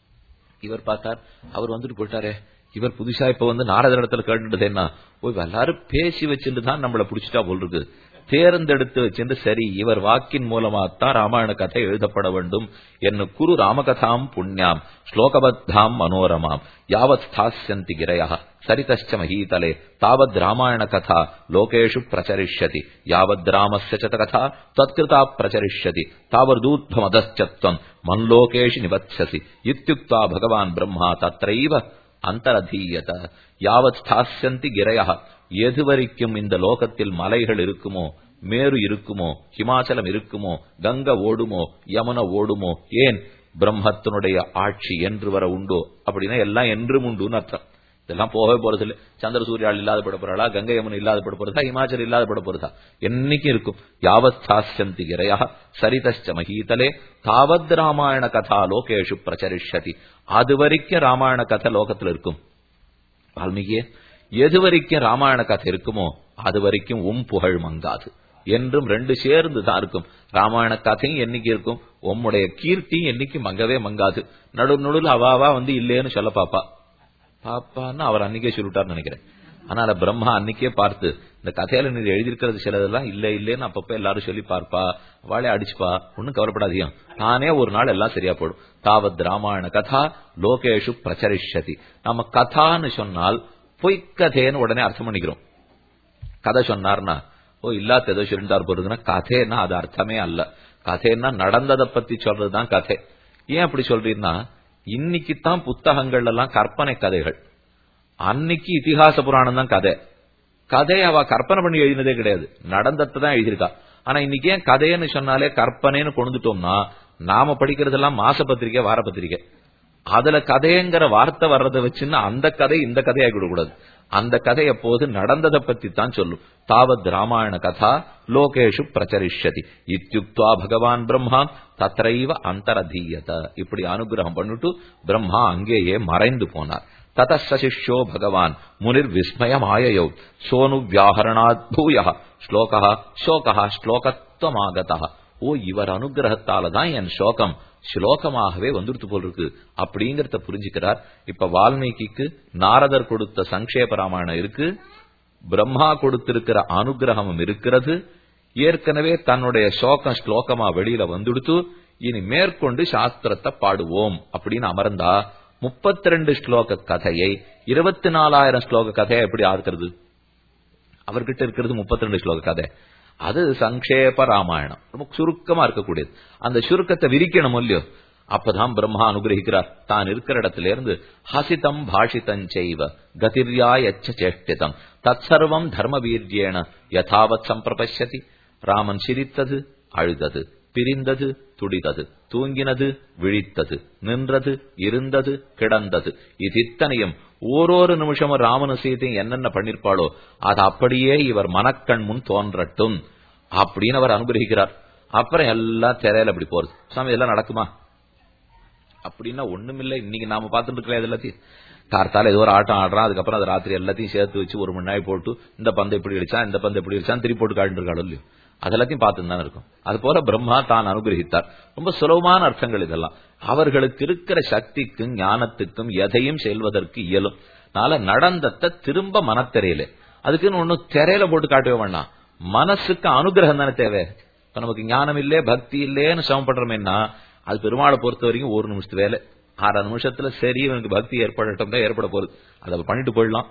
இவர் பார்த்தார் அவர் வந்துட்டு போயிட்டாரே இவர் புதுசா இப்ப வந்து நாரதரிடத்துல கேட்டுட்டது என்ன ஓ எல்லாரும் பேசி வச்சுட்டு தான் நம்மளை புடிச்சிட்டா போல் இருக்கு தேர்ந்தெடுத்து வச்சுட்டு சரி இவர் வாக்கின் மூலமாத்தான் ராமாயண கதை எழுதப்பட வேண்டும் என்ன குரு ராமகதாம் புண்ணியாம் ஸ்லோகபத்தாம் மனோரமாம் யாவத் ஸ்தாஸ்யந்தி கிரயா சரிதச்ச மகீதலே தாவத் ராமாயண கதா லோகேஷு பிரச்சரிஷ்யதி யாவத் ராமஸ்ய ச கதா தத்கிருதா பிரச்சரிஷ்யதி தாவதூத்வமதச்சத்வம் மன்லோகேஷு நிவத்சசி இத்யுக்தா பகவான் பிரம்மா தத்ரைவ அந்தரதீயத யாவத் ஸ்தாஸ்யந்தி கிரயா எது வரைக்கும் இந்த லோகத்தில் மலைகள் இருக்குமோ மேரு இருக்குமோ ஹிமாச்சலம் இருக்குமோ கங்க ஓடுமோ யமுன ஓடுமோ ஏன் பிரம்மத்தினுடைய ஆட்சி என்று வர உண்டோ அப்படின்னா எல்லாம் என்றும் உண்டுன்னு அர்த்தம் இதெல்லாம் போகவே போறது இல்லை சந்திர சூர்யால் இல்லாத பட போறாளா கங்கை யமுனை இல்லாத பட போறதா இமாச்சல் இல்லாத பட போறதா என்னைக்கும் இருக்கும் யாவத்தாஸ்யந்தி கிரையா சரிதச்ச மகீதலே தாவத் ராமாயண கதா லோகேஷு பிரச்சரிஷ்யதி அது வரைக்கும் ராமாயண கதை லோகத்துல இருக்கும் வால்மீகியே எது வரைக்கும் ராமாயண கதை இருக்குமோ அது வரைக்கும் உம் புகழ் மங்காது என்றும் ரெண்டு சேர்ந்து தான் இருக்கும் ராமாயண கதையும் என்னைக்கு இருக்கும் உம்முடைய கீர்த்தியும் என்னைக்கு மங்கவே மங்காது நடு நடுவில் அவாவா வந்து இல்லேன்னு சொல்ல பாப்பா பாப்பான்னு அவர் அன்னைக்கே சொல்லிட்டார்னு நினைக்கிறேன் ஆனா பிரம்மா அன்னைக்கே பார்த்து இந்த கதையில நீ எழுதியிருக்கிறது சிலதெல்லாம் இல்ல இல்லேன்னு அப்பப்ப எல்லாரும் சொல்லி பார்ப்பா வாழை அடிச்சுப்பா ஒன்னும் கவலைப்படாதியும் தானே ஒரு நாள் எல்லாம் சரியா போடும் தாவத் ராமாயண கதா லோகேஷு பிரச்சரிஷதி நம்ம கதான்னு சொன்னால் பொய்க்கதைன்னு உடனே அர்த்தம் பண்ணிக்கிறோம் கதை சொன்னார்னா ஓ இல்லாத ஏதோ சொல்லிட்டார் போறதுன்னா கதைன்னா அது அர்த்தமே அல்ல கதைன்னா நடந்ததை பத்தி சொல்றதுதான் கதை ஏன் அப்படி சொல்றீங்கன்னா இன்னைக்கு தான் புத்தகங்கள் எல்லாம் கற்பனை கதைகள் அன்னைக்கு இதிகாச புராணம் தான் கதை கதை அவ கற்பனை பண்ணி எழுதினதே கிடையாது நடந்ததை தான் எழுதியிருக்கா ஆனா இன்னைக்கு ஏன் கதைன்னு சொன்னாலே கற்பனைன்னு கொண்டுட்டோம்னா நாம படிக்கிறதெல்லாம் மாச பத்திரிக்கை வார பத்திரிக்கை அதுல கதைங்கிற வார்த்தை வர்றதை வச்சுன்னா அந்த கதை இந்த கதையாகி விடக்கூடாது அந்த கதை எப்போது நடந்ததை பத்தி தான் சொல்லும் தாவத் ராமாயண கதா லோகேஷு பிரச்சரிஷ்யதி இத்தியுக்துவா பகவான் பிரம்மா தத்ரைவ அந்தரதீயத இப்படி அனுகிரகம் பண்ணிட்டு பிரம்மா அங்கேயே மறைந்து போனார் ததசிஷ்யோ பகவான் முனிர் விஸ்மயமாயயோ சோனு வியாகரணாத் பூய ஸ்லோகா சோகா ஸ்லோகத்துவமாகதா ஓ இவர் அனுகிரகத்தால தான் என் ஸ்லோகம் ஸ்லோகமாகவே வந்துடுத்து போல் இருக்கு அப்படிங்கறத புரிஞ்சுக்கிறார் இப்ப வால்மீகிக்கு நாரதர் கொடுத்த சங்கேப ராமாயணம் இருக்கு பிரம்மா கொடுத்திருக்கிற அனுகிரகமும் இருக்கிறது ஏற்கனவே தன்னுடைய சோகம் ஸ்லோகமா வெளியில வந்துடுத்து இனி மேற்கொண்டு சாஸ்திரத்தை பாடுவோம் அப்படின்னு அமர்ந்தா முப்பத்தி ரெண்டு ஸ்லோக கதையை இருபத்தி நாலாயிரம் ஸ்லோக கதையை எப்படி ஆர்க்கிறது அவர்கிட்ட இருக்கிறது முப்பத்தி ரெண்டு ஸ்லோக கதை அது சங்கேப ராமாயணம் ரொம்ப சுருக்கமா இருக்கக்கூடியது அந்த சுருக்கத்தை விரிக்கணும் இல்லையோ அப்பதான் பிரம்மா அனுகிரகிக்கிறார் தான் இருக்கிற இடத்துல இருந்து ஹசிதம் பாஷிதம் செய்வ கதிர்யா எச்ச சேஷ்டிதம் தத் சர்வம் தர்ம வீரியேன யதாவத் சம்பிரபஷ்யதி ராமன் சிரித்தது அழுதது பிரிந்தது துடித்தது தூங்கினது விழித்தது நின்றது இருந்தது கிடந்தது இது இத்தனையும் ஓரொரு நிமிஷமும் ராமனு சீதையும் என்னென்ன பண்ணிருப்பாளோ அது அப்படியே இவர் மனக்கண் முன் தோன்றட்டும் அப்படின்னு அவர் அனுகிரகிக்கிறார் அப்புறம் எல்லாம் திரையில அப்படி போறது சாமி இதெல்லாம் நடக்குமா அப்படின்னா ஒண்ணுமில்லை இன்னைக்கு நாம பார்த்துட்டு இருக்கலாம் இது எல்லாத்தையும் கார்த்தால ஏதோ ஒரு ஆட்டம் ஆடுறான் அதுக்கப்புறம் அது ராத்திரி எல்லாத்தையும் சேர்த்து வச்சு ஒரு மணி நேரம் போட்டு இந்த பந்தை எப்படி அடிச்சான் இந்த பந்தை எப்படி அடிச்சான் திருப்பி போட்டு காட்டு இல்லையோ அதெல்லாத்தையும் பார்த்துட்டு தானே இருக்கும் அது போல பிரம்மா தான் அனுகிரகித்தார் ரொம்ப சுலபமான அர்த்தங்கள் இதெல்லாம் அவர்களுக்கு இருக்கிற சக்திக்கும் ஞானத்துக்கும் எதையும் செல்வதற்கு இயலும் அதனால நடந்தத்தை திரும்ப மனத்திரையில அதுக்குன்னு ஒன்னும் திரையில போட்டு காட்டவே வேண்டாம் மனசுக்கு அனுகிரகம் தானே தேவை இப்ப நமக்கு ஞானம் இல்லே பக்தி இல்லேன்னு சமப்படுறோமேனா அது பெருமாளை பொறுத்த வரைக்கும் ஒரு நிமிஷத்து வேலை ஆறு நிமிஷத்துல சரி இவனுக்கு பக்தி ஏற்படட்டும் தான் ஏற்பட போகுது அதை பண்ணிட்டு போயிடலாம்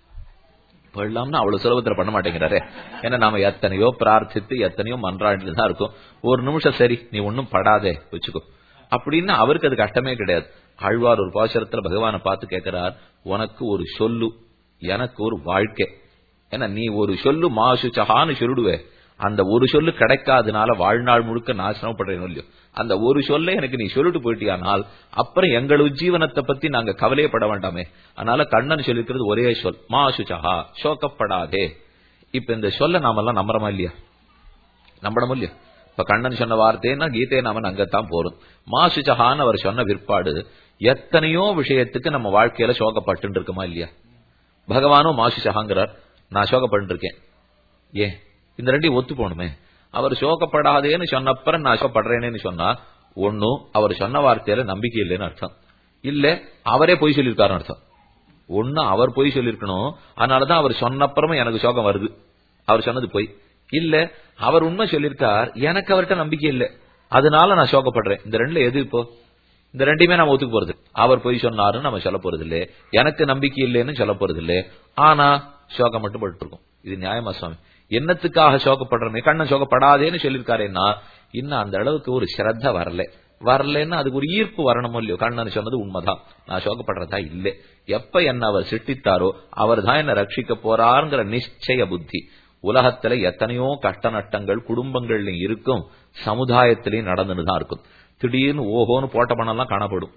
போயிடலாம்னு அவ்வளவு சுலபத்துல பண்ண மாட்டேங்கிறாரே ஏன்னா நாம எத்தனையோ பிரார்த்தித்து எத்தனையோ மன்றாடிட்டு தான் இருக்கும் ஒரு நிமிஷம் சரி நீ ஒன்னும் படாதே வச்சுக்கோ அப்படின்னு அவருக்கு அது கஷ்டமே கிடையாது ஆழ்வார் ஒரு பாசுரத்துல பகவானை பார்த்து கேட்கிறார் உனக்கு ஒரு சொல்லு எனக்கு ஒரு வாழ்க்கை ஏன்னா நீ ஒரு சொல்லு மாசுச்சகான்னு சொல்லிடுவே அந்த ஒரு சொல்லு கிடைக்காதனால வாழ்நாள் முழுக்க நான் சிரமப்படுறேன் இல்லையோ அந்த ஒரு சொல்ல எனக்கு நீ சொல்லிட்டு போயிட்டியானால் அப்புறம் எங்கள் உஜ்ஜீவனத்தை பத்தி நாங்க கவலையப்பட வேண்டாமே அதனால கண்ணன் சொல்லிருக்கிறது ஒரே சொல் மாசுச்சகா சோகப்படாதே இப்ப இந்த சொல்ல நாமெல்லாம் நம்புறோமா இல்லையா நம்பணும் இல்லையா இப்ப கண்ணன் சொன்ன வார்த்தைன்னா கீதை நாம அங்கத்தான் போறோம் மாசுச்சகான்னு அவர் சொன்ன பிற்பாடு எத்தனையோ விஷயத்துக்கு நம்ம வாழ்க்கையில சோகப்பட்டு இருக்குமா இல்லையா பகவானும் மாசுச்சகாங்கிறார் நான் சோகப்பட்டு இருக்கேன் ஏன் இந்த ரெண்டையும் ஒத்து போகணுமே அவர் சோகப்படாதேன்னு சொன்னப்பறம் நான் சோகப்படுறேன்னு சொன்னா ஒன்னும் அவர் சொன்ன வார்த்தையில நம்பிக்கை இல்லைன்னு அர்த்தம் இல்ல அவரே பொய் சொல்லியிருக்காருன்னு அர்த்தம் ஒண்ணு அவர் பொய் சொல்லிருக்கணும் அதனாலதான் அவர் சொன்னப்புறமும் எனக்கு சோகம் வருது அவர் சொன்னது பொய் இல்ல அவர் உண்மை சொல்லியிருக்கார் எனக்கு அவர்கிட்ட நம்பிக்கை இல்லை அதனால நான் சோகப்படுறேன் இந்த ரெண்டுல எது இப்போ இந்த ரெண்டையுமே நம்ம ஒத்துக்க போறது அவர் பொய் சொன்னாருன்னு நம்ம சொல்ல போறது இல்ல எனக்கு நம்பிக்கை இல்லைன்னு சொல்ல போறது இல்ல ஆனா சோகம் மட்டும் பட்டு இருக்கும் இது நியாயமா சுவாமி என்னத்துக்காக சோகப்படுறமே கண்ணன் சோகப்படாதேன்னு சொல்லியிருக்காருன்னா இன்னும் அந்த அளவுக்கு ஒரு ஸ்ரத்த வரல வரலன்னா அதுக்கு ஒரு ஈர்ப்பு வரணுமோ இல்லையோ கண்ணன் சொன்னது உண்மைதான் நான் சோகப்படுறதா இல்லை எப்ப என்ன அவர் சிட்டித்தாரோ அவர் தான் என்ன ரட்சிக்க போறாருங்கிற நிச்சய புத்தி உலகத்துல எத்தனையோ கஷ்ட நட்டங்கள் குடும்பங்கள்லயும் இருக்கும் சமுதாயத்திலையும் நடந்துன்னு தான் இருக்கும் திடீர்னு ஓஹோன்னு போட்ட பணம்லாம் காணப்படும்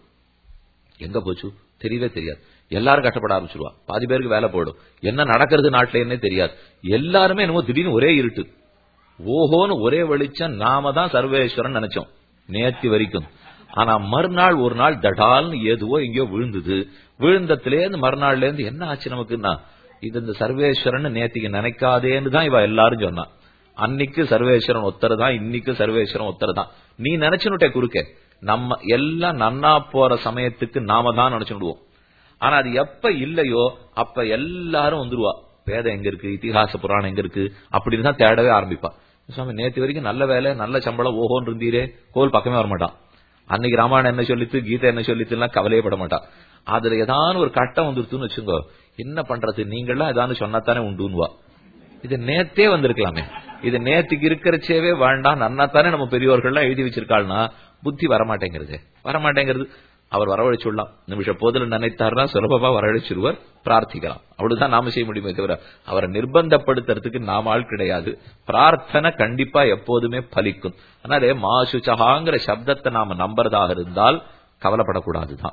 எங்க போச்சு தெரியவே தெரியாது எல்லாரும் கஷ்டப்பட ஆரம்பிச்சிருவா பாதி பேருக்கு வேலை போடும் என்ன நடக்கிறது நாட்டிலேன்னே தெரியாது எல்லாருமே என்னமோ திடீர்னு ஒரே இருட்டு ஓஹோன்னு ஒரே வெளிச்சம் நாம தான் சர்வேஸ்வரன் நினைச்சோம் நேத்தி வரைக்கும் ஆனா மறுநாள் ஒரு நாள் தடால்னு ஏதுவோ எங்கேயோ விழுந்தது விழுந்தத்திலே இருந்து மறுநாள்ல இருந்து என்ன ஆச்சு நமக்குன்னா இது இந்த சர்வேஸ்வரன் நேத்திக்கு நினைக்காதேன்னு தான் இவ எல்லாரும் சொன்னா அன்னைக்கு சர்வேஸ்வரன் ஒத்தர் தான் இன்னைக்கு சர்வேஸ்வரன் ஒத்தர் தான் நீ நினைச்சுனுட்டே குறுக்க நம்ம எல்லாம் நன்னா போற சமயத்துக்கு நாம தான் நினைச்சுடுவோம் ஆனா அது எப்ப இல்லையோ அப்ப எல்லாரும் வந்துருவா வேதம் எங்க இருக்கு இத்திஹாச புராணம் எங்க இருக்கு அப்படின்னு தான் தேடவே ஆரம்பிப்பா சுவாமி நேத்து வரைக்கும் நல்ல வேலை நல்ல சம்பளம் ஓஹோன்னு இருந்தீரே கோல் பக்கமே வரமாட்டான் அன்னைக்கு ராமாயணம் என்ன சொல்லித்து கீதை என்ன சொல்லித்துலாம் கவலையே பட மாட்டான் அதுல ஏதாவது ஒரு கட்டம் வந்துருத்துன்னு வச்சுங்கோ என்ன பண்றது நீங்களாம் ஏதாவது சொன்னாத்தானே உண்டுன்னுவா இது நேத்தே வந்திருக்கலாமே இது நேத்துக்கு இருக்கிறச்சேவே வேண்டாம் நன்னாத்தானே நம்ம பெரியோர்கள்லாம் எழுதி வச்சிருக்காள்னா புத்தி வரமாட்டேங்கிறது வரமாட்டேங்கிறது அவர் வரவழைச்சுடலாம் நிமிஷ போதில் நினைத்தார்னா சுலபமா வரவழைச்சிருவர் பிரார்த்திக்கலாம் அவ்வளவுதான் நாம செய்ய முடியுமே தவிர அவரை நிர்பந்தப்படுத்துறதுக்கு நாம ஆள் கிடையாது பிரார்த்தனை கண்டிப்பா எப்போதுமே பலிக்கும் அதனாலே மாசுச்சகாங்கிற சப்தத்தை நாம நம்புறதாக இருந்தால் கவலைப்படக்கூடாதுதான்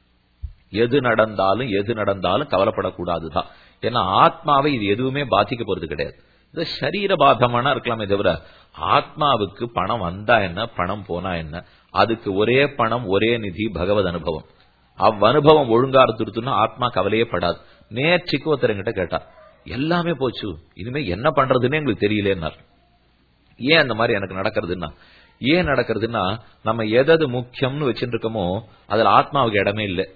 எது நடந்தாலும் எது நடந்தாலும் கவலைப்படக்கூடாதுதான் ஏன்னா ஆத்மாவை இது எதுவுமே பாதிக்க போறது கிடையாது இது சரீர பாதமானா இருக்கலாமே தவிர ஆத்மாவுக்கு பணம் வந்தா என்ன பணம் போனா என்ன அதுக்கு ஒரே பணம் ஒரே நிதி பகவத் அனுபவம் அவ் அனுபவம் ஒழுங்கா இருந்துருத்துன்னா ஆத்மா கவலையே படாது நேற்றுக்கு ஒருத்தர் என்கிட்ட கேட்டார் எல்லாமே போச்சு இனிமே என்ன பண்றதுன்னு எங்களுக்கு தெரியலேன்னார் ஏன் அந்த மாதிரி எனக்கு நடக்கிறதுன்னா ஏன் நடக்கிறதுன்னா நம்ம எதது முக்கியம்னு வச்சுட்டு இருக்கோமோ அதுல ஆத்மாவுக்கு இடமே இல்லை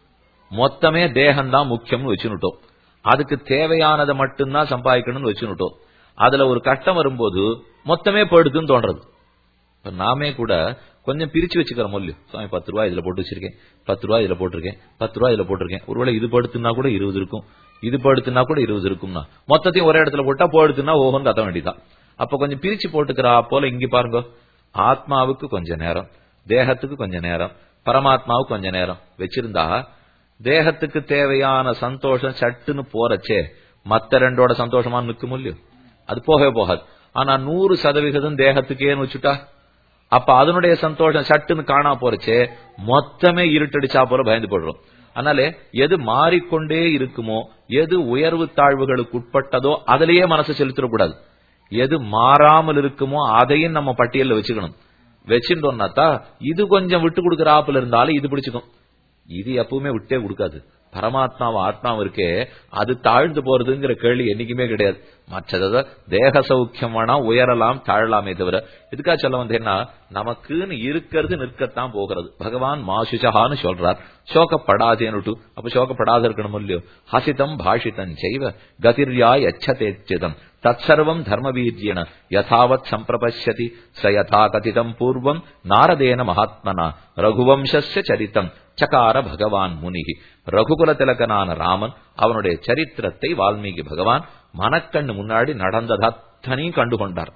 மொத்தமே தேகம்தான் முக்கியம்னு வச்சுனுட்டோம் அதுக்கு தேவையானதை மட்டும்தான் சம்பாதிக்கணும்னு வச்சுனுட்டோம் அதுல ஒரு கட்டம் வரும்போது மொத்தமே போயிடுதுன்னு தோன்றது இப்ப நாமே கூட கொஞ்சம் பிரிச்சு வச்சுக்கிறோம் இல்லையோ சுவாமி பத்து ரூபாய் இதுல போட்டு வச்சிருக்கேன் பத்து ரூபாய் இதுல போட்டிருக்கேன் பத்து ரூபாய் இதுல போட்டிருக்கேன் ஒருவேளை இது படுத்துனா கூட இருபது இருக்கும் இது படுத்துனா கூட இருபது இருக்கும்னா மொத்தத்தையும் ஒரே இடத்துல போட்டா போடுத்துனா ஓஹோன்னு கத்த வேண்டியதான் அப்ப கொஞ்சம் பிரிச்சு போட்டுக்கிறா போல இங்க பாருங்க ஆத்மாவுக்கு கொஞ்ச நேரம் தேகத்துக்கு கொஞ்ச நேரம் பரமாத்மாவுக்கு கொஞ்ச நேரம் வச்சிருந்தா தேகத்துக்கு தேவையான சந்தோஷம் சட்டுன்னு போறச்சே மத்த ரெண்டோட சந்தோஷமா நிற்கும் இல்லையோ அது போகவே போகாது ஆனா நூறு சதவிகிதம் தேகத்துக்கேன்னு வச்சுட்டா அப்ப அதனுடைய சந்தோஷம் சட்டுன்னு காணா போறச்சே மொத்தமே இருட்டடிச்சா போல பயந்து போடுறோம் அதனால எது மாறிக்கொண்டே இருக்குமோ எது உயர்வு தாழ்வுகளுக்கு உட்பட்டதோ அதிலேயே மனசு செலுத்திடக்கூடாது எது மாறாமல் இருக்குமோ அதையும் நம்ம பட்டியல்ல வச்சுக்கணும் வச்சுட்டோம்னாத்தா இது கொஞ்சம் விட்டு கொடுக்கறாப்புல இருந்தாலும் இது பிடிச்சுக்கும் இது எப்பவுமே விட்டே கொடுக்காது பரமாத்மாவும் ஆத்மாவும் இருக்கே அது தாழ்ந்து போறதுங்கிற கேள்வி என்னைக்குமே கிடையாது மற்றத தேக சௌக்கியம் வேணா உயரலாம் தாழலாமே தவிர இதுக்காக சொல்ல வந்தேன்னா நமக்குன்னு இருக்கிறது நிற்கத்தான் போகிறது பகவான் மாசுஷகான்னு சொல்றார் சோகப்படாதேன்னுட்டு அப்ப சோகப்படாத இருக்கணும் இல்லையோ ஹசிதம் பாஷிதம் செய்வ கதிர்யாய் அச்சதேச்சிதம் தற்சர்வம் தர்மவீர்யேன யதாவத் சம்பிரபஷ்யதி ச யதா கதிதம் பூர்வம் நாரதேன மகாத்மனா ரகுவம்சஸ்ய சரித்தம் சகார பகவான் முனிகி ரகுகுல திலகனான ராமன் அவனுடைய சரித்திரத்தை வால்மீகி பகவான் மனக்கண்ணு முன்னாடி நடந்ததத்தனையும் கண்டுகொண்டார்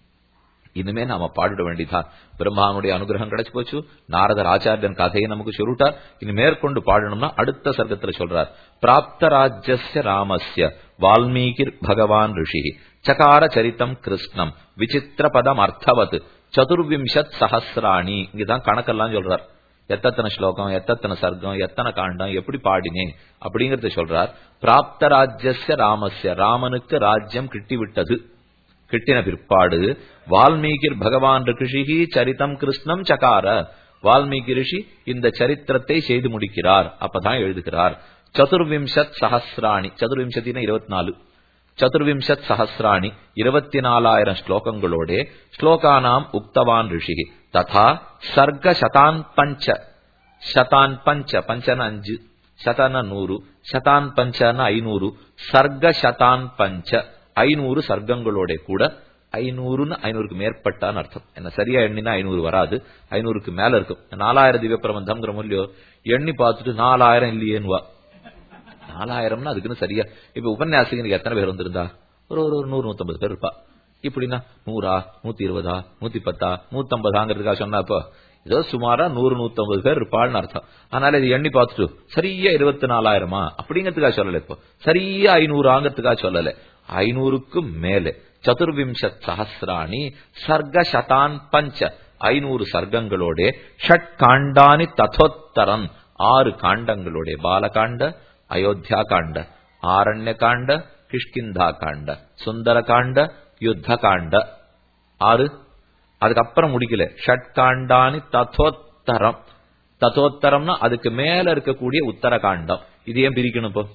இனிமே நாம பாடிட வேண்டியதான் பிரம்மாவனுடைய அனுகிரகம் கிடைச்சு போச்சு நாரதர் ஆச்சாரியன் கதையை நமக்கு சொல்லிட்டார் இனி மேற்கொண்டு பாடணும்னா அடுத்த சர்க்கத்துல சொல்றார் பிராப்த ராஜ்யஸ்ய ராமஸ்ய வால்மீகிர் பகவான் ரிஷி சகார சரித்தம் கிருஷ்ணம் விசித்திர பதம் அர்த்தவத் சதுர்விம்சத் சஹசிராணி இங்கதான் கணக்கெல்லாம் சொல்றார் எத்தனை ஸ்லோகம் எத்தனை சர்க்கம் எத்தனை காண்டம் எப்படி பாடினேன் அப்படிங்கறத சொல்றார் பிராப்த ராஜ்யஸ்ய ராமஸ்ய ராமனுக்கு ராஜ்யம் கிட்டி விட்டது கிட்டின பிற்பாடு வால்மீகிர் பகவான் ரிஷிகி சரிதம் கிருஷ்ணம் சகார வால்மீகி ரிஷி இந்த சரித்திரத்தை செய்து முடிக்கிறார் அப்பதான் எழுதுகிறார் சதுர்விம்சத் சஹசிராணி சதுர்விம்சத்தின இருபத்தி நாலு சதுர்விம்சத் சஹசிராணி இருபத்தி நாலாயிரம் ஸ்லோகங்களோட ஸ்லோகானாம் உக்தவான் ரிஷி ததா சர்க்க சதான் பஞ்ச சதான் பஞ்ச பஞ்சன அஞ்சு சதன நூறு சதான் பஞ்சன ஐநூறு சர்க்க சதான் பஞ்ச ஐநூறு சர்க்கங்களோட கூட ஐநூறுன்னு ஐநூறுக்கு மேற்பட்டான்னு அர்த்தம் என்ன சரியா எண்ணினா ஐநூறு வராது ஐநூறுக்கு மேல இருக்கும் நாலாயிரம் திவ்ய பிரபந்தம்ங்கிற மூலியோ எண்ணி பார்த்துட்டு நாலாயிரம் இல்லையேன்னுவா நாலாயிரம்னா அதுக்குன்னு சரியா இப்ப உபன்யாசிகனுக்கு எத்தனை பேர் வந்திருந்தா ஒரு ஒரு ஒரு நூறு நூத்தம்பது பேர் இருப்பா இப்படின்னா நூறா நூத்தி இருபதா நூத்தி பத்தா நூத்தம்பதாங்கிறதுக்காக சொன்னா இப்போ ஏதோ சுமாரா நூறு நூத்தம்பது பேர் இருப்பாள்னு அர்த்தம் அதனால இது எண்ணி பார்த்துட்டு சரியா இருபத்தி நாலாயிரமா அப்படிங்கிறதுக்காக சொல்லல இப்போ சரியா ஐநூறாங்கிறதுக்காக சொல்லல ஐநூறுக்கும் மேலே சதுர்விம்சத் சஹசிராணி சர்க்க சதான் பஞ்ச ஐநூறு சர்க்கங்களோட ஷட் காண்டானி ததோத்தரன் ஆறு காண்டங்களோட பாலகாண்ட அயோத்தியா காண்ட ஆரண்ய காண்ட கிஷ்கிந்தா காண்ட சுந்தர காண்ட யுத்த காண்ட ஆறு அதுக்கப்புறம் முடிக்கல ஷட் காண்டானி ததோத்தரம் ததோத்தரம்னா அதுக்கு மேல இருக்கக்கூடிய உத்தர காண்டம் இது ஏன் பிரிக்கணும் இப்போ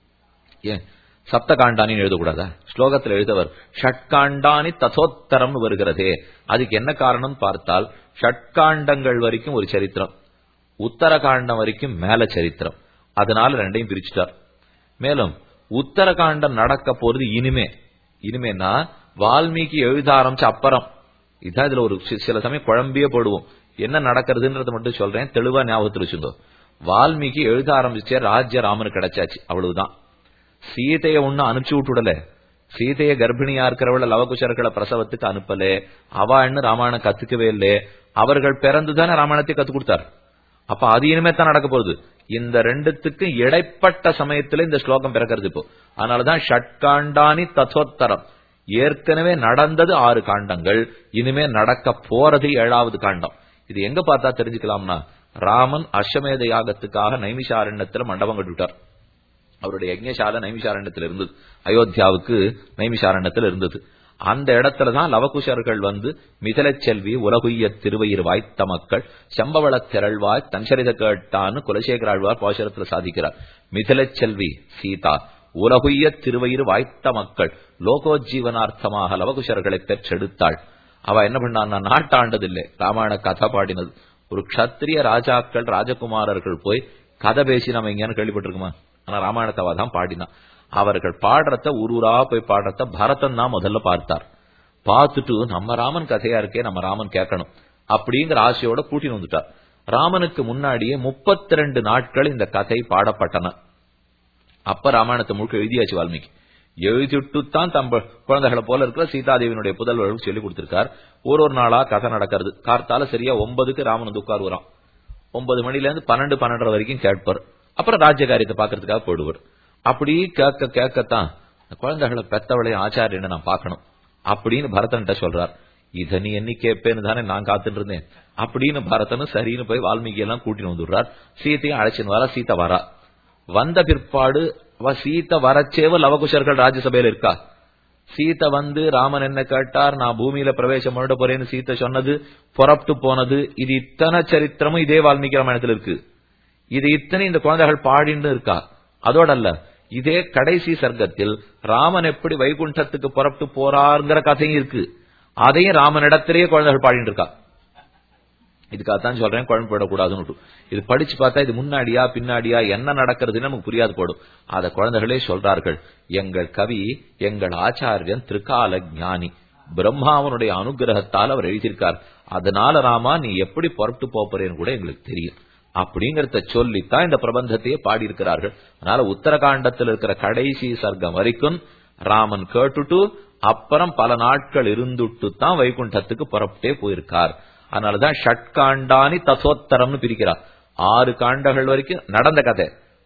ஏன் சப்த காண்டானின்னு எழுதக்கூடாதா ஸ்லோகத்தில் எழுதவர் ஷட்காண்டானி ததோத்தரம்னு வருகிறதே அதுக்கு என்ன காரணம் பார்த்தால் ஷட்காண்டங்கள் வரைக்கும் ஒரு சரித்திரம் உத்தர காண்டம் வரைக்கும் மேல சரித்திரம் அதனால ரெண்டையும் பிரிச்சுட்டார் மேலும் உத்தரகாண்டம் நடக்க போறது இனிமே இனிமேனா வால்மீகி எழுத ஆரம்பிச்ச அப்புறம் இதான் இதுல ஒரு சில சமயம் குழம்பியே போடுவோம் என்ன நடக்கிறதுன்றத மட்டும் சொல்றேன் தெளிவா ஞாபகத்தில் வச்சுங்க வால்மீகி எழுத ஆரம்பிச்சே ராஜ்ய ராமனு கிடைச்சாச்சு அவ்வளவுதான் சீதைய ஒண்ணு அனுப்பிச்சு விட்டுடல சீதைய கர்ப்பிணியா இருக்கிறவள லவகுஷர்களை பிரசவத்துக்கு அனுப்பல அவ என்ன ராமாயணம் கத்துக்கவே இல்லை அவர்கள் பிறந்துதானே ராமாயணத்தை கத்து கொடுத்தார் அப்ப அது இனிமே தான் நடக்க போகுது இந்த ரெண்டுத்துக்கு இடைப்பட்ட சமயத்துல இந்த ஸ்லோகம் பிறக்கிறது இப்போ அதனாலதான் ஷட்காண்டானி தசோத்தரம் ஏற்கனவே நடந்தது ஆறு காண்டங்கள் இனிமே நடக்க போறது ஏழாவது காண்டம் இது எங்க பார்த்தா தெரிஞ்சுக்கலாம்னா ராமன் அஸ்வமேத யாகத்துக்காக நைமிஷாரண்யத்துல மண்டபம் கட்டுவிட்டார் அவருடைய யஜ்ஞசால நைமிஷாரண்யத்தில் இருந்தது அயோத்தியாவுக்கு நைமிஷாரண்யத்தில் இருந்தது அந்த இடத்துலதான் லவகுஷர்கள் வந்து மிதலச் செல்வி உலகுய்ய திருவயிறு வாய்த்த மக்கள் செம்பவள திரள்வாய் தன்சரித கேட்டான்னு குலசேகராழ்வார் பாசுரத்துல சாதிக்கிறார் மிதலச் செல்வி சீதா உலகுய்ய திருவயிறு வாய்த்த மக்கள் லோகோஜீவனார்த்தமாக லவகுஷர்களை பெற்றெடுத்தாள் அவ என்ன பண்ணான்னா நாட்டாண்டதில்லை ராமாயண கதை பாடினது ஒரு க்ஷத்திரிய ராஜாக்கள் ராஜகுமாரர்கள் போய் கதை பேசி நம்ம எங்கேயானு கேள்விப்பட்டிருக்குமா ஆனா ராமாயணத்தவா தான் பாடினான் அவர்கள் பாடுறத ஊர் ஊரா போய் பாடுறத பரதன் தான் முதல்ல பார்த்தார் பார்த்துட்டு நம்ம ராமன் கதையா இருக்கே நம்ம ராமன் கேட்கணும் அப்படிங்கிற ஆசையோட கூட்டின்னு வந்துட்டார் ராமனுக்கு முன்னாடியே முப்பத்தி ரெண்டு நாட்கள் இந்த கதை பாடப்பட்டன அப்ப ராமாயணத்தை முழுக்க எழுதியாச்சு வால்மீகி எழுதிட்டு தான் தம்ப குழந்தைகளை போல இருக்கிற சீதாதேவியினுடைய புதல்வர்களுக்கு சொல்லி கொடுத்திருக்கார் ஒரு ஒரு நாளா கதை நடக்கிறது கார்த்தால சரியா ஒன்பதுக்கு ராமன் வந்து உட்காருவான் ஒன்பது மணில இருந்து பன்னெண்டு பன்னெண்டரை வரைக்கும் கேட்பார் அப்புறம் ராஜ்ய காரியத்தை பாக்குறதுக்காக போடுவார் அப்படி கேட்க கேட்கத்தான் குழந்தைகளை பெத்தவளை ஆச்சாரியனை நான் பார்க்கணும் அப்படின்னு பரதன்கிட்ட சொல்றார் இத நீ என்னி கேட்பேன்னு தானே நான் காத்துட்டு இருந்தேன் அப்படின்னு பரதனும் சரின்னு போய் வால்மீகி எல்லாம் கூட்டின்னு வந்துடுறார் சீத்தையும் அழைச்சின்னு வரா சீத்தை வரா வந்த பிற்பாடு அவ சீத்தை வரச்சேவ லவகுஷர்கள் ராஜ்யசபையில இருக்கா சீத்தை வந்து ராமன் என்ன கேட்டார் நான் பூமியில பிரவேசம் பண்ணிட போறேன்னு சீத்தை சொன்னது புறப்பட்டு போனது இது இத்தனை சரித்திரமும் இதே வால்மீகி ராமாயணத்துல இருக்கு இது இத்தனை இந்த குழந்தைகள் பாடின்னு இருக்கா அதோட அல்ல இதே கடைசி சர்க்கத்தில் ராமன் எப்படி வைகுண்டத்துக்கு புறப்பட்டு போறாருங்கிற கதையும் இருக்கு அதையும் ராமனிடத்திலேயே குழந்தைகள் பாடிட்டு இருக்கா இதுக்காகத்தான் சொல்றேன் குழம்பு போடக்கூடாதுன்னு இது படிச்சு பார்த்தா இது முன்னாடியா பின்னாடியா என்ன நடக்கிறதுன்னு நமக்கு புரியாது போடும் அத குழந்தைகளே சொல்றார்கள் எங்கள் கவி எங்கள் ஆச்சாரியன் திரிகால ஞானி பிரம்மாவனுடைய அனுகிரகத்தால் அவர் எழுதியிருக்கார் அதனால ராமா நீ எப்படி புறப்பட்டு போறேன்னு கூட எங்களுக்கு தெரியும் அப்படிங்கறத சொல்லித்தான் இந்த பிரபந்தத்தையே பாடியிருக்கிறார்கள் அதனால உத்தரகாண்டத்தில் இருக்கிற கடைசி சர்க்கம் வரைக்கும் ராமன் கேட்டுட்டு அப்புறம் பல நாட்கள் இருந்துட்டு தான் வைகுண்டத்துக்கு புறப்பட்டே போயிருக்கார் அதனாலதான் ஷட்காண்டானி தசோத்தரம்னு பிரிக்கிறார் ஆறு காண்டங்கள் வரைக்கும் நடந்த கதை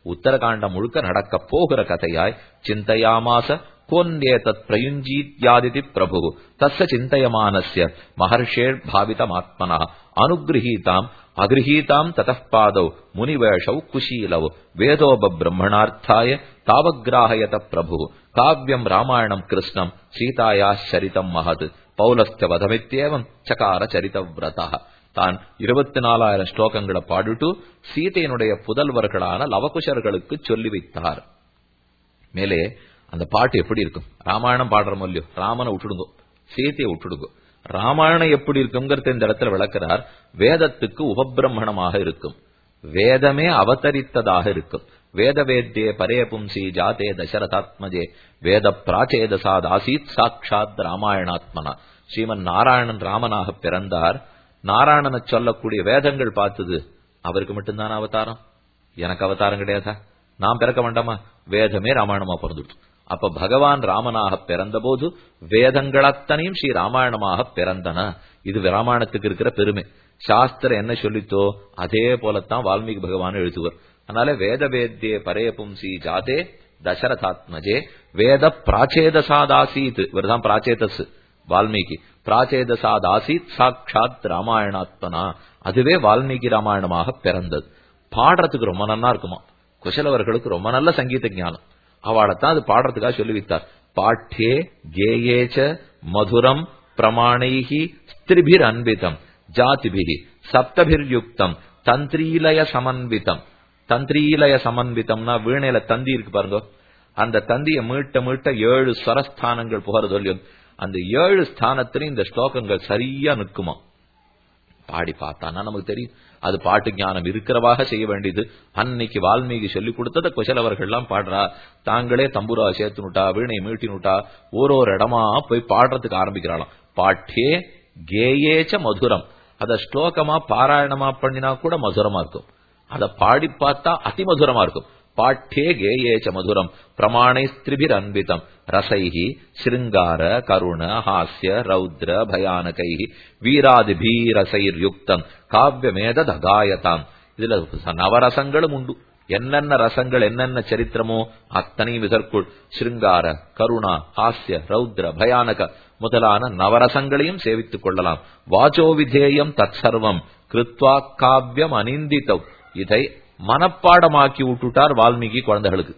உத்தரகாண்டம் முழுக்க நடக்க போகிற கதையாய் சிந்தையாமாச கோன்யேதத் பிரயுஞ்சீத்யாதிதி பிரபு தஸ்ய சிந்தயமானஸ்ய மகர்ஷேர் பாவிதமாத்மனா அனுகிரகீதாம் அகிரகீதாம் ததப்பாதௌ முனிவேஷௌ குஷீலௌ வேதோப பிரம்மணார்த்தாய தாவக்ராஹயத பிரபு காவியம் ராமாயணம் கிருஷ்ணம் சீதாயா சரிதம் மகத் பௌலஸ்த வதமித்யேவம் சகார சரிதவிரதா தான் இருபத்தி நாலாயிரம் ஸ்லோகங்களை பாடிட்டு சீதையினுடைய புதல்வர்களான லவகுஷர்களுக்கு சொல்லி வைத்தார் மேலே அந்த பாட்டு எப்படி இருக்கும் ராமாயணம் பாடுறோம் இல்லையோ ராமனை விட்டுடுங்கோ சீதையை விட்டுடுங்கோ ராமாயணம் எப்படி இருக்குங்கிறத இந்த இடத்துல விளக்குறார் வேதத்துக்கு உபபிரமணமாக இருக்கும் வேதமே அவதரித்ததாக இருக்கும் வேத வேத்தியே பரே பும்சி ஜாதே தசரதாத்மஜே வேத பிராச்சேதசாத் ஆசீத் சாட்சாத் ராமாயணாத்மனா ஸ்ரீமன் நாராயணன் ராமனாக பிறந்தார் நாராயணனை சொல்லக்கூடிய வேதங்கள் பார்த்தது அவருக்கு மட்டும்தான அவதாரம் எனக்கு அவதாரம் கிடையாதா நான் பிறக்க வேண்டாமா வேதமே ராமாயணமா பிறந்துட்டு அப்ப பகவான் ராமனாக பிறந்தபோது வேதங்கள் அத்தனையும் ஸ்ரீ ராமாயணமாக பிறந்தன இது ராமாயணத்துக்கு இருக்கிற பெருமை சாஸ்திரம் என்ன சொல்லித்தோ அதே போலத்தான் வால்மீகி பகவான் எழுதுவர் அதனால வேத வேத்தியே பரே பும்சி ஜாதே தசரதாத்மஜே வேத பிராச்சேதசாதாசீத் இவர்தான் பிராச்சேதஸ் வால்மீகி பிராச்சேதசாதாசீத் சாட்சாத் ராமாயணாத்மனா அதுவே வால்மீகி ராமாயணமாக பிறந்தது பாடுறதுக்கு ரொம்ப நன்னா இருக்குமா குசலவர்களுக்கு ரொம்ப நல்ல சங்கீத ஞானம் அவளைத்தான் அது பாடுறதுக்காக சொல்லி வைத்தார் பாட்டே கேயேச்ச மதுரம் பிரமாணைஹி ஸ்திரிபிர் அன்பிதம் ஜாதிபிகி சப்தபிர் யுக்தம் தந்திரீலய சமன்விதம் தந்திரீலய சமன்விதம்னா வீணையில தந்தி இருக்கு பாருங்க அந்த தந்தியை மீட்ட மீட்ட ஏழு ஸ்வரஸ்தானங்கள் புகறது இல்லையோ அந்த ஏழு ஸ்தானத்திலையும் இந்த ஸ்லோகங்கள் சரியா நிற்குமா பாடி பார்த்தானா நமக்கு தெரியும் அது பாட்டு ஞானம் இருக்கிறவாக செய்ய வேண்டியது அன்னைக்கு வால்மீகி சொல்லி கொடுத்தத குசலவர்கள்லாம் பாடுறா தாங்களே தம்புரா சேர்த்துனுட்டா வீணை மீட்டினுட்டா ஒரு ஒரு இடமா போய் பாடுறதுக்கு ஆரம்பிக்கிறாளாம் பாட்டே கேயேச்ச மதுரம் அத ஸ்லோகமா பாராயணமா பண்ணினா கூட மதுரமா இருக்கும் அத பாடி பார்த்தா அதிமதுரமா இருக்கும் பாட்டே கேயேச்ச மதுரம் பிரமாணை ஸ்திரிபிர் அன்பிதம் ரசைஹி சிருங்கார கருண ஹாஸ்ய ரௌத்ர பயானகை வீராதிபீரசைர் யுக்தம் காவியமேத தகாயதாம் இதுல நவரசங்களும் உண்டு என்னென்ன ரசங்கள் என்னென்ன சரித்திரமோ அத்தனையும் இதற்குள் சிருங்கார கருணா ஹாஸ்ய ரௌத்ர பயானக முதலான நவரசங்களையும் சேவித்துக் கொள்ளலாம் வாச்சோ விதேயம் தத் சர்வம் கிருத்வா காவியம் அனிந்தித்தவ் இதை மனப்பாடமாக்கி விட்டுட்டார் வால்மீகி குழந்தைகளுக்கு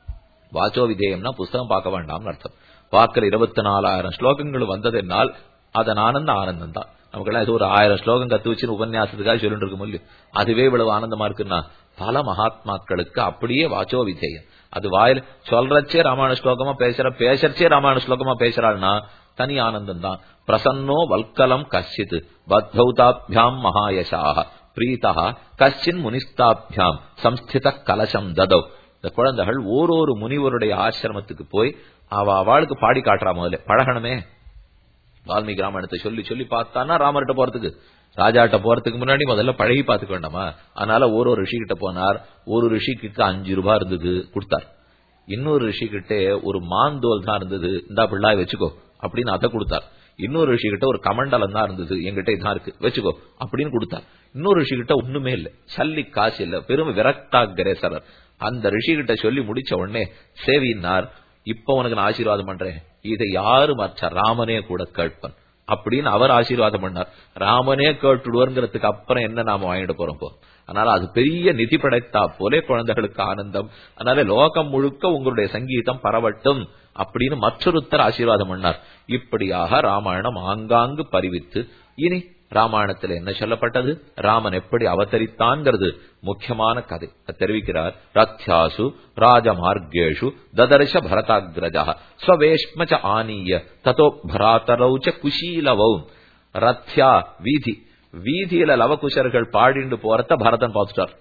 வாச்சோ விதேயம்னா புஸ்தகம் பார்க்க வேண்டாம்னு அர்த்தம் பார்க்கிற இருபத்தி நாலாயிரம் ஸ்லோகங்கள் வந்ததென்னால் அதன் ஆனந்த ஆனந்தம் தான் நமக்கெல்லாம் ஏதோ ஒரு ஆயிரம் ஸ்லோகம் கத்து வச்சு உபன்யாசத்துக்காக சொல்லிட்டு இருக்க முடியும் அதுவே இவ்வளவு ஆனந்தமா இருக்குன்னா பல மகாத்மாக்களுக்கு அப்படியே வாச்சோ விதேயம் அது வாயில் சொல்றச்சே ராமாயண ஸ்லோகமா பேசுற பேசறச்சே ராமாயண ஸ்லோகமா பேசுறாள்னா தனி ஆனந்தம் தான் பிரசன்னோ வல்கலம் கஷ்டித் பத்தௌதாபியாம் மகாயசாக பிரீதா கஷ்டின் முனிஸ்தாபியாம் சம்ஸ்தித கலசம் ததவ் இந்த குழந்தைகள் ஓரொரு முனிவருடைய ஆசிரமத்துக்கு போய் அவ அவளுக்கு பாடி காட்டுறா முதல்ல பழகணுமே வால்மீகி ராமாயணத்தை சொல்லி சொல்லி பார்த்தானா ராமர்கிட்ட போறதுக்கு ராஜாட்ட போறதுக்கு முன்னாடி முதல்ல பழகி பார்த்துக்க வேண்டாமா அதனால ஒரு ஒரு ரிஷி கிட்ட போனார் ஒரு ரிஷிக்கு அஞ்சு ரூபாய் இருந்தது கொடுத்தார் இன்னொரு ரிஷி கிட்ட ஒரு மாந்தோல் தான் இருந்தது இந்தா பிள்ளாய் வச்சுக்கோ அப்படின்னு அதை கொடுத்தார் இன்னொரு ரிஷி கிட்ட ஒரு கமண்டலம் தான் இருந்தது எங்கிட்ட இதான் இருக்கு வச்சுக்கோ அப்படின்னு கொடுத்தார் இன்னொரு ரிஷி கிட்ட ஒண்ணுமே இல்ல சல்லி காசு இல்ல பெரும் விரக்தாகரேசரர் அந்த ரிஷி கிட்ட சொல்லி முடிச்ச உடனே சேவினார் இப்ப உனக்கு நான் ஆசீர்வாதம் பண்றேன் இதை யாரு மற்ற ராமனே கூட கேட்பன் அப்படின்னு அவர் ஆசீர்வாதம் பண்ணார் ராமனே கேட்டுடுவருங்கிறதுக்கு அப்புறம் என்ன நாம வாங்கிட்டு போறோம் போ அதனால அது பெரிய நிதி படைத்தா போலே குழந்தைகளுக்கு ஆனந்தம் அதனால லோகம் முழுக்க உங்களுடைய சங்கீதம் பரவட்டும் அப்படின்னு மற்றொருத்தர் ஆசீர்வாதம் பண்ணார் இப்படியாக ராமாயணம் ஆங்காங்கு பரிவித்து இனி ராமாயணத்தில் என்ன சொல்லப்பட்டது ராமன் எப்படி அவதரித்தான்ங்கிறது முக்கியமான கதை தெரிவிக்கிறார் ரத்யாசு ராஜமார்கேஷு ததர்ஷ பரதாகிரஜா ஸ்வவேஷ்மச்ச ஆனீய ததோ பராத்தரௌச்ச குஷீலவௌ ரத்யா வீதி வீதியில லவகுஷர்கள் பாடிண்டு போறத பரதன் பார்த்துட்டார்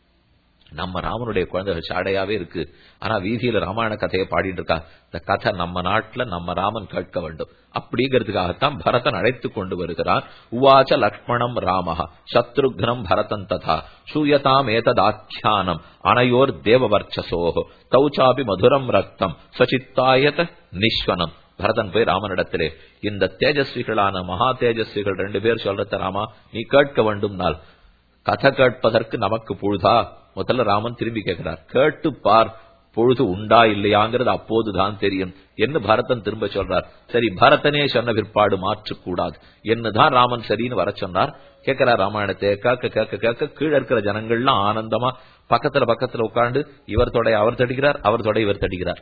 நம்ம ராமனுடைய குழந்தைகள் சாடையாவே இருக்கு ஆனா வீதியில ராமாயண கதையை பாடிட்டு இருக்கா இந்த கதை நம்ம நாட்டுல நம்ம ராமன் கேட்க வேண்டும் அப்படிங்கிறதுக்காகத்தான் பரதன் அழைத்து கொண்டு வருகிறான் உவாச்ச லக்ஷ்மணம் ராமஹ சத்ருக்னம் பரதன் ததா சூயதாம் ஏததாக்கியானம் அனையோர் தேவவர்ச்சசோஹோ தௌச்சாபி மதுரம் ரக்தம் சச்சித்தாயத நிஸ்வனம் பரதன் போய் ராமனிடத்திலே இந்த தேஜஸ்விகளான மகா தேஜஸ்விகள் ரெண்டு பேர் சொல்றத ராமா நீ கேட்க வேண்டும் நாள் கதை கேட்பதற்கு நமக்கு பொழுதா முதல்ல ராமன் திரும்பி கேட்கிறார் கேட்டு பார் பொழுது உண்டா இல்லையாங்கிறது அப்போதுதான் தெரியும் என்ன பரதன் திரும்ப சொல்றார் சரி பரதனே சொன்ன பிற்பாடு மாற்றக்கூடாது என்னதான் ராமன் சரின்னு வர சொன்னார் கேட்கிறார் ராமாயணத்தை கேட்க கேட்க கேட்க கீழே இருக்கிற ஜனங்கள்லாம் ஆனந்தமா பக்கத்துல பக்கத்துல உட்காந்து இவர் தொடை அவர் தடிக்கிறார் அவர் தொடை இவர் தடிக்கிறார்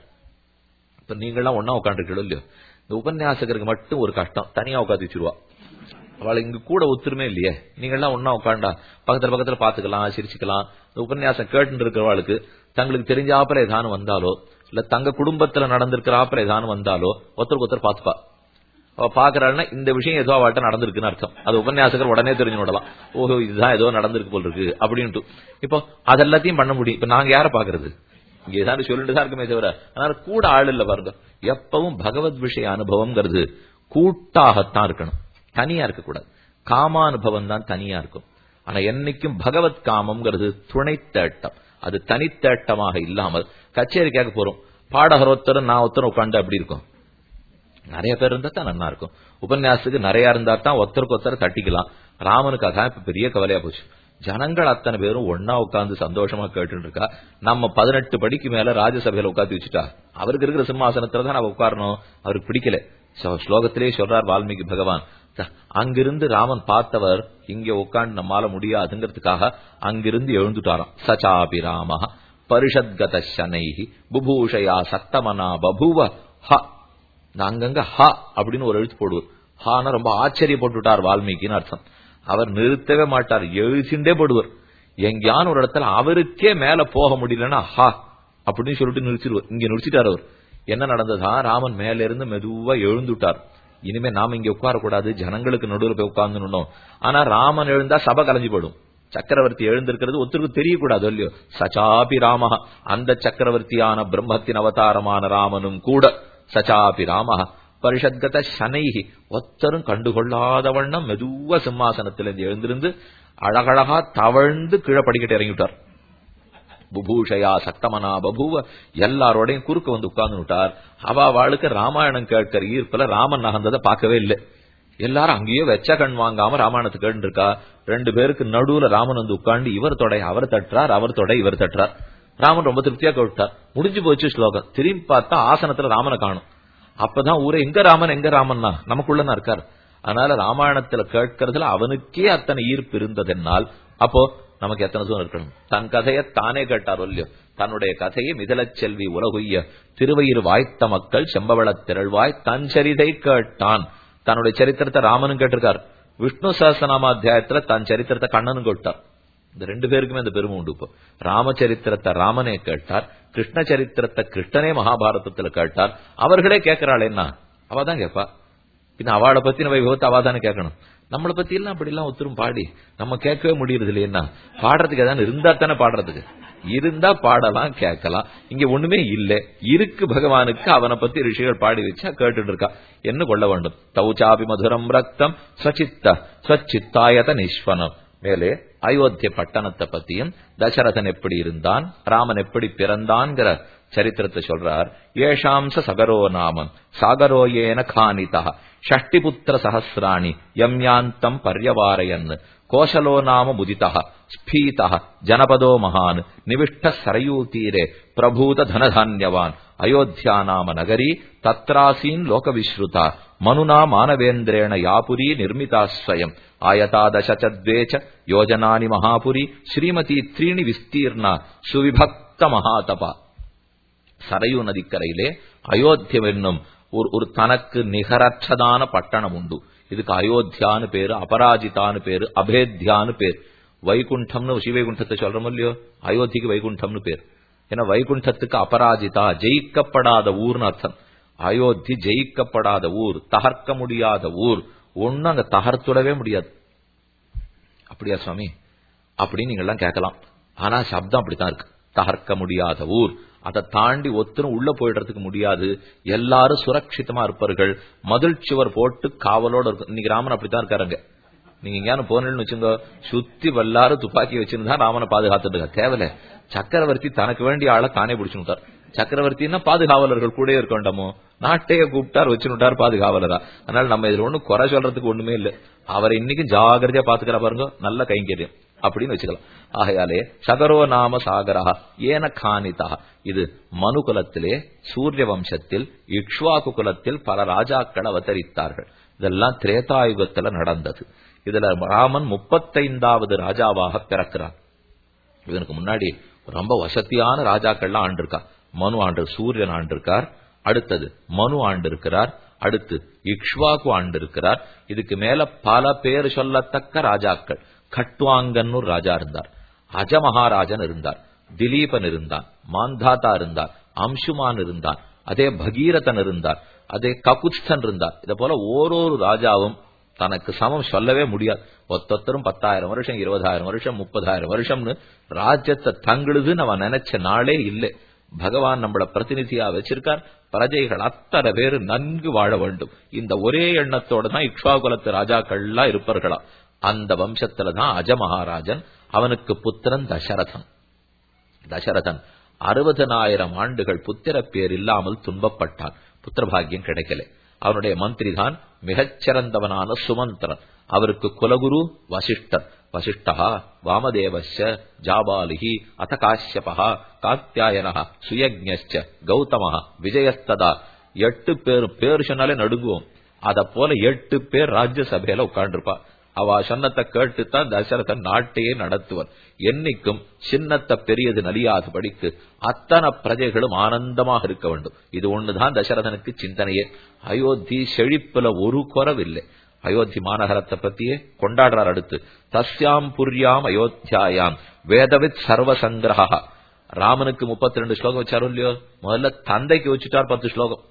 இப்ப நீங்கள்லாம் ஒன்னா உட்காந்துருக்கீங்களோ இல்லையோ இந்த உபன்யாசகருக்கு மட்டும் ஒரு கஷ்டம் தனியா உட்காந்து வச்சிருவா அவளை இங்க கூட ஒத்துருமே இல்லையே நீங்கள்லாம் ஒன்னா உட்காண்டா பக்கத்துல பக்கத்துல பாத்துக்கலாம் சிரிச்சுக்கலாம் இந்த உபன்யாசம் கேட்டு இருக்கிறவாளுக்கு தங்களுக்கு தெரிஞ்சாப்புல ஏதானும் வந்தாலோ இல்ல தங்க குடும்பத்துல நடந்திருக்கிறாப்புல ஏதானும் வந்தாலோ ஒருத்தருக்கு ஒருத்தர் பாத்துப்பா அவ பாக்குறாள்னா இந்த விஷயம் ஏதோ அவட்ட நடந்திருக்குன்னு அர்த்தம் அது உபன்யாசகர் உடனே தெரிஞ்சு விடலாம் ஓஹோ இதுதான் ஏதோ நடந்திருக்கு போல் இருக்கு அப்படின்ட்டு இப்போ அதெல்லாத்தையும் பண்ண முடியும் இப்ப நாங்க யார பாக்குறது இங்க ஏதாவது சொல்லிட்டு தான் இருக்குமே தவிர அதனால கூட ஆள் இல்ல பாருங்க எப்பவும் பகவத் விஷய அனுபவம்ங்கிறது கூட்டாகத்தான் இருக்கணும் தனியா இருக்கக்கூடாது காமானுபவம் தான் தனியா இருக்கும் ஆனா என்னைக்கும் பகவத் காமம்ங்கிறது துணை தேட்டம் அது தனித்தேட்டமாக இல்லாமல் கச்சேரி கேட்க போறோம் பாடகர் ஒருத்தர் நான் ஒருத்தர் உட்காந்து அப்படி இருக்கும் நிறைய பேர் இருந்தா தான் நல்லா இருக்கும் உபன்யாசத்துக்கு நிறைய இருந்தா தான் ஒருத்தருக்கு ஒருத்தர் தட்டிக்கலாம் ராமனுக்கு அதான் இப்ப பெரிய கவலையா போச்சு ஜனங்கள் அத்தனை பேரும் ஒன்னா உட்கார்ந்து சந்தோஷமா கேட்டு இருக்கா நம்ம பதினெட்டு படிக்கு மேல ராஜசபையில உட்காந்து வச்சுட்டா அவருக்கு இருக்கிற சிம்மாசனத்துல தான் நம்ம உட்காரணும் அவருக்கு பிடிக்கல ஸ்லோகத்திலேயே சொல்றார் வால்மீகி பகவான் அங்கிருந்து ராமன் பார்த்தவர் இங்க உட்காந்து நம்மால முடியாதுங்கிறதுக்காக அங்கிருந்து எழுந்துட்டாராம் சச்சாபி ராம பரிஷத்கத சனைஹி புபூஷயா சத்தமனா பபூவ ஹ அங்கங்க ஹ அப்படின்னு ஒரு எழுத்து போடுவார் ஹான ரொம்ப ஆச்சரியப்பட்டுட்டார் வால்மீகின்னு அர்த்தம் அவர் நிறுத்தவே மாட்டார் எழுதிண்டே போடுவார் எங்கேயான ஒரு இடத்துல அவருக்கே மேல போக முடியலன்னா ஹா அப்படின்னு சொல்லிட்டு நிறுத்திடுவார் இங்க நிறுத்திட்டார் அவர் என்ன நடந்ததா ராமன் மேல இருந்து மெதுவா எழுந்துட்டார் இனிமே நாம இங்க உட்கார கூடாது ஜனங்களுக்கு நடுவில் போய் உட்கார்ந்துடணும் ஆனா ராமன் எழுந்தா சபை கலைஞ்சு போயிடும் சக்கரவர்த்தி எழுந்திருக்கிறது ஒருத்தருக்கு தெரியக்கூடாது இல்லையோ சச்சாபி ராம அந்த சக்கரவர்த்தியான பிரம்மத்தின் அவதாரமான ராமனும் கூட சச்சாபி ராம பரிஷத்கத சனைஹி ஒத்தரும் கண்டுகொள்ளாத வண்ணம் மெதுவ சிம்மாசனத்திலிருந்து எழுந்திருந்து அழகழகா தவழ்ந்து கீழே படிக்கட்டு இறங்கிவிட்டார் புபூஷயா சக்தமனா பபூவ எல்லாரோடையும் குறுக்க வந்து உட்கார்ந்து விட்டார் அவ அவளுக்கு ராமாயணம் கேட்கிற ஈர்ப்புல ராமன் நகர்ந்ததை பார்க்கவே இல்லை எல்லாரும் அங்கேயே வெச்ச கண் வாங்காம ராமாயணத்தை கேட்டு இருக்கா ரெண்டு பேருக்கு நடுவுல ராமன் வந்து உட்கார்ந்து இவர் தொடை அவர் தட்டுறார் அவர் தொடை இவர் தட்டுறார் ராமன் ரொம்ப திருப்தியா கேட்டார் முடிஞ்சு போச்சு ஸ்லோகம் திரும்பி பார்த்தா ஆசனத்துல ராமனை காணும் அப்பதான் ஊரே எங்க ராமன் எங்க ராமன்னா நமக்குள்ளதான் இருக்கார் அதனால ராமாயணத்துல கேட்கறதுல அவனுக்கே அத்தனை ஈர்ப்பு இருந்ததென்னால் அப்போ நமக்கு எத்தனை தூரம் இருக்கணும் தன் கதையை தானே கேட்டார் இல்லையோ தன்னுடைய கதையை மிதலச் செல்வி உலகுய்ய திருவயிறு வாய்த்த மக்கள் செம்பவளத் திரள்வாய் தன் சரிதை கேட்டான் தன்னுடைய சரித்திரத்தை ராமனும் கேட்டிருக்கார் விஷ்ணு சஹசநாமாத்தியாயத்துல தன் சரித்திரத்தை கண்ணனும் கேட்டார் இந்த ரெண்டு பேருக்குமே அந்த பெருமை உண்டு இப்போ ராமச்சரித்திரத்தை ராமனே கேட்டார் கிருஷ்ண சரித்திரத்தை கிருஷ்ணனே மகாபாரதத்துல கேட்டார் அவர்களே கேட்கிறாள் என்ன அவ தான் கேட்பா பின்ன அவளை பத்தின வைபவத்தை அவ தானே கேட்கணும் நம்மளை பத்தி எல்லாம் அப்படி எல்லாம் ஒத்துரும் பாடி நம்ம கேட்கவே முடியறது இல்லையா பாடுறதுக்கு ஏதாவது இருந்தா தானே பாடுறதுக்கு இருந்தா பாடலாம் கேட்கலாம் இங்க ஒண்ணுமே இல்ல இருக்கு பகவானுக்கு அவனை பத்தி ரிஷிகள் பாடி வச்சா கேட்டுட்டு இருக்கா என்ன கொள்ள வேண்டும் தௌச்சாபி மதுரம் ரக்தம் ஸ்வச்சித்த ஸ்வச்சித்தாயத நிஸ்வனம் மேலே அயோத்திய பட்டணத்தை பத்தியும் தசரதன் எப்படி இருந்தான் ராமன் எப்படி பிறந்தான்ங்கிற சரித்திரத்தை சொல்றார் ஏஷாம்ச சகரோ நாமம் சாகரோயேன காணிதா ஷஷ்டிபுத்திர சஹசிராணி யம்யாந்தம் பர்யவாரயன் கோஷலோ நாம முதிதா ஸ்பீதா ஜனபதோ மகான் நிவிஷ்ட சரயூதீரே பிரபூத தனதான்யவான் அயோத்தியா நாம நகரி தத்ராசீன் லோகவிஸ்ருதா மனுனா மானவேந்திரேண யாபுரி நிர்மிதா ஸ்வயம் ஆயதா தசச்சத்வேச்ச யோஜனானி மகாபுரி ஸ்ரீமதி த்ரீணி விஸ்தீர்ணா சுவிபக்த மகாதபா சரையு நதிக்கரையிலே அயோத்தியம் என்னும் ஒரு ஒரு தனக்கு நிகரற்றதான பட்டணம் உண்டு இதுக்கு அயோத்தியான்னு பேரு அபராஜிதான்னு பேரு அபேத்யான்னு பேர் வைகுண்டம்னு ஸ்ரீவைகுண்டத்தை சொல்றோம் இல்லையோ அயோத்திக்கு வைகுண்டம்னு பேர் ஏன்னா வைகுண்டத்துக்கு அபராஜிதா ஜெயிக்கப்படாத ஊர்னு அர்த்தம் அயோத்தி ஜெயிக்கப்படாத ஊர் தகர்க்க முடியாத ஊர் ஒன்னும் அங்க தகர்த்துடவே முடியாது அப்படியா சுவாமி அப்படின்னு நீங்க எல்லாம் கேட்கலாம் ஆனா சப்தம் அப்படித்தான் இருக்கு தகர்க்க முடியாத ஊர் அதை தாண்டி ஒத்தரும் உள்ள போயிடுறதுக்கு முடியாது எல்லாரும் சுரட்சிதமா இருப்பார்கள் மதில் சுவர் போட்டு காவலோட இருக்கும் இன்னைக்கு ராமன் அப்படித்தான் இருக்காருங்க நீங்க எங்கேயானு போனேன்னு வச்சுங்க சுத்தி வல்லாரும் துப்பாக்கி வச்சிருந்தா ராமனை பாதுகாத்துட்டு இருக்கா தேவையில்ல சக்கரவர்த்தி தனக்கு வேண்டிய ஆளை தானே பிடிச்சுட்டார் சக்கரவர்த்தின்னா பாதுகாவலர்கள் கூட இருக்க வேண்டாமோ நாட்டையே கூப்பிட்டார் வச்சுட்டார் பாதுகாவலரா அதனால நம்ம இதுல ஒண்ணு குறை சொல்றதுக்கு ஒண்ணுமே இல்ல அவரை இன்னைக்கு ஜாகிரதையா பாத்துக்கிறா பாருங்க நல்ல கைங்கரியம் அப்படின்னு வச்சுக்கலாம் ஆகையாலே சகரோ நாம சாகரா ஏன காணிதா இது மனு குலத்திலே சூரிய வம்சத்தில் இக்ஷ்வாகு குலத்தில் பல ராஜாக்கள் அவதரித்தார்கள் இதெல்லாம் திரேதாயுகத்துல நடந்தது இதுல ராமன் முப்பத்தைந்தாவது ராஜாவாக பிறக்கிறார் இவனுக்கு முன்னாடி ரொம்ப வசதியான ராஜாக்கள்லாம் ஆண்டிருக்கா மனு ஆண்டு சூரியன் ஆண்டிருக்கார் அடுத்தது மனு ஆண்டு இருக்கிறார் அடுத்து இக்ஷ்வாக்கு ஆண்டு இருக்கிறார் இதுக்கு மேல பல பேர் சொல்லத்தக்க ராஜாக்கள் கட்வாங்கன்னு ஒரு ராஜா இருந்தார் அஜமகாராஜன் இருந்தார் திலீபன் இருந்தான் மாந்தாதா இருந்தார் அம்சுமான் இருந்தான் அதே பகீரதன் இருந்தார் அதே ககுஸ்தன் இருந்தார் இத போல ஓரொரு ராஜாவும் தனக்கு சமம் சொல்லவே முடியாது ஒத்தொத்தரும் பத்தாயிரம் வருஷம் இருபதாயிரம் வருஷம் முப்பதாயிரம் வருஷம்னு ராஜ்யத்தை தங்களுதுன்னு அவன் நினைச்ச நாளே இல்லை பகவான் நம்மள பிரதிநிதியா வச்சிருக்கார் பிரஜைகள் அத்தனை பேர் நன்கு வாழ வேண்டும் இந்த ஒரே எண்ணத்தோட தான் இக்ஷாகுலத்து ராஜாக்கள்லாம் இருப்பார்களா அந்த வம்சத்துல தான் அஜமகாராஜன் அவனுக்கு புத்திரன் தசரதன் தசரதன் அறுபதனாயிரம் ஆண்டுகள் புத்திர பேர் இல்லாமல் துன்பப்பட்டான் புத்திரபாகியம் கிடைக்கல அவனுடைய மந்திரி தான் மிகச்சிறந்தவனான சுமந்திரன் அவருக்கு குலகுரு வசிஷ்டர் வசிஷ்டா வாமதேவச்ச ஜாபாலிஹி அத காஷ்யபா காத்தியாயன சுயஜ்ஞ கௌதம விஜயஸ்ததா எட்டு பேர் பேர் சொன்னாலே நடுங்குவோம் அத போல எட்டு பேர் ராஜ்யசபையில உட்கார்ந்துருப்பா அவ சொன்னத்தை கேட்டுத்தான் தசரதன் நாட்டையே நடத்துவன் என்னைக்கும் சின்னத்த பெரியது நலியாது படித்து அத்தனை பிரஜைகளும் ஆனந்தமாக இருக்க வேண்டும் இது ஒண்ணுதான் தசரதனுக்கு சிந்தனையே அயோத்தி செழிப்புல ஒரு குறவில்லை அயோத்தி மாநகரத்தை பத்தியே கொண்டாடுறார் அடுத்து தஸ்யாம் புரியாம் அயோத்தியாயாம் வேதவித் சர்வசங்கிரகா ராமனுக்கு முப்பத்தி ரெண்டு ஸ்லோகம் வச்சாரோ இல்லையோ முதல்ல தந்தைக்கு வச்சுட்டார் பத்து ஸ்லோகம்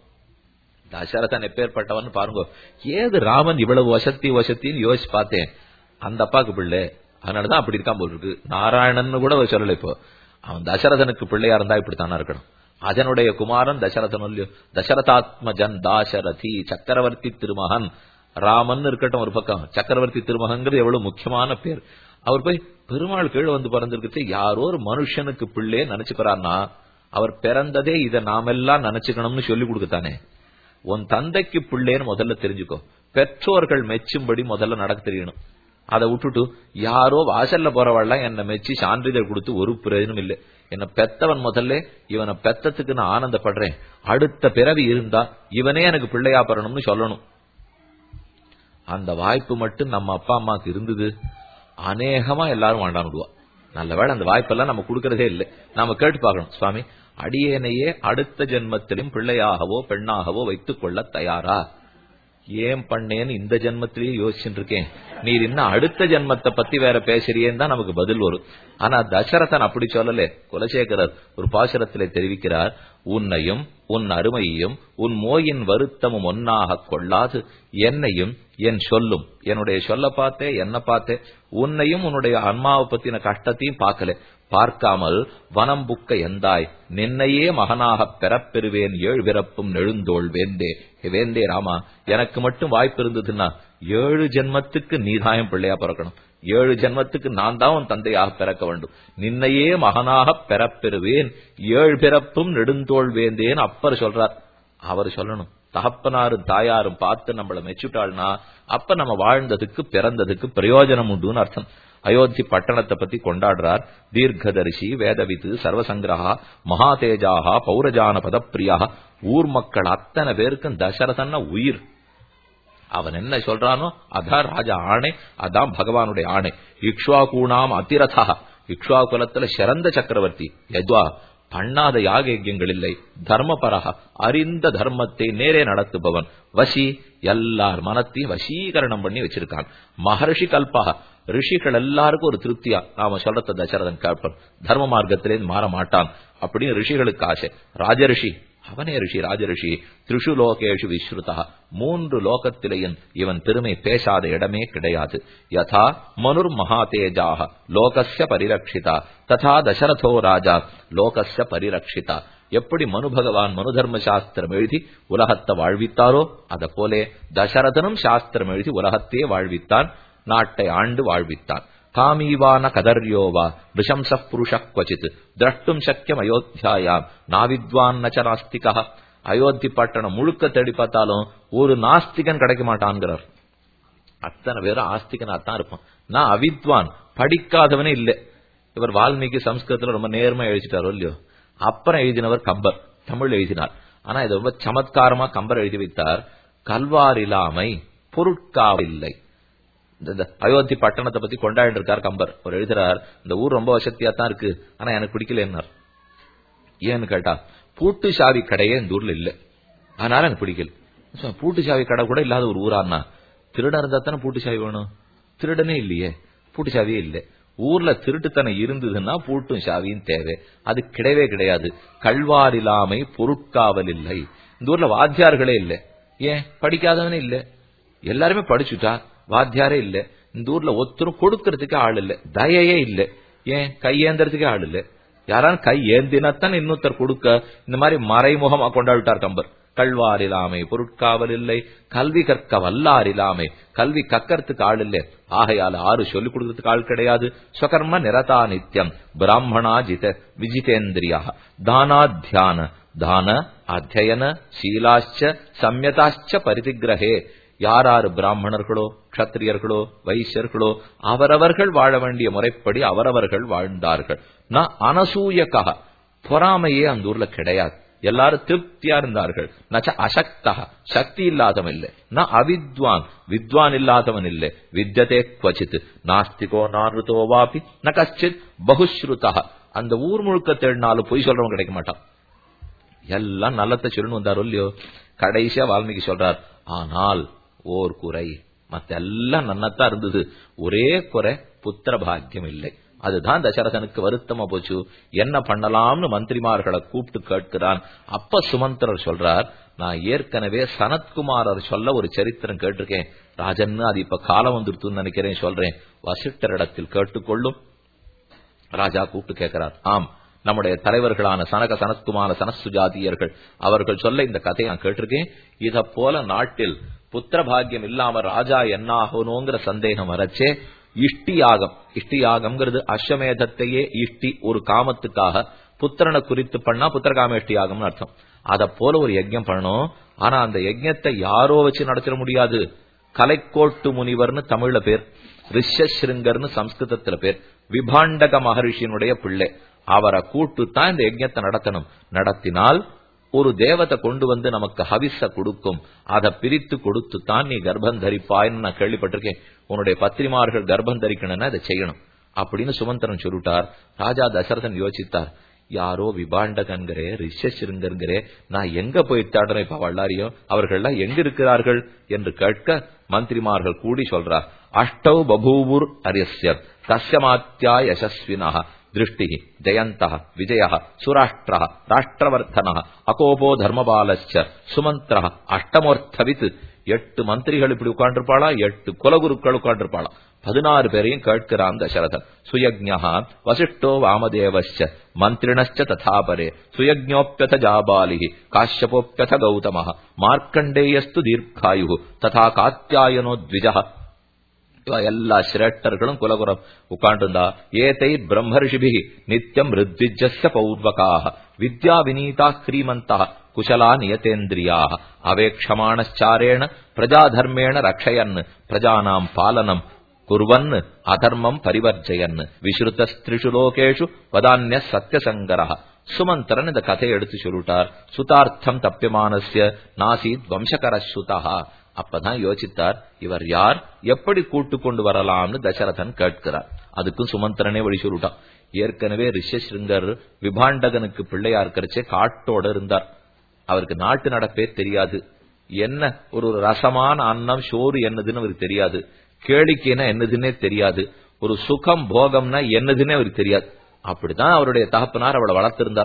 தசரதன் எப்பேற்பட்டவன் பாருங்க ஏது ராமன் இவ்வளவு வசதி வசத்தின்னு யோசிச்சு பார்த்தேன் அந்த அப்பாக்கு பிள்ளை அதனாலதான் அப்படி இருக்கான் போல் இருக்கு நாராயணன் கூட சொல்லல இப்போ அவன் தசரதனுக்கு பிள்ளையா இருந்தா இப்படித்தானா இருக்கணும் அதனுடைய குமாரன் தசரதன் இல்லையோ தசரதாத்மஜன் தாசரதி சக்கரவர்த்தி திருமகன் ராமன் இருக்கட்டும் ஒரு பக்கம் சக்கரவர்த்தி திருமகங்கிறது எவ்வளவு முக்கியமான பேர் அவர் போய் பெருமாள் கீழே வந்து பிறந்திருக்கு யாரோ ஒரு மனுஷனுக்கு பிள்ளையே நினைச்சுக்கிறார்னா அவர் பிறந்ததே இதை நாமெல்லாம் நினைச்சுக்கணும்னு சொல்லி கொடுக்கத்தானே உன் தந்தைக்கு பிள்ளைன்னு முதல்ல தெரிஞ்சுக்கோ பெற்றோர்கள் மெச்சும்படி முதல்ல நடக்க தெரியணும் அதை விட்டுட்டு யாரோ வாசல்ல போறவாள்லாம் என்ன மெச்சி சான்றிதழ் கொடுத்து ஒரு பிரயோஜனம் இல்லை என்ன பெத்தவன் முதல்ல இவனை பெத்தத்துக்கு நான் ஆனந்தப்படுறேன் அடுத்த பிறவி இருந்தா இவனே எனக்கு பிள்ளையா பெறணும்னு சொல்லணும் அந்த வாய்ப்பு மட்டும் நம்ம அப்பா அம்மாக்கு இருந்தது அநேகமா எல்லாரும் வாண்டானுடுவா நல்ல வேளை அந்த வாய்ப்பெல்லாம் நம்ம கொடுக்கறதே இல்லை நாம கேட்டு பார்க்கணும் சுவாமி அடியேனையே அடுத்த ஜென்மத்திலும் பிள்ளையாகவோ பெண்ணாகவோ வைத்துக் கொள்ள தயாரா ஏன் பண்ணேன்னு இந்த ஜென்மத்திலேயே யோசிச்சுட்டு இருக்கேன் நீர் இன்னும் அடுத்த ஜென்மத்தை பத்தி வேற பேசுறியேன்னு தான் நமக்கு பதில் வரும் ஆனா தசரதன் அப்படி சொல்லலே குலசேகரர் ஒரு பாசுரத்திலே தெரிவிக்கிறார் உன்னையும் உன் அருமையையும் உன் மோயின் வருத்தமும் ஒன்னாக கொள்ளாது என்னையும் என் சொல்லும் என்னுடைய சொல்ல பார்த்தே என்ன பார்த்தே உன்னையும் உன்னுடைய அம்மாவை பத்தின கஷ்டத்தையும் பார்க்கல பார்க்காமல் வனம் புக்க எந்தாய் நின்னையே மகனாக பெறப்பெறுவேன் ஏழு பிறப்பும் நெழுந்தோள் வேந்தே வேந்தே ராமா எனக்கு மட்டும் வாய்ப்பு இருந்ததுன்னா ஏழு ஜென்மத்துக்கு நீதாயம் பிள்ளையா பிறக்கணும் ஏழு ஜென்மத்துக்கு நான் தான் உன் தந்தையாக பிறக்க வேண்டும் நின்னையே மகனாக பெறப்பெறுவேன் ஏழு பிறப்பும் நெடுந்தோள் வேந்தேன்னு அப்பர் சொல்றார் அவர் சொல்லணும் தகப்பனாரும் தாயாரும் பார்த்து நம்மள மெச்சுட்டாள்னா அப்ப நம்ம வாழ்ந்ததுக்கு பிறந்ததுக்கு பிரயோஜனம் உண்டுன்னு அர்த்தம் அயோத்தி பட்டணத்தை பத்தி கொண்டாடுறார் தீர்க்கதரிசி வேதவித்து சர்வசங்கிரகா மகாதேஜாகா பௌரஜான பதப்பிரியா ஊர் மக்கள் அத்தனை பேருக்கும் தசரதன்னா உயிர் அவன் என்ன சொல்றானோ அதான் ராஜா ஆணை அதான் பகவானுடைய ஆணை இக்ஷ்வாகூணாம் அதிரதா இக்ஷ்வா குலத்துல சிறந்த சக்கரவர்த்தி எத்வா பண்ணாத யாகயங்கள் இல்லை தர்மபரக அறிந்த தர்மத்தை நேரே நடத்துபவன் வசி எல்லார் மனத்தையும் வசீகரணம் பண்ணி வச்சிருக்கான் மகர்ஷி கல்பாக ரிஷிகள் எல்லாருக்கும் ஒரு திருப்தியா நாம சொல்றத தசரதன் கேட்பன் தர்ம மார்க்கத்திலேருந்து மாற மாட்டான் அப்படின்னு ரிஷிகளுக்கு ஆசை ராஜரிஷி அவனே ரிஷி ராஜரிஷி திரிஷு லோகேஷு விஸ்ருதா மூன்று லோகத்திலேயும் இவன் பெருமை பேசாத இடமே கிடையாது யதா மனுர் மகாதேஜாக லோகஸ்ய பரிரட்சிதா ததா தசரதோ ராஜா லோகஸ்ய பரிரட்சிதா எப்படி மனு பகவான் மனு தர்ம சாஸ்திரம் எழுதி உலகத்தை வாழ்வித்தாரோ அத போலே தசரதனும் சாஸ்திரம் எழுதி உலகத்தையே வாழ்வித்தான் நாட்டை ஆண்டு வாழ்வித்தான் காமீவான கதர்யோவா ரிஷம்ச புருஷ குவச்சித் திரஷ்டும் சக்கியம் அயோத்தியாயாம் நாவித்வான் நச்ச நாஸ்திகா அயோத்தி பட்டணம் முழுக்க தேடி பார்த்தாலும் ஒரு நாஸ்திகன் கிடைக்க மாட்டான்கிறார் அத்தனை பேரும் ஆஸ்திகனா தான் இருப்பான் நான் அவித்வான் படிக்காதவனே இல்லை இவர் வால்மீகி சம்ஸ்கிருதத்துல ரொம்ப நேர்மையா எழுதிட்டாரோ இல்லையோ அப்புறம் எழுதினவர் கம்பர் தமிழ் எழுதினார் ஆனா இது ரொம்ப சமத்காரமா கம்பர் எழுதி வைத்தார் கல்வாரிலாமை பொருட்காவில்லை இந்த அயோத்தி பட்டணத்தை பத்தி கொண்டாடி இருக்கார் கம்பர் அவர் எழுதுறார் இந்த ஊர் ரொம்ப வசதியா தான் இருக்கு ஆனா எனக்கு பிடிக்கல என்னார் ஏன்னு கேட்டா பூட்டு சாவி கடையே இந்த ஊர்ல இல்ல அதனால எனக்கு பிடிக்கல பூட்டு சாவி கடை கூட இல்லாத ஒரு ஊரான்னா திருடன் இருந்தா தானே பூட்டு சாவி வேணும் திருடனே இல்லையே பூட்டு சாவியே இல்லை ஊர்ல திருட்டுத்தனம் இருந்ததுன்னா பூட்டும் சாவியும் தேவை அது கிடையவே கிடையாது கல்வாரிலாமை பொருட்காவல் இல்லை இந்த ஊர்ல வாத்தியார்களே இல்லை ஏன் படிக்காதவனே இல்லை எல்லாருமே படிச்சுட்டா வாத்தியாரே இல்ல இந்த ஊர்ல ஒருத்தரும் கொடுக்கறதுக்கு ஆள் இல்ல தயையே இல்ல ஏன் கை ஏந்திரத்துக்கே ஆள் இல்ல யாராலும் கை ஏந்தினத்தான் இன்னொருத்தர் கொடுக்க இந்த மாதிரி மறைமுகமா கொண்டாடிட்டார் கம்பர் கல்வாரிலாமை பொருட்காவல் இல்லை கல்வி கற்க வல்லாரிலாமை கல்வி கக்கறதுக்கு ஆள் இல்லை ஆகையால ஆறு சொல்லிக் கொடுக்கறதுக்கு ஆள் கிடையாது ஸ்வகர்ம நிரதா நித்தியம் பிராமணா ஜித விஜிதேந்திரியா தானாத்தியான தான அத்தியன சீலாச்ச சம்யதாச்ச பரிதிகிரகே யாராரு பிராமணர்களோ கத்திரியர்களோ வைசியர்களோ அவரவர்கள் வாழ வேண்டிய முறைப்படி அவரவர்கள் வாழ்ந்தார்கள் நான் அனசூயக்காக பொறாமையே அந்த ஊர்ல கிடையாது எல்லாரும் திருப்தியா இருந்தார்கள் நச்ச அசக்தா சக்தி இல்லாதவன் இல்லை நான் அவித்வான் வித்வான் இல்லாதவன் இல்லை வித்தியதே குவச்சித் நாஸ்திகோ நாருதோ வாபி ந கச்சித் பகுஸ்ருதா அந்த ஊர் முழுக்க தேடினாலும் பொய் சொல்றவன் கிடைக்க மாட்டான் எல்லாம் நல்லத்தை சொல்லணும் வந்தாரோ இல்லையோ கடைசியா வால்மீகி சொல்றார் ஆனால் ஓர் குறை மத்த எல்லாம் நன்னத்தான் இருந்தது ஒரே குறை புத்திர பாக்கியம் இல்லை அதுதான் தசரதனுக்கு வருத்தமா போச்சு என்ன பண்ணலாம்னு மந்திரிமார்களை கூப்பிட்டு கேட்கிறான் அப்ப சுமந்திரர் சொல்றார் நான் ஏற்கனவே சனத்குமாரர் சொல்ல ஒரு சரித்திரம் கேட்டிருக்கேன் ராஜன்னு அது இப்ப காலம் வந்துருத்துன்னு நினைக்கிறேன் சொல்றேன் வசிட்டரிடத்தில் கேட்டுக்கொள்ளும் ராஜா கூப்பிட்டு கேட்கிறார் ஆம் நம்முடைய தலைவர்களான சனக சனத்குமார சனசுஜாதியர்கள் அவர்கள் சொல்ல இந்த கதையை நான் கேட்டிருக்கேன் இத போல நாட்டில் புத்திர பாக்கியம் இல்லாம ராஜா என்ன ஆகணுங்கிற சந்தேகம் வரச்சே இஷ்டி யாகம் இஷ்டி யாகம்ங்கிறது அஸ்வமேதத்தையே இஷ்டி ஒரு காமத்துக்காக புத்திரனை குறித்து பண்ணா புத்திரகாமேஷ்டி யாகம்னு அர்த்தம் அத போல ஒரு யஜ்யம் பண்ணணும் ஆனா அந்த யஜ்யத்தை யாரோ வச்சு நடத்திட முடியாது கலைக்கோட்டு முனிவர்னு தமிழ்ல பேர் ரிஷஸ்ருங்கர்னு சம்ஸ்கிருதத்துல பேர் விபாண்டக மகரிஷியினுடைய பிள்ளை அவரை கூட்டு தான் இந்த யஜ்யத்தை நடத்தணும் நடத்தினால் ஒரு தேவத்தை கொண்டு வந்து நமக்கு ஹவிஸ கொடுக்கும் அதை பிரித்து கொடுத்து தான் நீ கர்ப்பம் தரிப்பாய்னு நான் கேள்விப்பட்டிருக்கேன் உன்னுடைய பத்திரிமார்கள் கர்ப்பம் தரிக்கணும்னா இதை செய்யணும் அப்படின்னு சுமந்திரன் சொல்லிட்டார் ராஜா தசரதன் யோசித்தார் யாரோ விபாண்டகன்கிறே ரிஷசிருங்கருங்கிறே நான் எங்க போய் தேடுறேன் இப்ப வல்லாரியும் அவர்கள்லாம் எங்க இருக்கிறார்கள் என்று கேட்க மந்திரிமார்கள் கூடி சொல்றார் அஷ்டௌ பபூவுர் அரியஸ்யர் தஸ்யமாத்தியா யசஸ்வினா திருஷ்டி ஜயந்த விஜய சுராஷ்டிர ராஷ்டிரவர்தன அகோபோ தர்மபாலச்ச சுமந்திர அஷ்டமோர்த்தவித் எட்டு மந்திரிகள் இப்படி உட்காண்டிருப்பாளா எட்டு குலகுருக்கள் உட்காண்டிருப்பாளா பதினாறு பேரையும் கேட்கிறான் தசரதன் சுயஜா வசிஷ்டோ வாமதேவச்ச மந்திரிணச்ச ததாபரே சுயஜோப்பியத ஜாபாலி காஷ்யபோப்பியத கௌதம மார்க்கண்டேயஸ்து தீர்க்காயு ததா காத்தியாயனோ த்விஜ இவ எல்லா சிரேஷ்டர்களும் குலகுரம் உட்காண்டிருந்தா ஏதை பிரம்மர்ஷிபி நித்தியம் ரித்விஜஸ்ய பௌர்வகாக வித்யா வினீதா ஸ்ரீமந்தா குசலா நியதேந்திரியா அவேக்ஷமானச்சாரேண பிரஜாதர்மேண ரக்ஷயன் பிரஜானாம் பாலனம் குர்வன் அதர்மம் பரிவர்ஜயன் விஸ்ருதஸ்திரிஷு லோகேஷு வதான்ய சத்தியசங்கர சுமந்திரன் இந்த கதையை எடுத்து சொல்லிட்டார் சுதார்த்தம் தப்பியமானசிய நாசீத் வம்சகர சுதா அப்பதான் யோசித்தார் இவர் யார் எப்படி கூட்டு கொண்டு வரலாம்னு தசரதன் கேட்கிறார் அதுக்கும் சுமந்திரனே வழி சொல்லிட்டான் ஏற்கனவே ரிஷஸ்ருங்கர் விபாண்டகனுக்கு பிள்ளையா இருக்கிறச்சே காட்டோட இருந்தார் அவருக்கு நாட்டு நடப்பே தெரியாது என்ன ஒரு ரசமான அன்னம் சோறு என்னதுன்னு அவருக்கு தெரியாது கேளிக்கைனா என்னதுன்னே தெரியாது ஒரு சுகம் போகம்னா என்னதுன்னே அவருக்கு தெரியாது அப்படிதான் அவருடைய தகப்பனார் அவளை வளர்த்திருந்தார்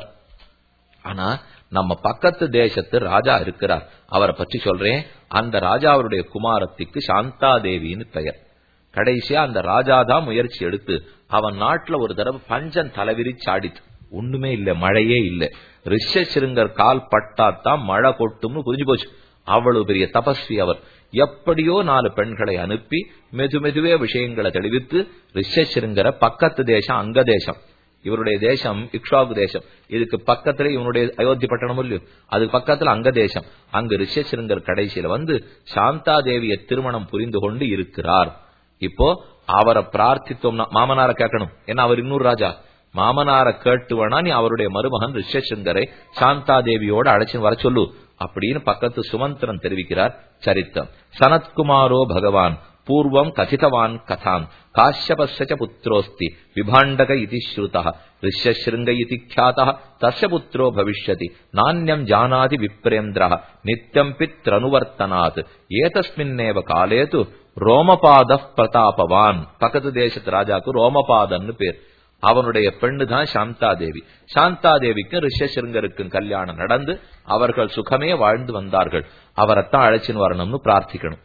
ஆனா நம்ம பக்கத்து தேசத்து ராஜா இருக்கிறார் அவரை பற்றி சொல்றேன் அந்த ராஜாவுடைய குமாரத்திக்கு சாந்தா தேவின்னு பெயர் கடைசியா அந்த ராஜா தான் முயற்சி எடுத்து அவன் நாட்டுல ஒரு தடவை பஞ்சன் தலைவிரி சாடித்து ஒண்ணுமே இல்ல மழையே இல்ல ரிஷசிருங்கர் கால் பட்டாத்தான் மழை கொட்டும்னு புரிஞ்சு போச்சு அவ்வளவு பெரிய தபஸ்வி அவர் எப்படியோ நாலு பெண்களை அனுப்பி மெது மெதுவே விஷயங்களை தெளிவித்து ரிஷசிருங்கர பக்கத்து தேசம் அங்க தேசம் இவருடைய தேசம் இக்ஷாகு தேசம் இதுக்கு பக்கத்துல இவனுடைய அயோத்தி பட்டணம் இல்லையோ அதுக்கு பக்கத்துல அங்க தேசம் அங்கு ரிஷசிருங்கர் கடைசியில வந்து சாந்தா தேவிய திருமணம் புரிந்து கொண்டு இருக்கிறார் இப்போ அவரை பிரார்த்தித்தோம்னா மாமனார கேட்கணும் ஏன்னா அவர் இன்னொரு ராஜா மாமனார கேட்டுவனா நீ அவருடைய மருமகன் ரிஷசங்கரை சாந்தாதேவியோட அழைச்சு வர சொல்லு அப்படின்னு பக்கத்து சுமந்திரன் தெரிவிக்கிறார் சரித்தம் சனத்குமாரோ பகவான் பூர்வம் கதிதவான் கதாம் காஷ்யபஸ்ய புத்திரோஸ்தி விபாண்டக இதி ஸ்ருதா ரிஷ்யசிருங்க இதி ख्यातः தஸ்ய புத்திரோ பவிஷ்யதி நானியம் ஜானாதி விப்ரேந்திரः நித்யம் பித்ரனுவர்த்தனாத் ஏதஸ்மின்னேவ காலே து ரோமபாத பிரதாபவான் பக்கத்து தேசத்து ராஜாக்கு ரோமபாதன்னு பேர் அவனுடைய பெண்ணு தான் சாந்தாதேவி சாந்தாதேவிக்கும் ரிஷசிருங்கருக்கும் கல்யாணம் நடந்து அவர்கள் சுகமே வாழ்ந்து வந்தார்கள் அவரைத்தான் அழைச்சின்னு வரணும்னு பிரார்த்திக்கணும்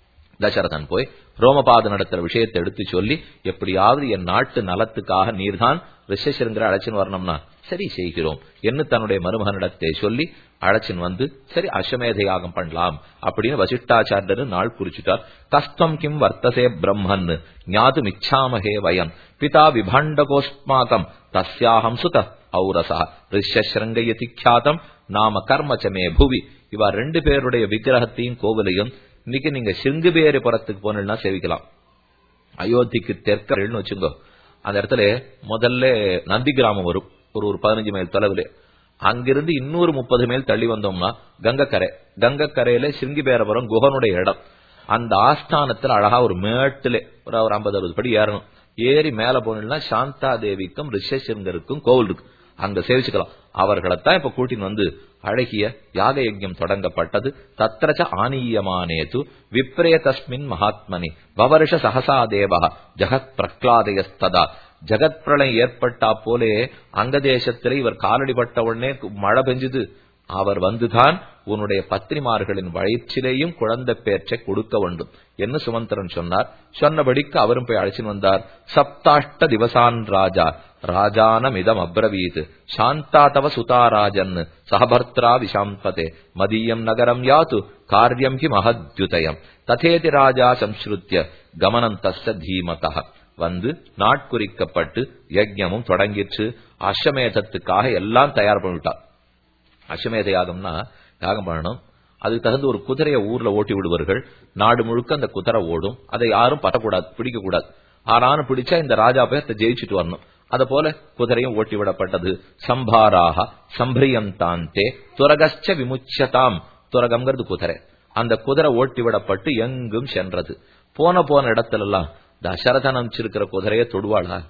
தசரதன் போய் ரோமபாத நடத்துற விஷயத்தை எடுத்து சொல்லி எப்படியாவது என் நாட்டு நலத்துக்காக நீர்தான் ரிஷசிருங்கரை அழைச்சின்னு வரணும்னா சரி செய்கிறோம் என்று தன்னுடைய மருமகனிடத்தை சொல்லி அழைச்சின் வந்து சரி அஸ்வமேத யாகம் பண்ணலாம் அப்படின்னு வசிஷ்டாச்சாரியர் நாள் குறிச்சுட்டார் கஸ்தம் கிம் வர்த்தசே பிரம்மன் ஞாதும் இச்சாமகே வயம் பிதா விபாண்டகோஸ்மாகம் தஸ்யாஹம் சுத ஔரசா ரிஷசிருங்கயதி ख्यातம் நாம கர்மச்சமே புவி இவா ரெண்டு பேருடைய விக்கிரகத்தையும் கோவிலையும் இன்னைக்கு நீங்க சிங்குபேரிபுரத்துக்கு போனா சேவிக்கலாம் அயோத்திக்கு தெற்கன்னு வச்சுங்கோ அந்த இடத்துல முதல்ல நந்தி கிராமம் வரும் ஒரு ஒரு பதினஞ்சு மைல் தொலைவில் அங்கிருந்து இன்னொரு முப்பது மைல் தள்ளி வந்தோம்னா கங்கக்கரை கங்கக்கரையில சிங்கிபேரபுரம் குகனுடைய இடம் அந்த ஆஸ்தானத்துல அழகா ஒரு மேட்டுல ஒரு ஒரு ஐம்பது அறுபது படி ஏறணும் ஏறி மேல போனா சாந்தா தேவிக்கும் ரிஷசிங்கருக்கும் கோவில் இருக்கு அங்க சேவிச்சுக்கலாம் அவர்களைத்தான் இப்ப கூட்டின்னு வந்து அழகிய யாக யஜ்யம் தொடங்கப்பட்டது தத்திரச்ச ஆனீயமானேது விப்ரே தஸ்மின் மகாத்மனி வவருஷ சகசா தேவா ஜகத் பிரக்லாதயஸ்ததா ஜகத் பிரளயம் ஏற்பட்டா போலே அங்க தேசத்திலே இவர் காலடிப்பட்ட உடனே மழை பெஞ்சுது அவர் வந்துதான் உன்னுடைய பத்திரிமார்களின் வயிற்றிலேயும் குழந்தை பேற்றை கொடுக்க வேண்டும் என்று சுமந்திரன் சொன்னார் சொன்னபடிக்கு அவரும் போய் அழைச்சின்னு வந்தார் சப்தாஷ்ட திவசான் ராஜா ராஜானம் இதம் அப்ரவீத் சாந்தா தவ சுதாராஜன் சகபர்த்ரா விஷாம்பதே மதியம் நகரம் யாத்து காரியம் ஹி மகத்யுதயம் ததேதி ராஜா சம்ஸ்ருத்திய கமனம் தஸ்ய தீமதா வந்து நாட்குறிக்கப்பட்டு யஜ்யமும் தொடங்கிற்று அஸ்வமேதத்துக்காக எல்லாம் தயார் பண்ணிவிட்டார் அஸ்வமேத யாகம்னா யாகம் பண்ணணும் அதுக்கு தகுந்த ஒரு குதிரையை ஊர்ல ஓட்டி விடுவார்கள் நாடு முழுக்க அந்த குதிரை ஓடும் அதை யாரும் பட்டக்கூடாது பிடிக்க கூடாது ஆறானு பிடிச்சா இந்த ராஜா போய் அதை ஜெயிச்சுட்டு வரணும் அத போல குதிரையும் ஓட்டி விடப்பட்டது சம்பாராக சம்பிரியம் தாந்தே துரகச்ச விமுச்சதாம் துரகம்ங்கிறது குதிரை அந்த குதிரை ஓட்டி விடப்பட்டு எங்கும் சென்றது போன போன இடத்துல எல்லாம் தசரதன் அமைச்சிருக்கிற குதிரையை தொடுவாளா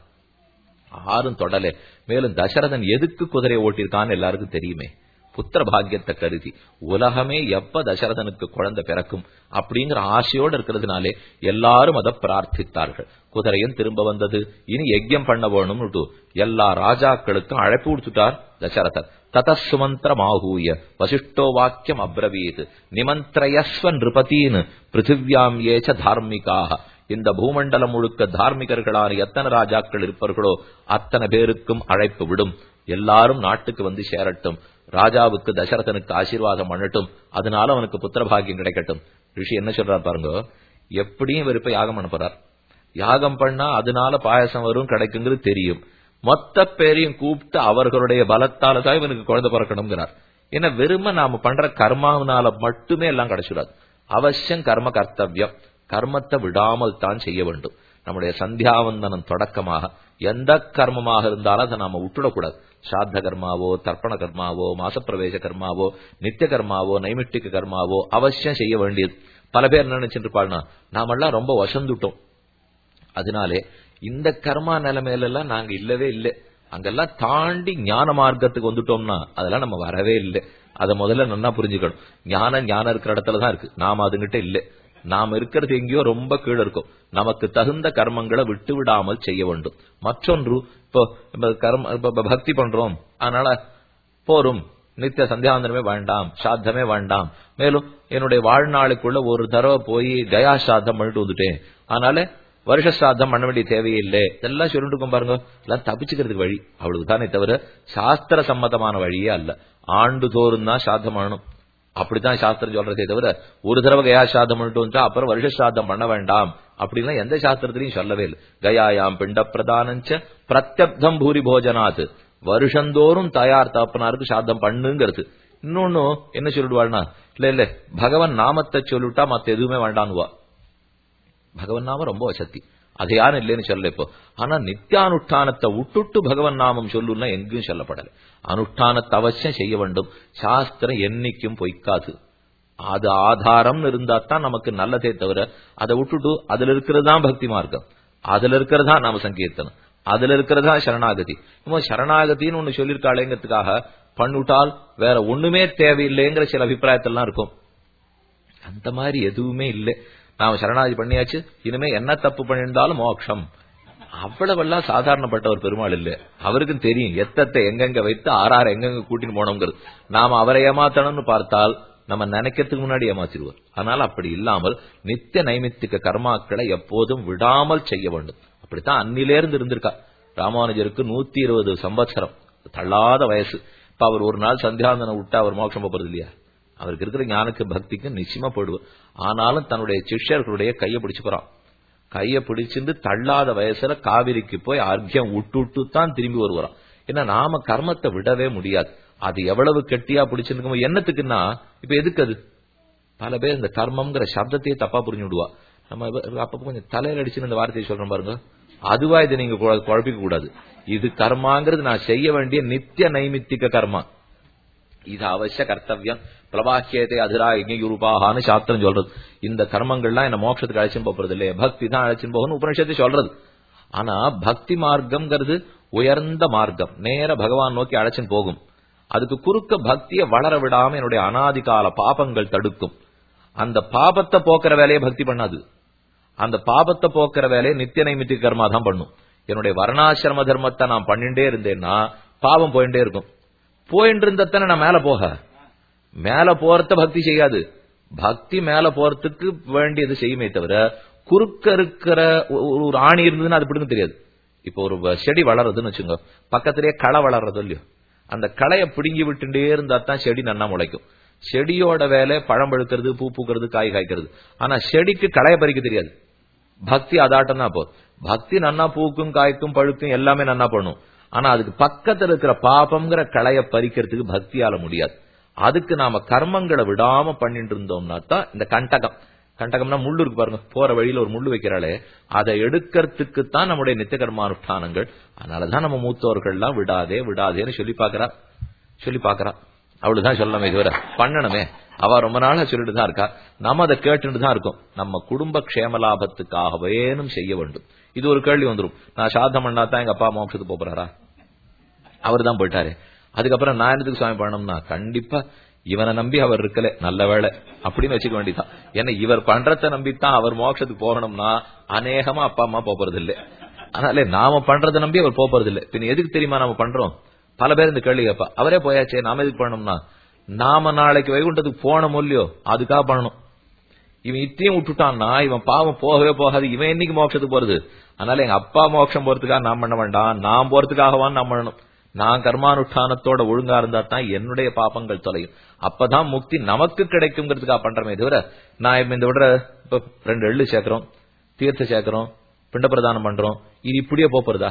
ஆறும் தொடலே மேலும் தசரதன் எதுக்கு குதிரையை ஓட்டியிருக்கான்னு எல்லாருக்கும் தெரியுமே புத்திர பாக்கியத்தை கருதி உலகமே எப்ப தசரதனுக்கு குழந்தை பிறக்கும் அப்படிங்கிற ஆசையோடு இருக்கிறதுனாலே எல்லாரும் அதை பிரார்த்தித்தார்கள் குதிரையும் திரும்ப வந்தது இனி யஜ்யம் பண்ண வேணும்னு எல்லா ராஜாக்களுக்கும் அழைப்பு கொடுத்துட்டார் தசரதர் ததசுமந்திரமாகூய வசிஷ்டோ வாக்கியம் அப்ரவீத் நிமந்திரயஸ்வ நிருபதீன் பிருத்திவியாம் ஏச்ச தார்மிகாக இந்த பூமண்டலம் முழுக்க தார்மிகர்களான எத்தனை ராஜாக்கள் இருப்பார்களோ அத்தனை பேருக்கும் அழைப்பு விடும் எல்லாரும் நாட்டுக்கு வந்து சேரட்டும் ராஜாவுக்கு தசரதனுக்கு ஆசீர்வாதம் பண்ணட்டும் அதனால அவனுக்கு புத்திரபாகியம் கிடைக்கட்டும் ரிஷி என்ன சொல்றார் பாருங்க எப்படியும் இவர் இப்ப யாகம் பண்ண போறார் யாகம் பண்ணா அதனால பாயசம் வரும் கிடைக்குங்கிறது தெரியும் மொத்த பேரையும் கூப்பிட்டு அவர்களுடைய பலத்தால தான் இவனுக்கு குழந்தை பிறக்கணுங்கிறார் ஏன்னா வெறும நாம பண்ற கர்மாவினால மட்டுமே எல்லாம் கிடைச்சிடாது அவசியம் கர்ம கர்த்தவியம் கர்மத்தை விடாமல் தான் செய்ய வேண்டும் நம்முடைய சந்தியாவந்தனம் தொடக்கமாக எந்த கர்மமாக இருந்தாலும் அதை நாம விட்டுடக்கூடாது சாத்த கர்மாவோ தர்ப்பண கர்மாவோ மாசப்பிரவேச கர்மாவோ நித்திய கர்மாவோ நைமிட்டிக கர்மாவோ அவசியம் செய்ய வேண்டியது பல பேர் என்ன நினைச்சிட்டு இருப்பாள்னா நாமெல்லாம் ரொம்ப வசந்துட்டோம் அதனாலே இந்த கர்மா நிலைமையில எல்லாம் நாங்க இல்லவே இல்லை அங்கெல்லாம் தாண்டி ஞான மார்க்கத்துக்கு வந்துட்டோம்னா அதெல்லாம் நம்ம வரவே இல்லை அதை முதல்ல நல்லா புரிஞ்சுக்கணும் ஞானம் ஞானம் இருக்கிற இடத்துலதான் இருக்கு நாம அதுங்கிட்ட இல்லை நாம் இருக்கிறது எங்கேயோ ரொம்ப கீழே இருக்கும் நமக்கு தகுந்த கர்மங்களை விட்டு விடாமல் செய்ய வேண்டும் மற்றொன்று இப்போ கர்ம இப்ப பக்தி பண்றோம் அதனால போரும் நித்திய சந்தியாவந்தனமே வேண்டாம் சாத்தமே வேண்டாம் மேலும் என்னுடைய வாழ்நாளுக்குள்ள ஒரு தடவை போய் கயா சாத்தம் பண்ணிட்டு வந்துட்டேன் அதனால வருஷ சாத்தம் பண்ண வேண்டிய தேவையில்லை இதெல்லாம் சொல்லிட்டு இருக்கோம் பாருங்க எல்லாம் தப்பிச்சுக்கிறதுக்கு வழி அவளுக்கு தானே தவிர சாஸ்திர சம்மதமான வழியே அல்ல ஆண்டு தோறும் தான் சாத்தம் பண்ணணும் அப்படித்தான் சாஸ்திரம் சொல்றதே தவிர ஒரு தடவை கயா சாதம் பண்ணிட்டு வந்தா அப்புறம் வருஷ சாதம் பண்ண வேண்டாம் அப்படின்னா எந்த சாஸ்திரத்திலையும் சொல்லவே இல்லை கயாயாம் பிண்ட பிரதானஞ்ச பிரத்யப்தம் பூரி போஜனாத் வருஷந்தோறும் தயார் தகப்பனாருக்கு சாதம் பண்ணுங்கிறது இன்னொன்னு என்ன சொல்லிடுவாள்னா இல்ல இல்ல பகவன் நாமத்தை சொல்லிட்டா மத்த எதுவுமே வேண்டான்னுவா பகவன் நாம ரொம்ப வசதி அது யாரும் இல்லைன்னு சொல்ல இப்போ ஆனா நித்தியானுஷ்டானத்தை விட்டுட்டு பகவன் நாமம் சொல்லுன்னா எங்கேயும் சொல்லப்படல அனுஷ்டானத்தை அவசியம் செய்ய வேண்டும் சாஸ்திரம் என்னைக்கும் பொய்க்காது அது ஆதாரம்னு இருந்தா தான் நமக்கு நல்லதே தவிர அதை விட்டுட்டு அதுல இருக்கிறது தான் பக்தி மார்க்கம் அதுல இருக்கிறதா நாம சங்கீர்த்தனம் அதுல இருக்கிறதா சரணாகதி இப்போ சரணாகதின்னு ஒண்ணு சொல்லியிருக்காளேங்கிறதுக்காக பண்ணிவிட்டால் வேற ஒண்ணுமே தேவையில்லைங்கிற சில அபிப்பிராயத்தெல்லாம் இருக்கும் அந்த மாதிரி எதுவுமே இல்லை நாம சரணாகதி பண்ணியாச்சு இனிமே என்ன தப்பு பண்ணியிருந்தாலும் மோட்சம் அவ்வளவெல்லாம் சாதாரணப்பட்ட ஒரு பெருமாள் இல்ல அவருக்கும் தெரியும் எத்தத்தை எங்கெங்க வைத்து ஆறாறு எங்கெங்க கூட்டின்னு போனோங்கிறது நாம அவரை ஏமாத்தணும்னு பார்த்தால் நம்ம நினைக்கிறதுக்கு முன்னாடி ஏமாத்திடுவார் அதனால அப்படி இல்லாமல் நித்திய நைமித்திக கர்மாக்களை எப்போதும் விடாமல் செய்ய வேண்டும் அப்படித்தான் அன்னிலேருந்து இருந்திருக்கா ராமானுஜருக்கு நூத்தி இருபது சம்பத்சரம் தள்ளாத வயசு இப்ப அவர் ஒரு நாள் சந்தியாந்தனம் விட்டா அவர் மோட்சம் போறது இல்லையா அவருக்கு இருக்கிற ஞானக்கு பக்திக்கு நிச்சயமா போடுவார் ஆனாலும் தன்னுடைய சிஷ்யர்களுடைய கையை பிடிச்சுக்கிறான் கையை பிடிச்சிருந்து தள்ளாத வயசுல காவிரிக்கு போய் அர்க்கியம் விட்டு விட்டு தான் திரும்பி வருவாராம் ஏன்னா நாம கர்மத்தை விடவே முடியாது அது எவ்வளவு கெட்டியா பிடிச்சிருக்கும் என்னத்துக்குன்னா இப்ப எதுக்கு அது பல பேர் இந்த கர்மம்ங்கிற சப்தத்தையே தப்பா புரிஞ்சு விடுவா நம்ம அப்ப கொஞ்சம் தலையில அடிச்சுன்னு இந்த வார்த்தையை சொல்றோம் பாருங்க அதுவா இதை நீங்க குழப்பிக்க கூடாது இது கர்மாங்கிறது நான் செய்ய வேண்டிய நித்திய நைமித்திக கர்மா இது அவசிய கர்த்தவியம் பிரபாக்கியத்தை அதிரா எங்கூபாகான்னு சாஸ்திரம் சொல்றது இந்த கர்மங்கள்லாம் என்ன மோட்சத்துக்கு அழைச்சுன்னு போறது இல்லையே பக்தி தான் அழைச்சுன்னு போகணும் உபனிஷத்தை சொல்றது ஆனா பக்தி மார்க்கம்ங்கிறது உயர்ந்த மார்க்கம் நேர பகவான் நோக்கி அழைச்சுன்னு போகும் அதுக்கு குறுக்க பக்தியை வளர விடாம என்னுடைய அனாதிகால பாபங்கள் தடுக்கும் அந்த பாபத்தை போக்குற வேலையை பக்தி பண்ணாது அந்த பாபத்தை போக்குற வேலையை நித்திய நைமித்திக கர்மா தான் பண்ணும் என்னுடைய வர்ணாசிரம தர்மத்தை நான் பண்ணிட்டே இருந்தேன்னா பாவம் போயிட்டே இருக்கும் போயிட்டு இருந்தத்தனை நான் மேல போக மேல போறத பக்தி செய்யாது பக்தி மேல போறதுக்கு வேண்டியது செய்யுமே தவிர குறுக்க இருக்கிற ஒரு ஆணி இருந்ததுன்னா அது பிடிக்கும் தெரியாது இப்போ ஒரு செடி வளருதுன்னு வச்சுங்க பக்கத்திலேயே களை வளர்றது இல்லையோ அந்த களையை பிடுங்கி விட்டுட்டே இருந்தா தான் செடி நன்னா முளைக்கும் செடியோட வேலை பழம் பழுக்கிறது பூ பூக்கிறது காய் காய்க்கிறது ஆனா செடிக்கு களைய பறிக்க தெரியாது பக்தி அதாட்டம் தான் போதும் பக்தி நன்னா பூக்கும் காய்க்கும் பழுக்கும் எல்லாமே நன்னா பண்ணும் ஆனா அதுக்கு பக்கத்துல இருக்கிற பாபம்ங்கிற களைய பறிக்கிறதுக்கு பக்தியால முடியாது அதுக்கு நாம கர்மங்களை விடாம பண்ணிட்டு இருந்தோம்னா தான் இந்த கண்டகம் கண்டகம்னா முள்ளு இருக்கு பாருங்க போற வழியில ஒரு முள்ளு வைக்கிறாளே அதை எடுக்கிறதுக்கு தான் நம்முடைய நித்திய கர்மானுஷ்டானங்கள் அதனாலதான் நம்ம மூத்தோர்கள் எல்லாம் விடாதே விடாதேன்னு சொல்லி பாக்குறா சொல்லி பாக்குறா அவளுதான் சொல்லணுமே இதுவரை பண்ணணுமே அவ ரொம்ப நாளா சொல்லிட்டு தான் இருக்கா நம்ம அதை கேட்டுட்டு தான் இருக்கோம் நம்ம குடும்ப க்ஷேம லாபத்துக்காகவேனும் செய்ய வேண்டும் இது ஒரு கேள்வி வந்துடும் நான் சாதம் பண்ணா தான் எங்க அப்பா மோட்சத்துக்கு போறாரா அவர் தான் போயிட்டாரு அதுக்கப்புறம் நான் என்னத்துக்கு சுவாமி பண்ணணும்னா கண்டிப்பா இவனை நம்பி அவர் இருக்கல நல்ல வேலை அப்படின்னு வச்சுக்க வேண்டியதான் ஏன்னா இவர் பண்றத நம்பித்தான் அவர் மோட்சத்துக்கு போகணும்னா அநேகமா அப்பா அம்மா போறது இல்லை அதனால நாம பண்றதை நம்பி அவர் போறது இல்லை பின் எதுக்கு தெரியுமா நாம பண்றோம் பல பேர் இந்த கேள்வி கேட்பா அவரே போயாச்சே நாம எதுக்கு பண்ணணும்னா நாம நாளைக்கு வைகுண்டத்துக்கு போன இல்லையோ அதுக்காக பண்ணணும் இவன் இத்தையும் விட்டுட்டான்னா இவன் பாவம் போகவே போகாது இவன் என்னைக்கு மோட்சத்துக்கு போறது அதனால எங்க அப்பா மோட்சம் போறதுக்காக நான் பண்ண வேண்டாம் நான் போறதுக்காகவான் நான் பண்ணணும் நான் கர்மானுஷ்டானத்தோட ஒழுங்கா இருந்தா தான் என்னுடைய பாப்பங்கள் தொலையும் அப்பதான் முக்தி நமக்கு கிடைக்குங்கிறதுக்காக பண்றமே தவிர நான் இந்த விடுற இப்ப ரெண்டு எள்ளு சேர்க்கிறோம் தீர்த்த சேர்க்கிறோம் பிண்ட பிரதானம் பண்றோம் இது இப்படியே போறதா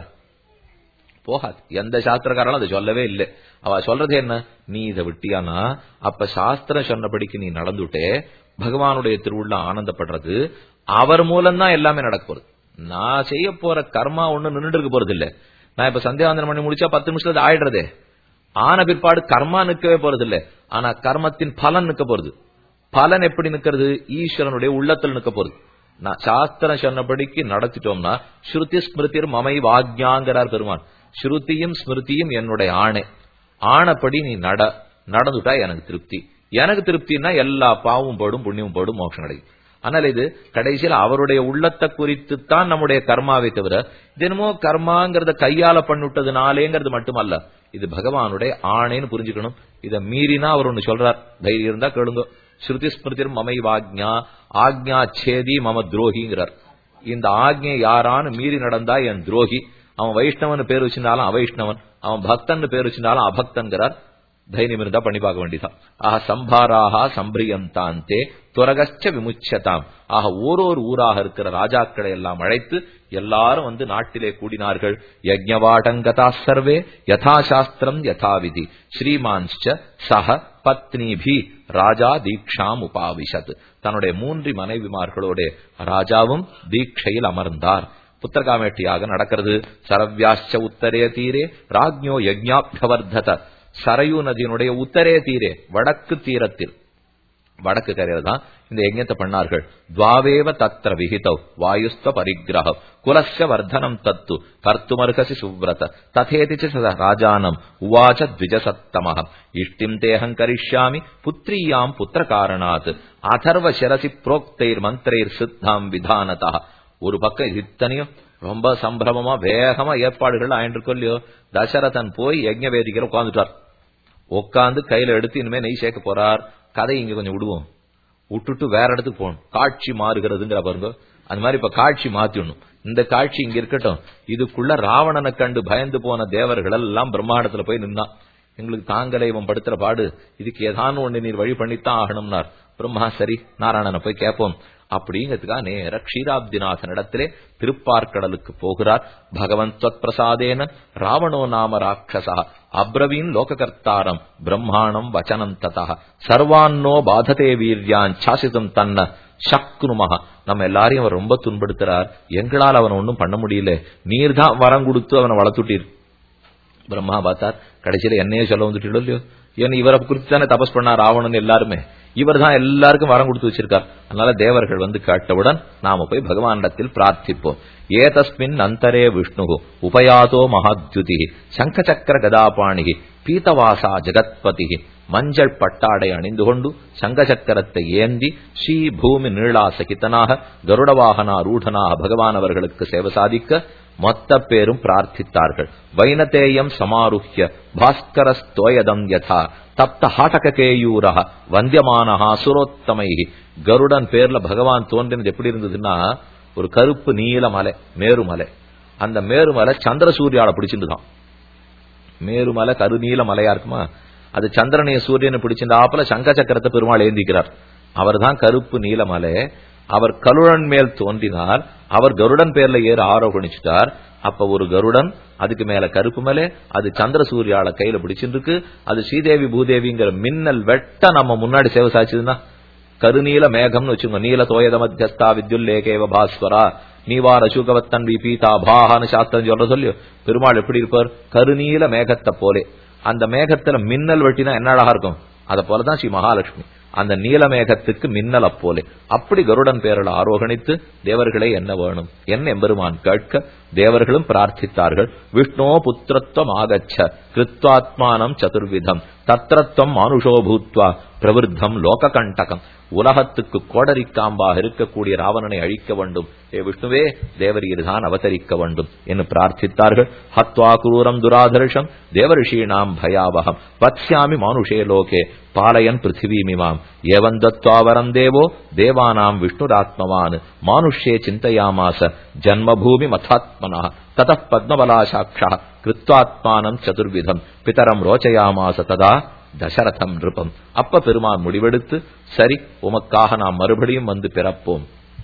போகாது எந்த சாஸ்திரக்காரனும் அதை சொல்லவே இல்லை அவ சொல்றது என்ன நீ இதை விட்டியானா அப்ப சாஸ்திரம் சொன்னபடிக்கு நீ நடந்துட்டே பகவானுடைய திருவுள்ள ஆனந்தப்படுறது அவர் மூலம்தான் எல்லாமே நடக்க போறது நான் செய்ய போற கர்மா ஒண்ணு நின்றுட்டு இருக்க போறது இல்ல நான் இப்ப சந்தியாவந்தனம் பண்ணி முடிச்சா பத்து நிமிஷத்துல ஆயிடுறதே ஆன பிற்பாடு கர்மா நிற்கவே போறது இல்ல ஆனா கர்மத்தின் பலன் நிற்க போறது பலன் எப்படி நிக்கிறது ஈஸ்வரனுடைய உள்ளத்தில் நிற்க போறது நான் சாஸ்திரம் சொன்னபடிக்கு நடத்திட்டோம்னா ஸ்ருதி ஸ்மிருதிர் மமை வாக்யாங்கிறார் பெருமான் ஸ்ருதியும் ஸ்மிருதியும் என்னுடைய ஆணை ஆணைப்படி நீ நட நடந்துட்டா எனக்கு திருப்தி எனக்கு திருப்தினா எல்லா பாவமும் போடும் புண்ணியமும் போடும் மோட்சம் கிடைக்கும் ஆனால் இது கடைசியில் அவருடைய உள்ளத்தை குறித்து தான் நம்முடைய கர்மாவை தவிர தினமோ கர்மாங்கிறத கையால பண்ணிவிட்டதுனாலேங்கிறது மட்டுமல்ல இது பகவானுடைய ஆணைன்னு புரிஞ்சுக்கணும் இதை மீறினா அவர் ஒண்ணு சொல்றார் தைரியம் இருந்தா கேளுங்க ஸ்ருதி ஸ்மிருதிர் மமை வாக்ஞா ஆக்ஞா சேதி மம துரோகிங்கிறார் இந்த ஆக்ஞை யாரான்னு மீறி நடந்தா என் துரோகி அவன் வைஷ்ணவன் பேர் வச்சிருந்தாலும் அவைஷ்ணவன் அவன் பக்தன் பேர் வச்சிருந்தாலும் அபக்தன்கிறார் தைரியம் இருந்தா பண்ணி பார்க்க வேண்டியதான் ஆக சம்பாராக சம்பிரியந்தாந்தே துரகச்ச விமுச்சதாம் ஆக ஓரோரு ஊராக இருக்கிற ராஜாக்களை எல்லாம் அழைத்து எல்லாரும் வந்து நாட்டிலே கூடினார்கள் யஜ்ஞவாடங்கதா சர்வே யதாசாஸ்திரம் யதாவிதி ஸ்ரீமான்ச்ச சக பத்னிபி ராஜா தீக்ஷாம் உபாவிஷத் தன்னுடைய மூன்று மனைவிமார்களோட ராஜாவும் தீட்சையில் அமர்ந்தார் புத்திரகாமேட்டியாக நடக்கிறது சரவ்யாச்ச உத்தரே தீரே ராஜ்யோ யஜ்ஞாபியவர்தத சரயு நதியினுடைய உத்தரே தீரே வடக்கு தீரத்தில் வடக்கு கரையில தான் இந்த யஜ்ஞத்தை பண்ணார்கள் துவாவேவ தத்திர விஹிதவ் வாயுஸ்த பரிகிரகம் குலஸ்ய வர்தனம் தத்து கர்த்துமர்கசி சுவ்ரத ததேதி ச ராஜானம் உவாச்ச த்விஜசத்தமகம் இஷ்டிம் தேகம் கரிஷ்யாமி புத்ரியாம் புத்திர காரணாத் அதர்வ சிரசி புரோக்தைர் மந்திரைர் சித்தாம் விதானதா ஒரு பக்கம் இத்தனையும் ரொம்ப சம்பிரமமா வேகமா ஏற்பாடுகள் ஆயிட்டு இல்லையோ தசரதன் போய் யஜ்ஞ வேதிக்கிற உட்காந்துட்டார் உட்காந்து கையில எடுத்து இனிமே நெய் சேர்க்க போறார் கதை இங்க கொஞ்சம் விடுவோம் விட்டுட்டு வேற இடத்துக்கு போகணும் காட்சி மாறுகிறதுங்கிற பாருங்க அந்த மாதிரி இப்ப காட்சி மாத்திடணும் இந்த காட்சி இங்க இருக்கட்டும் இதுக்குள்ள ராவணனை கண்டு பயந்து போன தேவர்கள் எல்லாம் பிரம்மாண்டத்துல போய் நின்னான் எங்களுக்கு தாங்கலை இவன் படுத்துற பாடு இதுக்கு ஏதான ஒண்ணு நீர் வழி பண்ணித்தான் ஆகணும்னார் பிரம்மா சரி நாராயணனை போய் கேட்போம் அப்படிங்கிறதுக்காக நேர க்ஷீராப்திநாதன் இடத்திலே திருப்பார்க்கடலுக்கு போகிறார் பகவன் தொத் பிரசாதேன ராவணோ நாம ராட்சசா அப்ரவீன் லோககர்த்தாரம் பிரம்மாணம் வச்சனம் ததா சர்வான்னோ பாததே வீரியான் சாசிதம் தன்ன சக்னுமஹா நம்ம எல்லாரையும் அவர் ரொம்ப துன்படுத்துறார் எங்களால் அவனை ஒன்றும் பண்ண முடியல நீர் தான் வரம் கொடுத்து அவனை வளர்த்துட்டீர் பிரம்மா பார்த்தார் கடைசியில என்னையே சொல்ல வந்துட்டு இல்லையோ ஏன்னா இவரை குறித்து தானே தபஸ் பண்ணார் ராவணன் எல்லாருமே இவர் தான் எல்லாருக்கும் வரம் கொடுத்து வச்சிருக்கார் அதனால தேவர்கள் வந்து கேட்டவுடன் நாம போய் பகவானிடத்தில் பிரார்த்திப்போம் ஏதஸ்மின் அந்தரே விஷ்ணு உபயாதோ மகாத்யுதி சங்க சக்கர கதாபாணி பீதவாசா ஜெகத்பதி மஞ்சள் பட்டாடை அணிந்து கொண்டு சங்க சக்கரத்தை ஏந்தி ஸ்ரீ பூமி நீளாசகித்தனாக கருடவாகனா ரூடனாக பகவான் அவர்களுக்கு சேவை சாதிக்க மொத்த பேரும் பிரார்த்தித்தார்கள் வைனதேயம் சமாருஹ்ய பாஸ்கர ஸ்தோயதம் யதா தப்த ஹாட்டகேயூரா வந்தியமானஹா சுரோத்தமை கருடன் பேர்ல பகவான் தோன்றினது எப்படி இருந்ததுன்னா ஒரு கருப்பு நீல மலை மேருமலை அந்த மேருமலை சந்திர சூர்யால பிடிச்சிருந்துதான் மேருமலை கருநீல மலையா இருக்குமா அது சந்திரனைய சூரியனை பிடிச்சிருந்தாப்புல சங்க சக்கரத்தை பெருமாள் ஏந்திக்கிறார் அவர் தான் கருப்பு நீலமலை அவர் கருடன் மேல் தோன்றினார் அவர் கருடன் பேர்ல ஏற ஆரோகணிச்சுட்டார் அப்ப ஒரு கருடன் அதுக்கு மேல கருப்பு மலை அது சந்திர சூர்யால கையில பிடிச்சிருக்கு அது ஸ்ரீதேவி பூதேவிங்கிற மின்னல் வெட்ட நம்ம முன்னாடி சேவை சாச்சுதுன்னா கருநீல மேகம்னு வச்சுங்க நீல தோயத மத்தியஸ்தா வித்யுல்லேகேவ பாஸ்வரா நீவார சுகவத்தன் வி பீதா பாகான்னு சாஸ்திரம் சொல்ற சொல்லியோ பெருமாள் எப்படி இருப்பார் கருநீல மேகத்தை போலே அந்த மேகத்துல மின்னல் வெட்டினா என்ன அழகா இருக்கும் அத போலதான் ஸ்ரீ மகாலட்சுமி அந்த நீலமேகத்துக்கு மின்னல போலே அப்படி கருடன் பேரல் ஆரோகணித்து தேவர்களே என்ன வேணும் என்ன எம்பெருமான் கேட்க தேவர்களும் பிரார்த்தித்தார்கள் விஷ்ணோ புத்திரத்துவம் ஆகச்ச கிருத்வாத்மானம் சதுர்விதம் தத்திரத்துவம் மானுஷோ பூத்வா பிரவிருத்தம் லோக கண்டகம் உலகத்துக்கு கோடரிக்காம்பாக இருக்கக்கூடிய ராவணனை அழிக்க வேண்டும் ஏ விஷ்ணுவே தேவரீர்தான் அவதரிக்க வேண்டும் என்று பிரார்த்தித்தார்கள் ஹத்வா குரூரம் துராதர்ஷம் தேவரிஷீணாம் பயாவகம் வத்ஸ்யாமி மானுஷே லோகே பாலயன் பிருத்திவீமிமாம் ஏவம் தத்வாவரம் தேவோ தேவானாம் விஷ்ணுராத்மவான் மானுஷ்யே சிந்தையாமாச ஜன்மபூமி மதாத்மனா தத பத்மபலாசாட்சா கிருத்வாத்மானம் சதுர்விதம் பிதரம் ரோச்சயாமாச ததா தசரதம் நிருபம் அப்ப பெருமான் முடிவெடுத்து சரி உமக்காக நாம் மறுபடியும் வந்து பிறப்போம்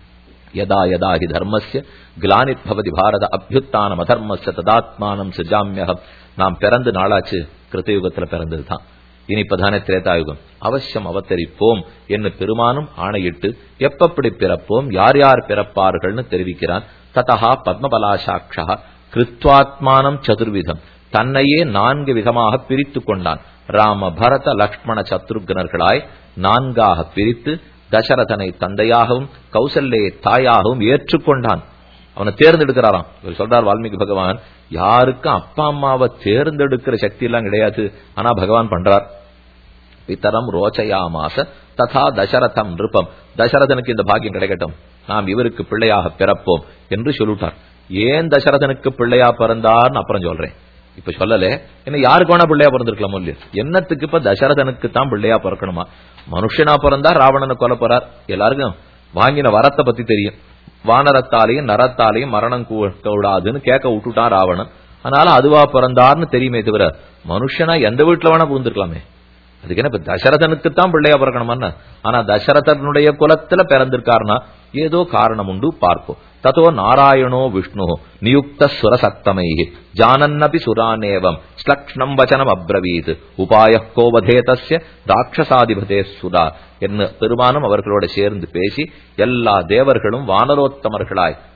யதா யதா ஹி தர்மஸ்ய கிளானித் பவதி பாரத அபியுத்தானம் அதர்மஸ்ய ததாத்மானம் சிஜாமியகம் நாம் பிறந்து நாளாச்சு கிருத்தயுகத்துல பிறந்ததுதான் இனி இப்பதானே திரேதாயுகம் அவசியம் அவதரிப்போம் என்று பெருமானும் ஆணையிட்டு எப்பப்படி பிறப்போம் யார் யார் பிறப்பார்கள்னு தெரிவிக்கிறான் ததா பத்மபலாசாட்சா கிருத்வாத்மானம் சதுர்விதம் தன்னையே நான்கு விதமாக பிரித்து கொண்டான் ராம பரத லக்ஷ்மண சத்ருக்னர்களாய் நான்காக பிரித்து தசரதனை தந்தையாகவும் கௌசல்யை தாயாகவும் ஏற்றுக்கொண்டான் அவனை தேர்ந்தெடுக்கிறாராம் இவர் சொல்றார் வால்மீகி பகவான் யாருக்கும் அப்பா அம்மாவை தேர்ந்தெடுக்கிற சக்தி எல்லாம் கிடையாது ஆனா பகவான் பண்றார் பித்தரம் ரோச்சயாமாச ததா தசரதம் நிருப்பம் தசரதனுக்கு இந்த பாக்கியம் கிடைக்கட்டும் நாம் இவருக்கு பிள்ளையாக பிறப்போம் என்று சொல்லிட்டார் ஏன் தசரதனுக்கு பிள்ளையா பிறந்தார்னு அப்புறம் சொல்றேன் இப்ப சொல்லல என்ன யாருக்கு வேணா பிள்ளையா பிறந்திருக்கலாம் இல்லையா என்னத்துக்கு இப்ப தசரதனுக்கு தான் பிள்ளையா பிறக்கணுமா மனுஷனா பிறந்தா ராவணனை கொல்ல போறார் எல்லாருக்கும் வாங்கின வரத்தை பத்தி தெரியும் வானரத்தாலையும் நரத்தாலையும் மரணம் கூடாதுன்னு கேட்க விட்டுட்டான் ராவணன் அதனால அதுவா பிறந்தார்னு தெரியுமே தவிர மனுஷனா எந்த வீட்டுல வேணா புகுந்திருக்கலாமே அதுக்கு என்ன இப்ப தசரதனுக்கு தான் பிள்ளையா பிறக்கணுமா ஆனா தசரதனுடைய குலத்துல பிறந்திருக்காருனா ஏதோ காரணம் உண்டு பார்ப்போம் ததோ நாராயணோ விஷ்ணு நியுக்த சுரசக்தமை ஜானன்னபி சுரானேவம் ஸ்லக்ஷ்ணம் வச்சனம் அப்ரவீத் உபாய கோவதேதஸ்ய ராட்சசாதிபதே சுரா என்ன பெருமானம் அவர்களோட சேர்ந்து பேசி எல்லா தேவர்களும் வானரோத்தமர்களாய்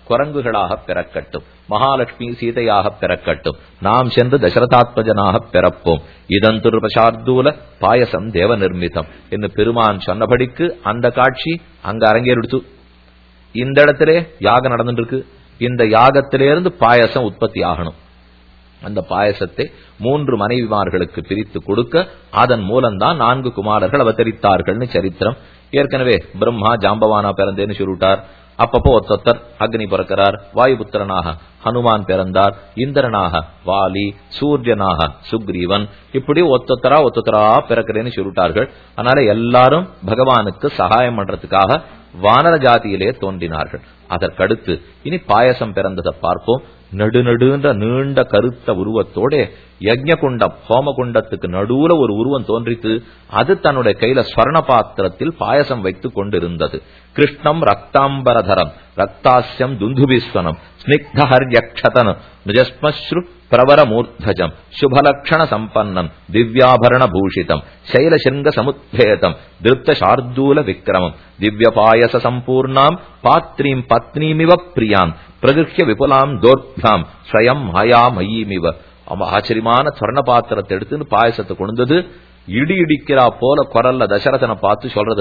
குரங்குகளாக பிறக்கட்டும் மகாலட்சுமி சீதையாக பிறக்கட்டும் நாம் சென்று தசரதாத்மஜனாக பிறப்போம் இதன் திருபசார்தூல பாயசம் தேவ நிர்மிதம் என்று பெருமான் சொன்னபடிக்கு அந்த காட்சி அங்க அரங்கேறிடுத்து இந்த இடத்திலே யாகம் நடந்துட்டு இருக்கு இந்த யாகத்திலிருந்து பாயசம் உற்பத்தி ஆகணும் அந்த பாயசத்தை மூன்று மனைவிமார்களுக்கு பிரித்து கொடுக்க அதன் மூலம்தான் நான்கு குமாரர்கள் அவதரித்தார்கள்னு சரித்திரம் ஏற்கனவே பிரம்மா ஜாம்பவானா பிறந்தேன்னு சொல்லிவிட்டார் அப்பப்போ ஒத்தொத்தர் அக்னி பிறக்கிறார் வாயுபுத்திரனாக ஹனுமான் பிறந்தார் இந்திரனாக வாலி சூரியனாக சுக்ரீவன் இப்படி ஒத்தொத்தரா ஒத்தொத்தரா பிறக்கிறேன்னு சொல்லிட்டார்கள் அதனால எல்லாரும் பகவானுக்கு சகாயம் பண்றதுக்காக வானர ஜாதியிலே தோன்றினார்கள் அதற்கடுத்து இனி பாயசம் பிறந்ததை பார்ப்போம் நடுநடுன்ற நீண்ட கருத்த உருவத்தோட யஜ்ஞகுண்டம் ஹோமகுண்டத்துக்கு நடுவுல ஒரு உருவம் தோன்றித்து அது தன்னுடைய கையில ஸ்வர்ண பாத்திரத்தில் பாயசம் வைத்துக் கொண்டிருந்தது கிருஷ்ணம் ரக்தாம்பரதரம் ரக்தாசியம் துந்துபிஸ்வனம் ஸ்னிக்தஹர்யக்ஷதன் நிஜஸ்மஸ்ரு பிரவரமூர்த்தஜம் சுபலக்ஷண சம்பன்னம் திவ்யாபரண பூஷிதம் சைலசிங்க சமுத்பேதம் திருப்த சார்தூல விக்கிரமம் திவ்ய பாயச சம்பூர்ணாம் பாத்ரீம் பத்னீமிவ பிரியாம் பிரகிருஷ்ய விபுலாம் தோர்பாம் ஸ்வயம் மாயா மயீமிவ ஆச்சரியமான சொர்ண பாத்திரத்தை எடுத்து பாயசத்தை கொண்டது இடி இடிக்கிறா போல குரல்ல தசரதனை பார்த்து சொல்றது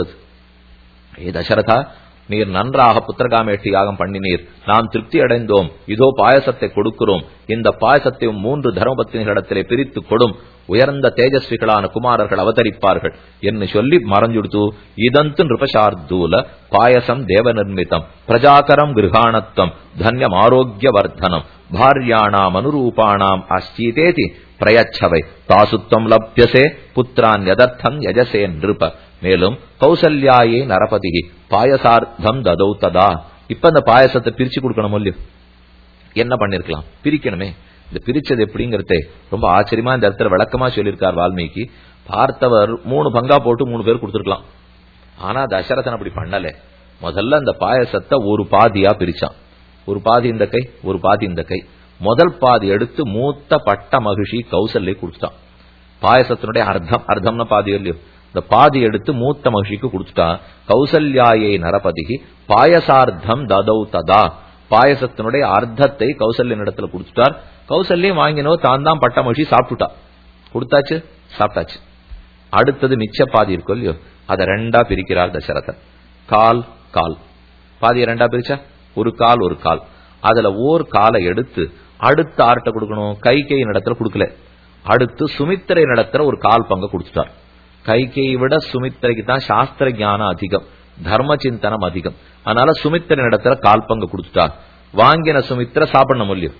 ஏ தசரதா நீர் நன்றாக புத்திரகாமேட்டி யாகம் பண்ணினீர் நாம் திருப்தி அடைந்தோம் இதோ பாயசத்தை கொடுக்கிறோம் இந்த பாயசத்தை மூன்று தர்மபத்தினிகளிடத்திலே பிரித்து கொடும் உயர்ந்த தேஜஸ்விகளான குமாரர்கள் அவதரிப்பார்கள் என்று சொல்லி மறைஞ்சுடுத்து இதந்து நிருபசார்தூல பாயசம் தேவ நிர்மிதம் பிரஜாகரம் கிருகாணத்வம் தன்யம் ஆரோக்கிய வர்தனம் பாரியாணாம் அனுரூபாணாம் அஸ்தீதேதி பிரயச்சவை தாசுத்தம் லப்யசே புத்திரான் யதர்த்தம் யஜசே நிருப மேலும் கௌசல்யாயே நரபதி பாயசார்த்தம் ததௌ ததா இப்ப அந்த பாயசத்தை பிரிச்சு கொடுக்கணும் இல்லையோ என்ன பண்ணிருக்கலாம் பிரிக்கணுமே இந்த பிரிச்சது எப்படிங்கறதே ரொம்ப ஆச்சரியமா இந்த இடத்துல விளக்கமா சொல்லியிருக்கார் வால்மீகி பார்த்தவர் மூணு பங்கா போட்டு மூணு பேர் கொடுத்துருக்கலாம் ஆனா தசரதன் அப்படி பண்ணல முதல்ல அந்த பாயசத்தை ஒரு பாதியா பிரிச்சான் ஒரு பாதி இந்த கை ஒரு பாதி இந்த கை முதல் பாதி எடுத்து மூத்த பட்ட மகிழ்ச்சி கௌசல்யை கொடுத்துட்டான் பாயசத்தினுடைய அர்த்தம் அர்த்தம்னா பாதி இல்லையோ இந்த பாதி எடுத்து மூத்த மகிழ்ச்சிக்கு கொடுத்துட்டா கௌசல்யாயை நரபதிகி பாயசார்த்தம் ததௌ ததா பாயசத்தினுடைய அர்த்தத்தை கௌசல்யன் இடத்துல கொடுத்துட்டார் கௌசல்யம் வாங்கினோ தான் தான் பட்ட மகிழ்ச்சி சாப்பிட்டுட்டா கொடுத்தாச்சு சாப்பிட்டாச்சு அடுத்தது மிச்ச பாதி இருக்கும் இல்லையோ அதை ரெண்டா பிரிக்கிறார் தசரதன் கால் கால் பாதியை ரெண்டா பிரிச்சா ஒரு கால் ஒரு கால் அதுல ஓர் காலை எடுத்து அடுத்த ஆர்ட்ட கொடுக்கணும் கை கை இடத்துல கொடுக்கல அடுத்து சுமித்திரை நடத்துற ஒரு கால் பங்க கொடுத்துட்டார் கைகையை விட சுமித்திரைக்கு தான் சாஸ்திர ஞானம் அதிகம் தர்ம சிந்தனம் அதிகம் அதனால சுமித்திரை நடத்துற கால் பங்கு கொடுத்துட்டா வாங்கின சுமித்திர சாப்பிடணும் முடியும்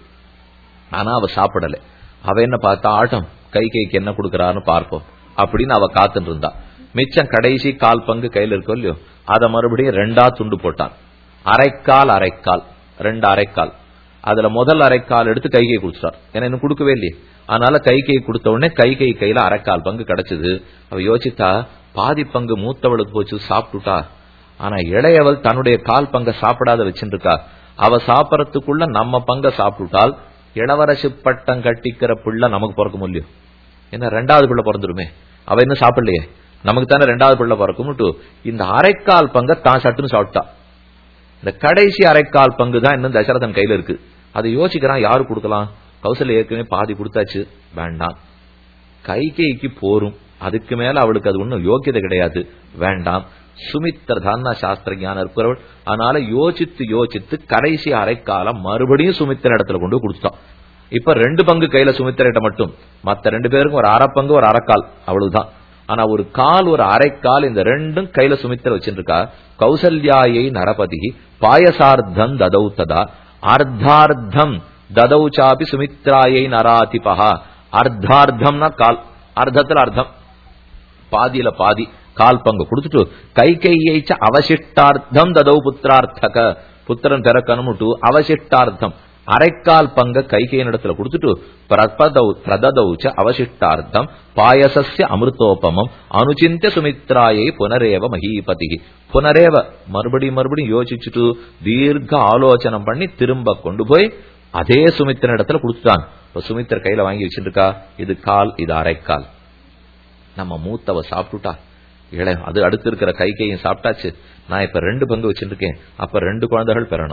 ஆனா அவ சாப்பிடல அவ என்ன பார்த்தா ஆட்டம் கை கைக்கு என்ன கொடுக்கறான்னு பார்ப்போம் அப்படின்னு அவ காத்துட்டு இருந்தா மிச்சம் கடைசி கால் பங்கு கையில இருக்கும் இல்லையோ அதை மறுபடியும் ரெண்டா துண்டு போட்டான் அரைக்கால் அரைக்கால் ரெண்டு அரைக்கால் அதுல முதல் அரைக்கால் எடுத்து கை கை கொடுத்துட்டார் ஏன்னா இன்னும் கொடுக்கவே இல்லையே அதனால கை கை கொடுத்த உடனே கை கை கையில அரைக்கால் பங்கு கிடைச்சது அவ யோசித்தா பாதி பங்கு மூத்தவளுக்கு போச்சு சாப்பிட்டுட்டா ஆனா இளையவள் தன்னுடைய கால் பங்க சாப்பிடாத வச்சுருக்கா அவ சாப்பிடறதுக்குள்ள நம்ம பங்க சாப்பிட்டுட்டால் இளவரசு பட்டம் கட்டிக்கிற பிள்ளை நமக்கு பிறக்க முடியும் ஏன்னா ரெண்டாவது பிள்ளை பிறந்துருமே அவ இன்னும் சாப்பிடலையே நமக்கு தானே ரெண்டாவது பிள்ளை பிறக்கும்ட்டு இந்த அரைக்கால் பங்க தான் சட்டுன்னு சாப்பிட்டா இந்த கடைசி அரைக்கால் பங்கு தான் இன்னும் தசரதன் கையில இருக்கு அதை யோசிக்கிறான் யாரு கொடுக்கலாம் கௌசல்ய ஏற்கனவே பாதி கொடுத்தாச்சு வேண்டாம் கைகைக்கு போரும் அதுக்கு மேல அவளுக்கு அது ஒண்ணும் யோக்கியதை கிடையாது வேண்டாம் சுமித்திர தான சாஸ்திர ஞானம் இருக்கிறவள் அதனால யோசித்து யோசித்து கடைசி அரைக்காலம் மறுபடியும் சுமித்திர இடத்துல கொண்டு கொடுத்துட்டான் இப்ப ரெண்டு பங்கு கையில சுமித்திரிட்ட மட்டும் மத்த ரெண்டு பேருக்கும் ஒரு அரை பங்கு ஒரு அரைக்கால் அவ்வளவுதான் ஆனா ஒரு கால் ஒரு அரைக்கால் இந்த ரெண்டும் கையில சுமித்திர வச்சிருக்கா கௌசல்யாயை நரபதி பாயசார்த்தம் ததௌ ததா அர்த்தார்த்தம் ததௌ சாபி சுமித்ராயை நராதிபா அர்த்தார்த்தம்னா கால் அர்த்தத்துல அர்த்தம் பாதியில பாதி கால் பங்கு கொடுத்துட்டு கை கையைச்ச அவசிஷ்டார்த்தம் ததௌ புத்திரார்த்தக புத்திரன் பிறக்கணும்ட்டு அவசிஷ்டார்த்தம் அரைக்கால் பங்க கைகையின் இடத்துல கொடுத்துட்டு பிரபதௌ பிரததௌச்ச அவசிஷ்டார்த்தம் பாயசஸ்ய அமிர்தோபமம் அனுச்சிந்த சுமித்ராயை புனரேவ மகீபதி புனரேவ மறுபடியும் மறுபடியும் யோசிச்சுட்டு தீர்க்க ஆலோசனம் பண்ணி திரும்ப கொண்டு போய் அதே சுமித்திர இடத்துல கொடுத்துட்டான் இப்ப சுமித்திர கையில வாங்கி வச்சிருக்கா இது கால் இது அரைக்கால் நம்ம மூத்தவ சாப்பிட்டுட்டா இள அது அடுத்து இருக்கிற கை கையும் சாப்பிட்டாச்சு நான் இப்ப ரெண்டு பங்கு வச்சிருக்கேன் அப்ப ரெண்டு குழந்தைகள் பெறணும்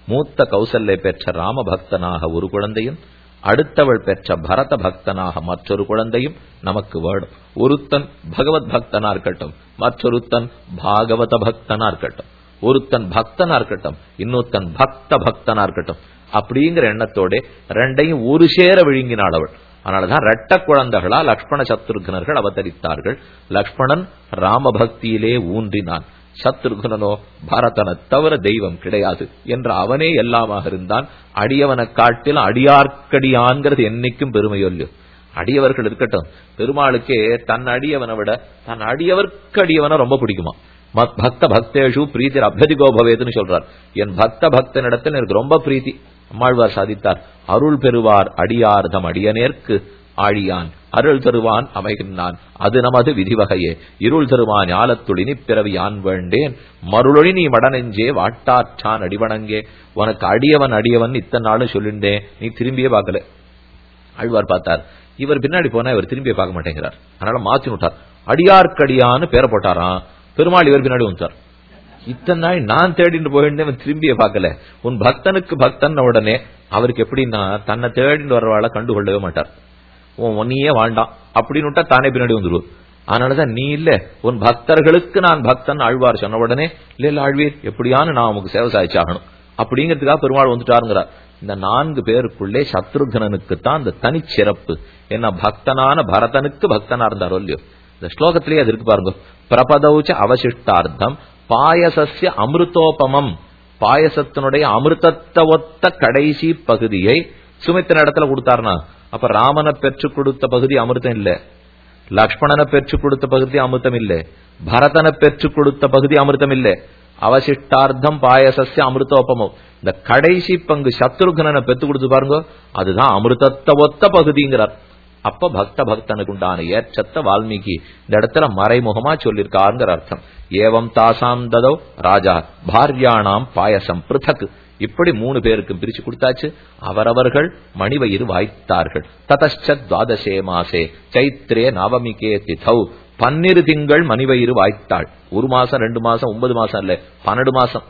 மூத்த கௌசல்யை பெற்ற ராம பக்தனாக ஒரு குழந்தையும் அடுத்தவள் பெற்ற பரத பக்தனாக மற்றொரு குழந்தையும் நமக்கு வேணும் ஒருத்தன் பகவத் பக்தனா இருக்கட்டும் மற்றொருத்தன் பாகவத பக்தனா இருக்கட்டும் ஒருத்தன் பக்தனா இருக்கட்டும் இன்னொருத்தன் பக்த பக்தனா இருக்கட்டும் அப்படிங்கிற எண்ணத்தோட ரெண்டையும் ஒரு சேர விழுங்கினாள் அவள் அதனாலதான் ரெட்ட குழந்தைகளா லக்ஷ்மண சத்ருக்னர்கள் அவதரித்தார்கள் லக்ஷ்மணன் ராம பக்தியிலே ஊன்றினான் சத்ருகுனனோ பரதனை தவிர தெய்வம் கிடையாது என்ற அவனே எல்லாமாக இருந்தான் அடியவனை காட்டில் அடியார்க்கடியான்கிறது என்னைக்கும் பெருமையொல்லு அடியவர்கள் இருக்கட்டும் பெருமாளுக்கே தன் அடியவனை விட தன் அடியவர்க்கு அடியவனை ரொம்ப பிடிக்குமா மத் பக்த பக்தேஷு பிரீத்தி அபியதிகோ பவேதுன்னு சொல்றார் என் பக்த பக்தனிடத்தில் எனக்கு ரொம்ப பிரீத்தி அம்மாழ்வார் சாதித்தார் அருள் பெறுவார் அடியார்தம் அடியனேற்கு ஆழியான் அருள் தருவான் அமைகின்றான் அது நமது விதிவகையே இருள் தருவான் ஞாலத்துளினி பிறவி ஆண் வேண்டேன் மருளொழி நீ மடனெஞ்சே வாட்டாற்றான் அடிவணங்கே உனக்கு அடியவன் அடியவன் இத்தனை நாளும் சொல்லிண்டேன் நீ திரும்பியே பார்க்கல ஆழ்வார் பார்த்தார் இவர் பின்னாடி போனா இவர் திரும்பியே பார்க்க மாட்டேங்கிறார் அதனால மாத்தி விட்டார் அடியார்க்கடியான்னு பேரை போட்டாராம் பெருமாள் இவர் பின்னாடி வந்துட்டார் இத்தனை நாள் நான் தேடிட்டு போயிருந்தேன் திரும்பிய பார்க்கல உன் பக்தனுக்கு பக்தன் உடனே அவருக்கு எப்படின்னா தன்னை தேடிட்டு வர்றவாள கண்டுகொள்ளவே மாட்டார் உன் நீயே வாழ்ண்டாம் அப்படின்னு தானே பின்னாடி வந்துருவோம் அதனாலதான் நீ இல்ல உன் பக்தர்களுக்கு நான் பக்தன் ஆழ்வார் சொன்ன உடனே இல்ல இல்ல ஆழ்வீர் எப்படியானு நான் உமக்கு சேவை சாய்ச்சாகணும் அப்படிங்கிறதுக்காக பெருமாள் வந்துட்டாருங்கிறார் இந்த நான்கு பேருக்குள்ளே சத்ருகனனுக்கு தான் அந்த தனிச்சிறப்பு என்ன பக்தனான பரதனுக்கு பக்தனா இருந்தாரோ இல்லையோ இந்த ஸ்லோகத்திலேயே அது இருக்கு பாருங்க பிரபதௌச்ச அவசிஷ்டார்த்தம் பாயசஸ்ய அமிர்தோபமம் பாயசத்தினுடைய அமிர்தத்தை ஒத்த கடைசி பகுதியை சுமித்திர இடத்துல கொடுத்தாருனா அப்ப ராமனை பெற்றுக் கொடுத்த பகுதி அமிர்தம் இல்ல லக்ஷ்மணனை பெற்றுக் கொடுத்த பகுதி அமிர்தம் இல்ல பரதனை பெற்றுக் கொடுத்த பகுதி அமிர்தம் இல்ல அவசிஷ்டார்த்தம் பாயசஸ்ய அமிர்தோபமம் இந்த கடைசி பங்கு சத்ருகனனை பெற்று கொடுத்து பாருங்க அதுதான் அமிர்தத்தை ஒத்த பகுதிங்கிறார் அப்ப பக்த பக்தனுக்கு உண்டான ஏற்றத்தை வால்மீகி இந்த இடத்துல மறைமுகமா சொல்லியிருக்காருங்கிற அர்த்தம் ஏவம் தாசாம் ததோ ராஜா பாரியானாம் பாயசம் பிருத்தக் இப்படி மூணு பேருக்கும் பிரிச்சு கொடுத்தாச்சு அவரவர்கள் மணிவயிறு வாய்த்தார்கள் ததச்ச துவாதசே மாசே சைத்ரே நவமிகே திதௌ பன்னிரு திங்கள் மணிவயிறு வாய்த்தாள் ஒரு மாசம் ரெண்டு மாசம் ஒன்பது மாசம் இல்ல பன்னெண்டு மாசம்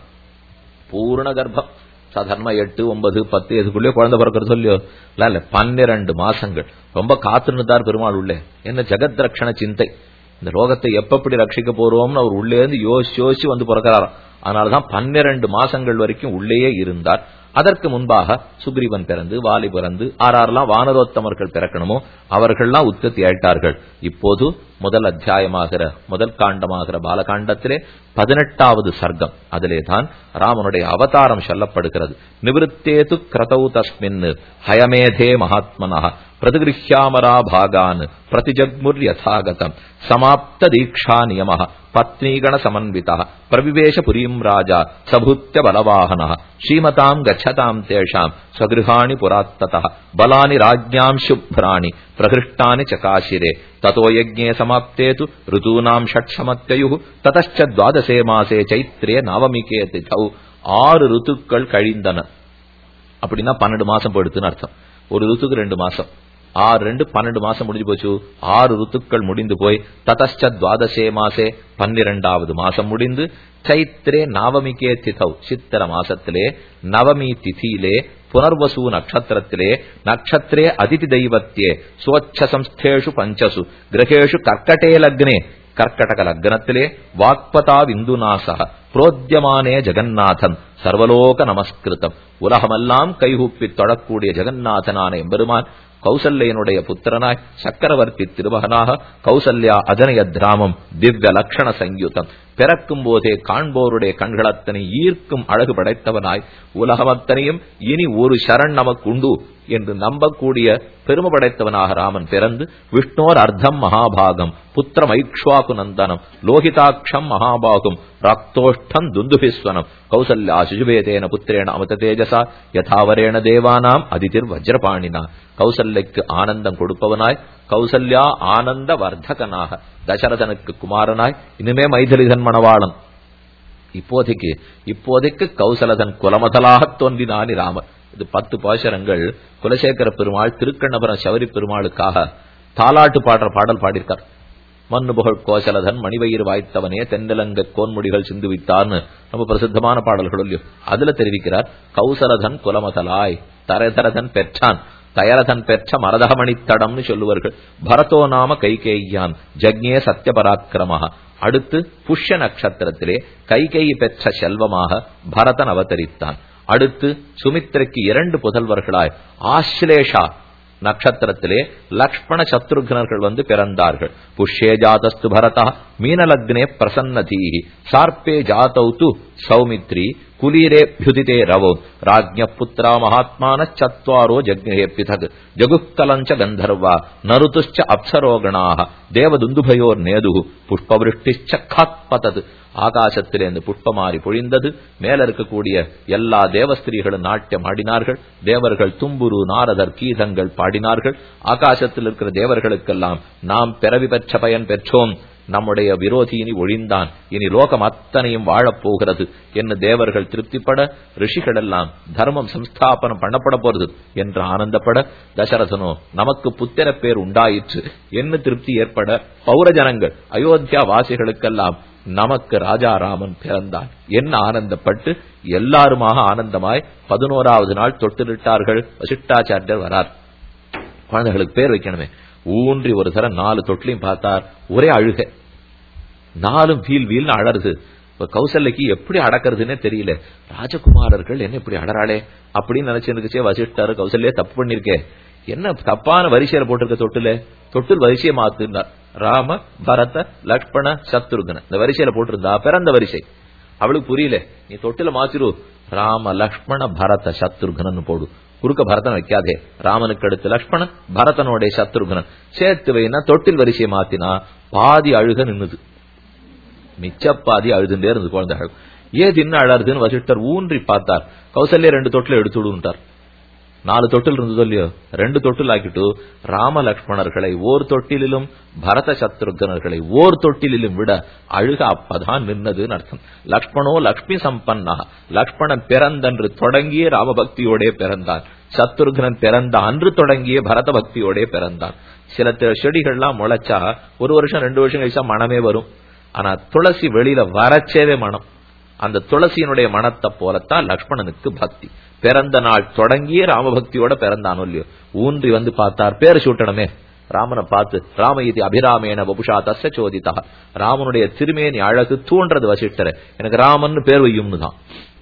பூர்ண கர்ப்பம் சாதாரணமா எட்டு ஒன்பது பத்து இதுக்குள்ளே குழந்தை பிறக்கிறது சொல்லியோ இல்ல இல்ல பன்னிரண்டு மாசங்கள் ரொம்ப காத்துனுதார் பெருமாள் உள்ளே என்ன ஜெகத் ரக்ஷண சிந்தை இந்த ரோகத்தை எப்ப ரட்சிக்க போறோம்னு அவர் உள்ளே இருந்து யோசிச்சு யோசிச்சு வந்து பிறக்கிறாராம் அதனாலதான் பன்னிரண்டு மாசங்கள் வரைக்கும் உள்ளேயே இருந்தார் அதற்கு முன்பாக சுக்ரீவன் பிறந்து வாலி பிறந்து ஆறாரெல்லாம் வானரோத்தமர்கள் பிறக்கணுமோ அவர்கள்லாம் உற்பத்தி ஆயிட்டார்கள் இப்போது முதல் அத்தியாயமாகிற முதல் காண்டமாகிற பாலகாண்டத்திலே பதினெட்டாவது சர்க்கம் அதிலே தான் ராமனுடைய அவதாரம் சொல்லப்படுகிறது நிவிருத்தேது கிரதௌ தஸ்மின் ஹயமேதே மகாத்மனா பிரதிகிருஹ்யாமரா பாகான் பிரதிஜக்முர் யதாகதம் சமாப்த தீக்ஷா நியம பத்னீகண சமன்வித பிரவிவேஷ புரீம் ராஜா சபூத்திய பலவாகன ஸ்ரீமதாம் கச்சதாம் தேஷாம் ஸ்வகிருஹாணி புராத்தத பலானி ராஜ்யாம் சுப்ராணி பிரகிருஷ்டானி சகாசிரே ததோ யஜ்ஞே சமாப்தே து ருதூனாம் ஷட்சமத்யயு ததச்ச துவாதசே மாசே சைத்ரே நவமிகே திதௌ ஆறு ருத்துக்கள் கழிந்தன அப்படின்னா பன்னெண்டு மாசம் போயிடுத்துன்னு அர்த்தம் ஒரு ருத்துக்கு ரெண்டு மாசம் ஆறு ரெண்டு பன்னெண்டு மாசம் முடிஞ்சு போச்சு ஆறு ருத்துக்கள் முடிந்து போய் ததச்ச துவாதசே மாசே பன்னிரெண்டாவது மாசம் முடிந்து சைத்ரே நவமிகே திதௌ சித்திர மாசத்திலே நவமி திதியிலே புனர்வசு நட்சத்திரத்திலே நட்சத்திரே அதிதி தெய்வத்தியே சுவச்ச சம்ஸ்தேஷு பஞ்சசு கிரகேஷு கர்க்கடே லக்னே கர்க்கடக லக்னத்திலே வாக்பதா விந்துநாசக புரோத்தியமானே ஜெகநாதன் சர்வலோக நமஸ்கிருதம் உலகமெல்லாம் கைகூப்பி தொழக்கூடிய ஜெகநாதனான எம்பெருமான் கௌசல்யனுடைய புத்திரனாய் சக்கரவர்த்தி திருமகனாக கௌசல்யா அஜனய திராமம் திவ்ய லட்சண சங்கியுதம் பிறக்கும் போதே காண்போருடைய கண்களத்தனை ஈர்க்கும் அழகு படைத்தவனாய் உலகமத்தனையும் இனி ஒரு சரண் நமக்கு உண்டு என்று நம்பக்கூடிய பெருமை படைத்தவனாக ராமன் பிறந்து விஷ்ணோர் அர்த்தம் மகாபாகம் புத்திரம் ஐக்ஷ்வாக்கு நந்தனம் லோகிதாட்சம் மகாபாகும் ரக்தோஷ்டம் துந்துபிஸ்வனம் கௌசல்யா சிசுபேதேன புத்திரேன அமித தேஜசா யதாவரேண தேவானாம் அதிதிர் வஜ்ரபாணினா கௌசல்யக்கு ஆனந்தம் கொடுப்பவனாய் கௌசல்யா ஆனந்த வர்த்தகனாக தசரதனுக்கு குமாரனாய் இனிமே மைதிலிதன் மணவாளன் இப்போதைக்கு இப்போதைக்கு கௌசலதன் குலமதலாக தோன்றினானி ராமர் இது பத்து பாசரங்கள் குலசேகர பெருமாள் திருக்கண்ணபுரம் சவரி பெருமாளுக்காக தாலாட்டு பாடுற பாடல் பாடியிருக்கார் மண்ணு புகழ் கோசலதன் மணிவயிறு வாய்த்தவனே தென்னிலங்க கோன்முடிகள் சிந்துவித்தார்னு ரொம்ப பிரசித்தமான பாடல்கள் இல்லையோ அதுல தெரிவிக்கிறார் கௌசலதன் குலமதலாய் தரதரதன் பெற்றான் தயரதன் பெற்ற மரதகமணி தடம்னு சொல்லுவார்கள் பரதோ நாம கைகேயான் ஜக்ஞே சத்யபராக்கிரமஹ அடுத்து புஷ்ய நட்சத்திரத்திலே கைகேயி பெற்ற செல்வமாக பரதன் அவதரித்தான் அடுத்து சுமித்திரைக்கு இரண்டு புதல்வர்களாய் ஆஸ்லேஷா நட்சத்திரத்திலே லக்ஷ்மண சத்ருக்னர்கள் வந்து பிறந்தார்கள் புஷ்யே ஜாதஸ்து பரதா மீனலக்னே பிரசன்னதீஹி சார்பே ஜாதௌ து சௌமித்ரி குலீரே பியுதிதே ரவோ ராஜ்ய புத்திரா மகாத்மான சத்வாரோ ஜக்னே பிதக் ஜகுக்கலஞ்ச கந்தர்வா நருதுஷ்ச அப்சரோகணாக தேவதுந்துபயோர் நேது புஷ்பவிருஷ்டிச்ச காத்பதது ஆகாசத்திலே இந்த புஷ்பமாரி பொழிந்தது மேல இருக்கக்கூடிய எல்லா தேவஸ்திரீகளும் நாட்டியம் ஆடினார்கள் தேவர்கள் தும்புரு நாரதர் கீதங்கள் பாடினார்கள் ஆகாசத்தில் இருக்கிற தேவர்களுக்கெல்லாம் நாம் பிறவி பெற்ற பயன் பெற்றோம் நம்முடைய விரோதி இனி ஒழிந்தான் இனி லோகம் அத்தனையும் வாழப் போகிறது என்று தேவர்கள் திருப்திப்பட ரிஷிகள் எல்லாம் தர்மம் சம்ஸ்தாபனம் பண்ணப்பட போறது என்று ஆனந்தப்பட தசரதனோ நமக்கு புத்திர பேர் உண்டாயிற்று என்ன திருப்தி ஏற்பட பௌரஜனங்கள் அயோத்தியா வாசிகளுக்கெல்லாம் நமக்கு ராஜாராமன் பிறந்தான் என்ன ஆனந்தப்பட்டு எல்லாருமாக ஆனந்தமாய் பதினோராவது நாள் தொட்டிலிட்டார்கள் வசிஷ்டாச்சாரியர் வரார் குழந்தைகளுக்கு பேர் வைக்கணுமே ஊன்றி ஒரு தரம் நாலு தொட்டிலையும் பார்த்தார் ஒரே அழுக நாலும் வீல் வீல்னு அழறது இப்ப கௌசல்யக்கு எப்படி அடக்கிறதுன்னே தெரியல ராஜகுமாரர்கள் என்ன இப்படி அடறாளே அப்படின்னு நினைச்சிருந்துச்சே வசிஷ்டாரு கௌசல்யா தப்பு பண்ணிருக்கே என்ன தப்பான வரிசையில போட்டிருக்க தொட்டுல தொட்டில் வரிசையை மாத்துனார் ராம பரத லக்ஷ்மண சத்ருகன இந்த வரிசையில போட்டிருந்தா பிறந்த வரிசை அவளுக்கு புரியல நீ தொட்டில மாத்திரு ராம லக்ஷ்மண பரத சத்ருகனன் போடு குறுக்க பரதன் வைக்காதே ராமனுக்கு அடுத்து லக்ஷ்மணன் பரதனோட சத்ருகனன் சேர்த்து வைனா தொட்டில் வரிசையை மாத்தினா பாதி அழுக நின்னுது மிச்சப்பாதி அழுதுண்டே இருந்து குழந்தை அழகு ஏது இன்னும் அழறுதுன்னு வசிஷ்டர் ஊன்றி பார்த்தார் கௌசல்யா ரெண்டு தொட்டில எடுத்து விடுன்ட்டார் நாலு தொட்டில் இருந்ததோ இல்லையோ ரெண்டு தொட்டில் ஆக்கிட்டு ராம லக்ஷ்மணர்களை ஓர் தொட்டிலும் பரத சத்ருகனர்களை ஓர் தொட்டிலும் விட அழுக அப்பதான் நின்னதுன்னு அர்த்தம் லக்ஷ்மணோ லக்ஷ்மி சம்பன்னா லக்ஷ்மணன் பிறந்தன்று தொடங்கிய ராமபக்தியோடே பிறந்தான் சத்ருகனன் பிறந்த அன்று தொடங்கிய பரத பக்தியோடே பிறந்தான் சில செடிகள்லாம் முளைச்சா ஒரு வருஷம் ரெண்டு வருஷம் கழிச்சா மனமே வரும் ஆனா துளசி வெளியில வரச்சேவே மனம் அந்த துளசியினுடைய மனத்தை போலத்தான் லக்ஷ்மணனுக்கு பக்தி பிறந்த நாள் தொடங்கிய ராமபக்தியோட பிறந்தானோ இல்லையோ ஊன்றி வந்து பார்த்தார் பேர் சூட்டணுமே ராமனை பார்த்து ராம இது அபிராமேன வபுஷா தச சோதிதா ராமனுடைய திருமேனி அழகு தூண்டது வசிட்டர எனக்கு ராமன் பேர் வையும்னு தான்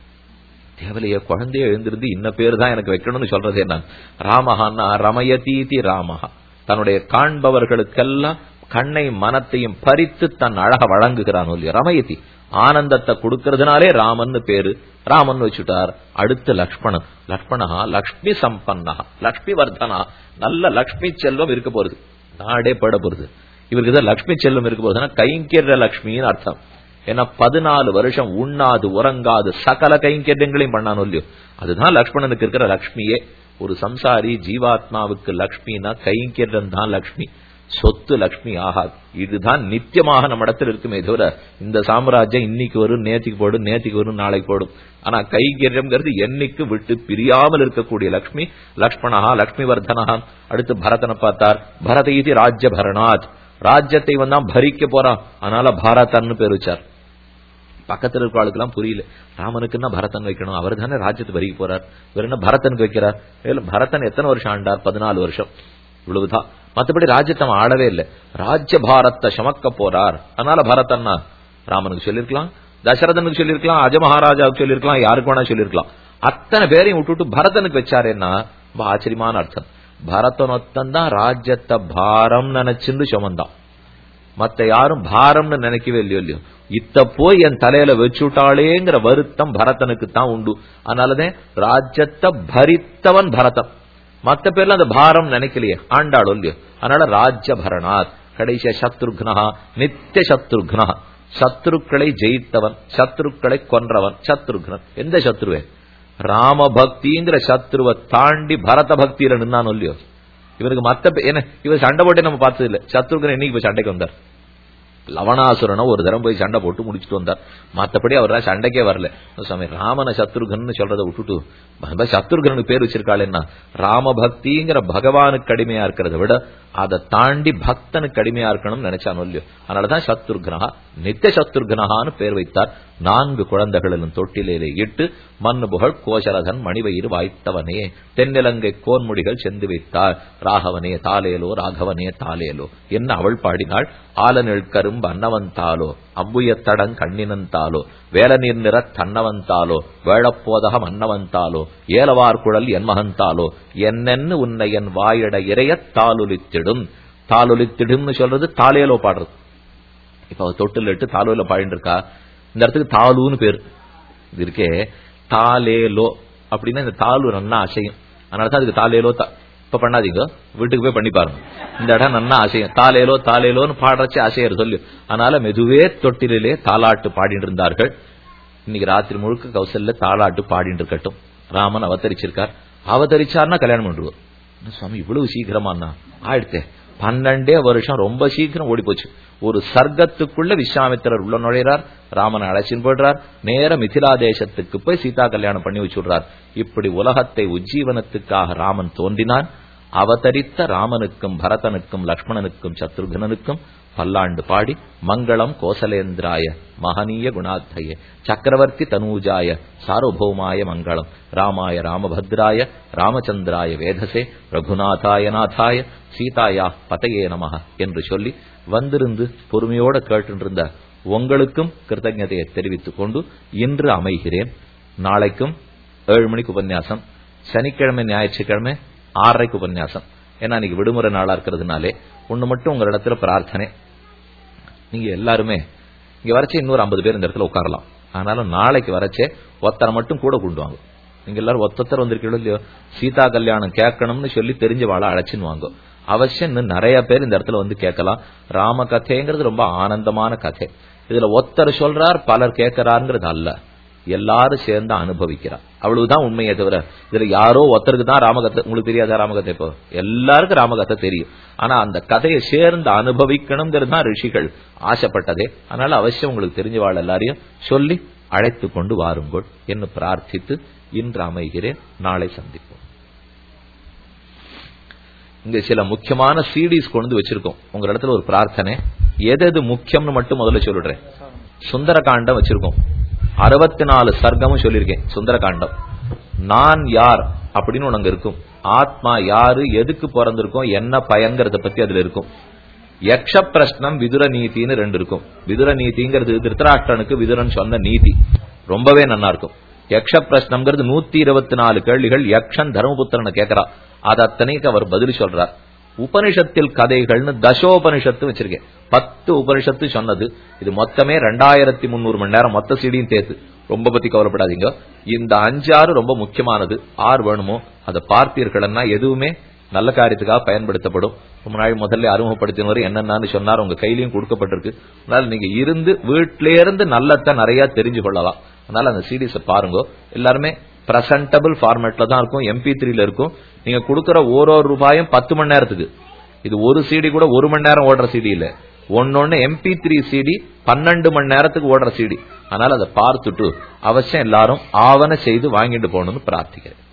தேவலைய குழந்தைய எழுந்திருந்து இன்ன பேர் தான் எனக்கு வைக்கணும்னு சொல்றது என்ன ராமஹான்னா ரமயதீதி ராமஹா தன்னுடைய காண்பவர்களுக்கெல்லாம் கண்ணை மனத்தையும் பறித்து தன் அழக வழங்குகிறான் இல்லையா ரமயதி ஆனந்தத்தை கொடுக்கறதுனாலே ராமன் பேரு ராமன் வச்சுட்டார் அடுத்து லக்ஷ்மணன் லக்ஷ்மணா லக்ஷ்மி சம்பன்னா லக்ஷ்மி வர்தனா நல்ல லக்ஷ்மி செல்வம் இருக்க போறது நாடே பட போறது இவருக்கு தான் லக்ஷ்மி செல்வம் இருக்க போகுதுன்னா கைங்கிற லக்ஷ்மின்னு அர்த்தம் ஏன்னா பதினாலு வருஷம் உண்ணாது உறங்காது சகல கைங்கரியங்களையும் பண்ணானோ இல்லையோ அதுதான் லக்ஷ்மணனுக்கு இருக்கிற லக்ஷ்மியே ஒரு சம்சாரி ஜீவாத்மாவுக்கு லக்ஷ்மினா கைங்கிரம் தான் லக்ஷ்மி சொத்து லக்ஷ்மி ஆகாது இதுதான் நித்தியமாக நம்ம இடத்துல இருக்குமே தவிர இந்த சாம்ராஜ்யம் இன்னைக்கு வரும் நேத்திக்கு போடும் நேத்திக்கு வரும் நாளைக்கு போடும் ஆனா கைங்கரியம்ங்கிறது என்னைக்கு விட்டு பிரியாமல் இருக்கக்கூடிய லக்ஷ்மி லக்ஷ்மணா லக்ஷ்மி வர்தனா அடுத்து பரதனை பார்த்தார் பரத இது ராஜ்ய பரணாத் ராஜ்யத்தை வந்தான் பரிக்க போறான் அதனால பாரதன்னு பேர் வச்சார் பக்கத்துல இருக்க ஆளுக்கெல்லாம் புரியல ராமனுக்குன்னா பரதன் வைக்கணும் அவர் தானே ராஜ்யத்தை பறிக்க போறார் இவர் என்ன பரதனுக்கு வைக்கிறார் இல்ல பரதன் எத்தனை வருஷம் ஆண்டார் பதினாலு வருஷம் இவ்வளவுதான் மத்தபடி ராஜ்யத்தை அவன் ஆடவே இல்லை ராஜ்ய பாரத்தை சமக்க போறார் அதனால பரதன்னா ராமனுக்கு சொல்லிருக்கலாம் தசரதனுக்கு சொல்லிருக்கலாம் அஜ மகாராஜாவுக்கு சொல்லிருக்கலாம் யாருக்கு வேணா சொல்லிருக்கலாம் அத்தனை பேரையும் விட்டுட்டு பரதனுக்கு வச்சாருன்னா ரொம்ப ஆச்சரியமான அர்த்தம் பரதனொத்தன் தான் ராஜ்யத்தை பாரம் நினைச்சுன்னு சுமந்தான் மத்த யாரும் பாரம்னு நினைக்கவே இல்லையோ இல்லையோ இத்த போய் என் தலையில வச்சுட்டாளேங்கிற வருத்தம் பரதனுக்கு தான் உண்டு அதனாலதான் ராஜ்யத்தை பரித்தவன் பரதன் மத்த பேர்ல அந்த பாரம் நினைக்கலையே ஆண்டாளோ இல்லையோ அதனால ராஜ்ய பரணாத் கடைசிய சத்ருக்னா நித்திய சத்ருக்னா சத்ருக்களை ஜெயித்தவன் சத்ருக்களை கொன்றவன் சத்ருக்னன் எந்த சத்ருவே ராம பக்திங்கிற சத்ருவை தாண்டி பரத பக்தியில நின்னானோ இல்லையோ இவருக்கு மத்த என்ன இவர் சண்டை போட்டே நம்ம பார்த்தது இல்ல சத்ருகன் என்னைக்கு போய் சண்டைக்கு வந்தார் லவணாசுரனை ஒரு தரம் போய் சண்டை போட்டு முடிச்சுட்டு வந்தார் மத்தபடி அவர் சண்டைக்கே வரல சுவாமி ராமன சத்ருகன் சொல்றதை விட்டுட்டு ப- சத்ருகனுக்கு பேர் வச்சிருக்காள் ராம பக்திங்கிற பகவானுக்கு அடிமையா இருக்கிறத விட அதை தாண்டி பக்தனுக்கு அடிமையா இருக்கணும்னு நினைச்சான் இல்லையோ அதனாலதான் சத்ருக்னஹா நித்திய சத்ருக்னஹான்னு பேர் வைத்தார் நான்கு குழந்தைகளிலும் தொட்டிலே இட்டு மண்ணு புகழ் கோசரதன் மணிவயிறு வாய்த்தவனே தென்னிலங்கை கோன்முடிகள் சென்று வைத்தார் ராகவனே தாலேலோ ராகவனே தாலேலோ என்ன அவள் பாடினாள் ஆலனில் கரும்பு அன்னவந்தாலோ அம்புயத்தடங் கண்ணினந்தாலோ வேலநீர் நிற தன்னவந்தாலோ வேழப்போதகம் அன்னவந்தாலோ ஏலவார் குழல் என் மகந்தாலோ என்னென்னு உன்னை என் வாயிட இறைய தாலுலித்திடும் தாலுலித்திடும்னு சொல்றது தாலேலோ பாடுறது இப்ப அவ தொட்டில் இட்டு தாலுல பாடிட்டு இருக்கா இந்த இடத்துக்கு தாலுன்னு பேர் இது இருக்கே தாலேலோ அப்படின்னா இந்த தாலு நன்னா அசையும் அதனால தான் அதுக்கு தாலேலோ தா இப்ப பண்ணாதீங்க வீட்டுக்கு போய் பண்ணி பாருங்க இந்த இடம் நன்னா அசையும் தாலேலோ தாலேலோன்னு பாடுறச்சு அசையர் சொல்லு அதனால மெதுவே தொட்டிலே தாலாட்டு பாடிட்டு இருந்தார்கள் இன்னைக்கு ராத்திரி முழுக்க கௌசல்ல தாலாட்டு பாடிட்டு இருக்கட்டும் ராமன் அவதரிச்சிருக்கார் அவதரிச்சார்னா கல்யாணம் பண்ணுவோம் என்ன சுவாமி இவ்வளவு சீக்கிரமாண்ணா ஆயிடுத்தே பன்னெண்டே வருஷம் ரொம்ப சீக்கிரம் ஓடி போச்சு ஒரு சர்க்கத்துக்குள்ள விஸ்வாமித்திரர் உள்ள நுழைறார் ராமனை அழைச்சின்னு போடுறார் நேர மிதிலா தேசத்துக்கு போய் சீதா கல்யாணம் பண்ணி வச்சுடுறார் இப்படி உலகத்தை உஜ்ஜீவனத்துக்காக ராமன் தோன்றினான் அவதரித்த ராமனுக்கும் பரதனுக்கும் லக்ஷ்மணனுக்கும் சத்ருகனனுக்கும் பல்லாண்டு பாடி மங்களம் கோசலேந்திராய மகனீய குணாத்தய சக்கரவர்த்தி தனூஜாய சார்வபௌமாய மங்களம் ராமாய ராமபத்ராய ராமச்சந்திராய வேதசே ரகுநாதாய நாதாய சீதாயா பதையே நமக என்று சொல்லி வந்திருந்து பொறுமையோட கேட்டுருந்த உங்களுக்கும் கிருத்தஜதையை தெரிவித்துக் கொண்டு இன்று அமைகிறேன் நாளைக்கும் ஏழு மணிக்கு உபன்யாசம் சனிக்கிழமை ஞாயிற்றுக்கிழமை ஆறரைக்கு உபன்யாசம் ஏன்னா இன்னைக்கு விடுமுறை நாளா இருக்கிறதுனாலே ஒண்ணு மட்டும் உங்களிடத்துல பிரார்த்தனை நீங்க எல்லாருமே இங்க வரைச்சே இன்னொரு ஐம்பது பேர் இந்த இடத்துல உட்காரலாம் ஆனாலும் நாளைக்கு வரைச்சே ஒத்தரை மட்டும் கூட கொண்டு வாங்க நீங்க எல்லாரும் ஒத்தத்தர் வந்திருக்கீங்களோ இல்லையோ சீதா கல்யாணம் கேட்கணும்னு சொல்லி தெரிஞ்ச வாழ அழைச்சின்னு வாங்க அவசியம் இன்னும் நிறைய பேர் இந்த இடத்துல வந்து கேட்கலாம் ராம கதைங்கிறது ரொம்ப ஆனந்தமான கதை இதுல ஒத்தர் சொல்றார் பலர் கேட்கிறாருங்கிறது அல்ல எல்லாரும் சேர்ந்து அனுபவிக்கிறார் அவ்வளவுதான் உண்மையே தவிர இதுல யாரோ ஒருத்தருக்கு தான் ராமகத்தை உங்களுக்கு தெரியாதா ராமகத்தை இப்போ எல்லாருக்கும் ராமகத்தை தெரியும் ஆனா அந்த கதையை சேர்ந்து அனுபவிக்கணுங்கிறது தான் ரிஷிகள் ஆசைப்பட்டதே அதனால அவசியம் உங்களுக்கு தெரிஞ்சவாள் எல்லாரையும் சொல்லி அழைத்து கொண்டு வாருங்கள் என்று பிரார்த்தித்து இன்று அமைகிறேன் நாளை சந்திப்போம் இங்க சில முக்கியமான சீடிஸ் கொண்டு வச்சிருக்கோம் உங்க இடத்துல ஒரு பிரார்த்தனை எது எது முக்கியம்னு மட்டும் முதல்ல சொல்லிடுறேன் சுந்தர காண்டம் வச்சிருக்கோம் அறுபத்தி நாலு சர்க்கமும் சொல்லியிருக்கேன் சுந்தர காண்டம் நான் யார் அப்படின்னு ஒண்ணு இருக்கும் ஆத்மா யாரு எதுக்கு பிறந்திருக்கோம் என்ன பயன்கிறத பத்தி அதுல இருக்கும் யக்ஷ பிரஷ்னம் விதுர நீதின்னு ரெண்டு இருக்கும் விதுர நீதிங்கிறது திருத்தராஷ்டனுக்கு விதுரன் சொன்ன நீதி ரொம்பவே நல்லா இருக்கும் யக்ஷ பிரஷ்னம்ங்கிறது நூத்தி இருபத்தி நாலு கேள்விகள் யக்ஷன் தர்மபுத்திரனை கேட்கிறா அது அத்தனைக்கு அவர் பதில் சொல்றார் உபனிஷத்தில் கதைகள்னு தசோபனிஷத்து வச்சிருக்கேன் பத்து உபனிஷத்து சொன்னது இது மொத்தமே ரெண்டாயிரத்தி முந்நூறு மணி நேரம் மொத்த சீடியும் சேர்த்து ரொம்ப பத்தி கவலைப்படாதீங்க இந்த அஞ்சாறு ரொம்ப முக்கியமானது ஆறு வேணுமோ அதை பார்த்தீர்கள்னா எதுவுமே நல்ல காரியத்துக்காக பயன்படுத்தப்படும் ரொம்ப நாள் முதல்ல அறிமுகப்படுத்தினவர் என்னென்னு சொன்னார் உங்க கையிலயும் கொடுக்கப்பட்டிருக்கு அதனால நீங்க இருந்து வீட்டில இருந்து நல்லத்தை நிறைய தெரிஞ்சு கொள்ளலாம் அதனால அந்த சீரீஸ பாருங்க எல்லாருமே பிரசன்டபிள் ஃபார்மேட்ல தான் இருக்கும் எம்பி த்ரீல இருக்கும் நீங்க கொடுக்கற ஒரு ஒரு ரூபாயும் பத்து மணி நேரத்துக்கு இது ஒரு சிடி கூட ஒரு மணி நேரம் ஓடுற சிடி இல்ல ஒன்னொன்னு எம்பி த்ரீ சிடி பன்னெண்டு மணி நேரத்துக்கு ஓடுற சிடி அதனால அதை பார்த்துட்டு அவசியம் எல்லாரும் ஆவண செய்து வாங்கிட்டு போகணும்னு பிரார்த்திக்கிறேன்